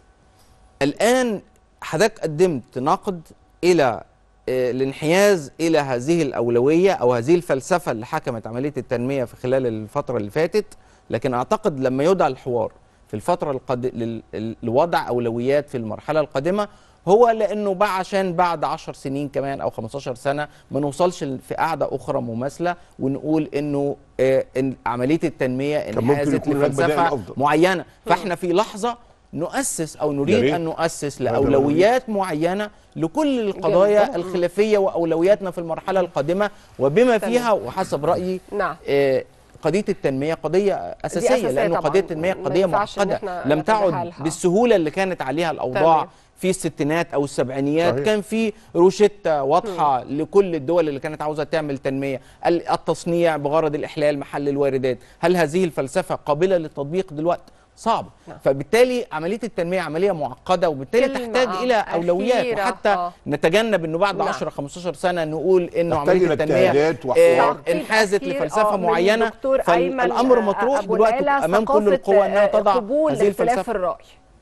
Speaker 14: الان حضرتك قدمت نقد الى آه، الانحياز الى هذه الاولويه او هذه الفلسفه اللي حكمت عمليه التنميه في خلال الفتره اللي فاتت لكن اعتقد لما يدعى الحوار في الفتره القد... لل... ال- لوضع اولويات في المرحله القادمه هو لانه بقى عشان بعد 10 سنين كمان او 15 سنه ما نوصلش في قاعده اخرى مماثله ونقول انه آه، إن عمليه التنميه
Speaker 11: كان ممكن
Speaker 14: انحازت
Speaker 11: يكون هناك بدائل
Speaker 14: لفلسفه
Speaker 11: أفضل.
Speaker 14: معينه فاحنا في لحظه نؤسس او
Speaker 11: يا
Speaker 14: نريد
Speaker 11: ريت.
Speaker 14: ان نؤسس
Speaker 11: هذا
Speaker 14: لاولويات معينه لكل القضايا
Speaker 1: جميل.
Speaker 14: الخلافيه واولوياتنا في المرحله القادمه وبما
Speaker 1: تمام.
Speaker 14: فيها وحسب رايي
Speaker 1: نعم
Speaker 14: آه، قضيه التنميه قضيه اساسيه,
Speaker 1: أساسية
Speaker 14: لانه
Speaker 1: طبعاً.
Speaker 14: قضيه التنميه
Speaker 1: ما
Speaker 14: قضيه
Speaker 1: ينفعش إن
Speaker 14: معقده
Speaker 1: إحنا
Speaker 14: لم تعد
Speaker 1: نتجاهلها.
Speaker 14: بالسهوله اللي كانت عليها الاوضاع
Speaker 1: تمام.
Speaker 14: في الستينات او السبعينيات
Speaker 11: صحيح.
Speaker 14: كان في روشته واضحه لكل الدول اللي كانت عاوزه تعمل تنميه ال- التصنيع بغرض الاحلال محل الواردات هل هذه الفلسفه قابله للتطبيق دلوقتي صعب
Speaker 1: نعم.
Speaker 14: فبالتالي عمليه التنميه عمليه معقده وبالتالي
Speaker 1: كلمة
Speaker 14: تحتاج الى اولويات
Speaker 1: أخيرة.
Speaker 14: وحتى
Speaker 1: آه.
Speaker 14: نتجنب انه بعد
Speaker 1: نعم.
Speaker 14: 10 15 سنه نقول انه
Speaker 11: تحتاج
Speaker 14: عمليه
Speaker 11: إلى
Speaker 14: التنميه
Speaker 11: اجتهادات
Speaker 14: آه،
Speaker 11: وحوار.
Speaker 1: تعقيب
Speaker 14: انحازت
Speaker 1: أخير،
Speaker 14: لفلسفه
Speaker 1: آه، من
Speaker 14: معينه
Speaker 1: الدكتور أيمن،
Speaker 14: فالامر
Speaker 1: آه،
Speaker 14: مطروح
Speaker 1: أبو
Speaker 14: دلوقتي
Speaker 1: العلا،
Speaker 14: امام كل
Speaker 1: ثقافة،
Speaker 14: القوى انها
Speaker 1: آه،
Speaker 14: تضع
Speaker 1: قبول
Speaker 14: هذه
Speaker 1: اختلاف
Speaker 14: الفلسفه
Speaker 1: الرأي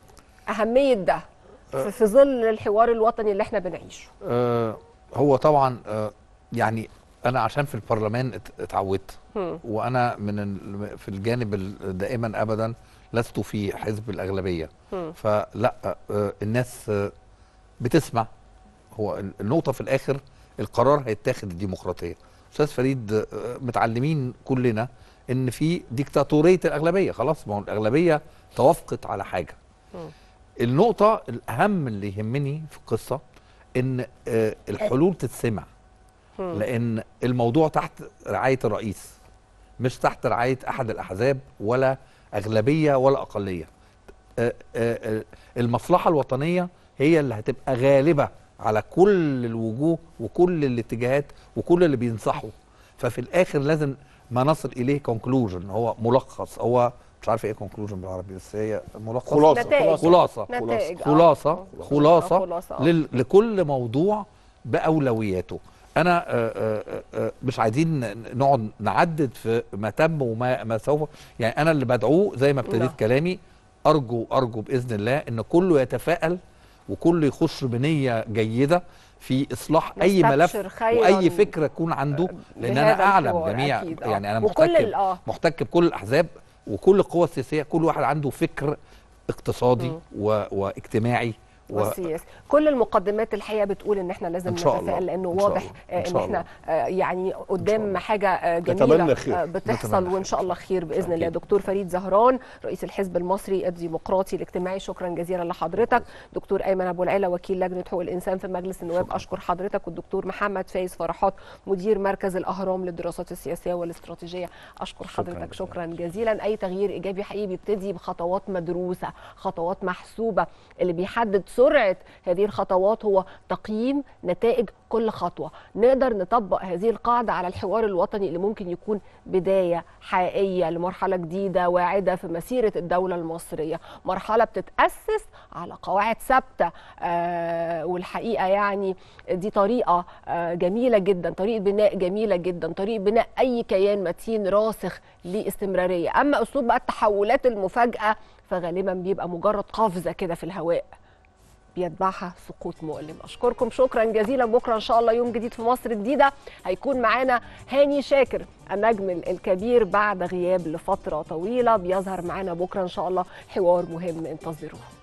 Speaker 1: أهمية ده في في ظل الحوار الوطني اللي احنا بنعيشه
Speaker 12: آه هو طبعا آه يعني انا عشان في البرلمان ات- اتعودت
Speaker 1: مم.
Speaker 12: وانا من ال- في الجانب ال- دائما ابدا لست في حزب الاغلبيه
Speaker 1: مم.
Speaker 12: فلا آه الناس آه بتسمع هو ال- النقطه في الاخر القرار هيتاخد الديمقراطيه استاذ فريد آه متعلمين كلنا ان في ديكتاتوريه الاغلبيه خلاص ما هو الاغلبيه توافقت على حاجه
Speaker 1: مم.
Speaker 12: النقطة الأهم اللي يهمني في القصة إن آه، الحلول تتسمع
Speaker 1: مم.
Speaker 12: لأن الموضوع تحت رعاية الرئيس مش تحت رعاية أحد الأحزاب ولا أغلبية ولا أقلية آه، آه، آه، المصلحة الوطنية هي اللي هتبقى غالبة على كل الوجوه وكل الاتجاهات وكل اللي بينصحوا ففي الآخر لازم ما نصل إليه كونكلوجن هو ملخص هو مش عارف ايه كونكلوجن بالعربي بس هي ملخص
Speaker 11: خلاصة.
Speaker 1: نتائج.
Speaker 12: خلاصة
Speaker 1: نتائج، آه.
Speaker 12: خلاصة
Speaker 1: آه.
Speaker 12: خلاصة
Speaker 1: خلاصة، آه.
Speaker 12: لل- لكل موضوع بأولوياته أنا آه، آه، آه، مش عايزين ن- نقعد نعدد في ما تم وما ما سوف يعني أنا اللي بدعوه زي ما ابتديت
Speaker 1: نعم. كلامي
Speaker 12: كلامي أرجو أرجو بإذن الله إن كله يتفائل وكله يخش بنية جيدة في إصلاح أي ملف
Speaker 1: نستبشر خيراً
Speaker 12: وأي فكرة يكون عنده لأن
Speaker 1: بهذا
Speaker 12: أنا أعلم
Speaker 1: الحوار
Speaker 12: جميع
Speaker 1: أكيد، آه.
Speaker 12: يعني أنا
Speaker 1: وكل
Speaker 12: محتك
Speaker 1: ال- آه.
Speaker 12: محتك بكل الأحزاب وكل القوى السياسية كل واحد عنده فكر اقتصادي
Speaker 1: مم.
Speaker 12: و... واجتماعي و...
Speaker 1: والسياسي كل المقدمات الحقيقه بتقول ان احنا لازم
Speaker 12: إن شاء الله.
Speaker 1: نتفائل لانه
Speaker 12: إن شاء
Speaker 1: واضح
Speaker 12: الله.
Speaker 1: آه،
Speaker 12: إن
Speaker 1: ان
Speaker 12: شاء
Speaker 1: احنا
Speaker 12: الله.
Speaker 1: آه، يعني قدام حاجه آه،
Speaker 11: نتمنى
Speaker 1: جميله
Speaker 11: خير.
Speaker 1: آه، بتحصل
Speaker 12: نتمنى
Speaker 1: وان شاء الله خير باذن الله دكتور فريد زهران رئيس الحزب المصري الديمقراطي الاجتماعي شكرا جزيلا لحضرتك دكتور ايمن ابو العلا وكيل لجنه حقوق الانسان في مجلس النواب اشكر حضرتك والدكتور محمد فايز فرحات مدير مركز الاهرام للدراسات السياسيه والاستراتيجيه اشكر حضرتك شكرا جزيلا اي تغيير ايجابي حقيقي بيبتدي بخطوات مدروسه خطوات محسوبه اللي بيحدد سرعه هذه الخطوات هو تقييم نتائج كل خطوه نقدر نطبق هذه القاعده على الحوار الوطني اللي ممكن يكون بدايه حقيقيه لمرحله جديده واعده في مسيره الدوله المصريه مرحله بتتاسس على قواعد ثابته آه والحقيقه يعني دي طريقه آه جميله جدا طريقه بناء جميله جدا طريقه بناء اي كيان متين راسخ لاستمراريه اما اسلوب بقى التحولات المفاجاه فغالبا بيبقى مجرد قفزه كده في الهواء بيتبعها سقوط مؤلم اشكركم شكرا جزيلا بكره ان شاء الله يوم جديد في مصر جديده هيكون معانا هاني شاكر النجم الكبير بعد غياب لفتره طويله بيظهر معانا بكره ان شاء الله حوار مهم انتظروه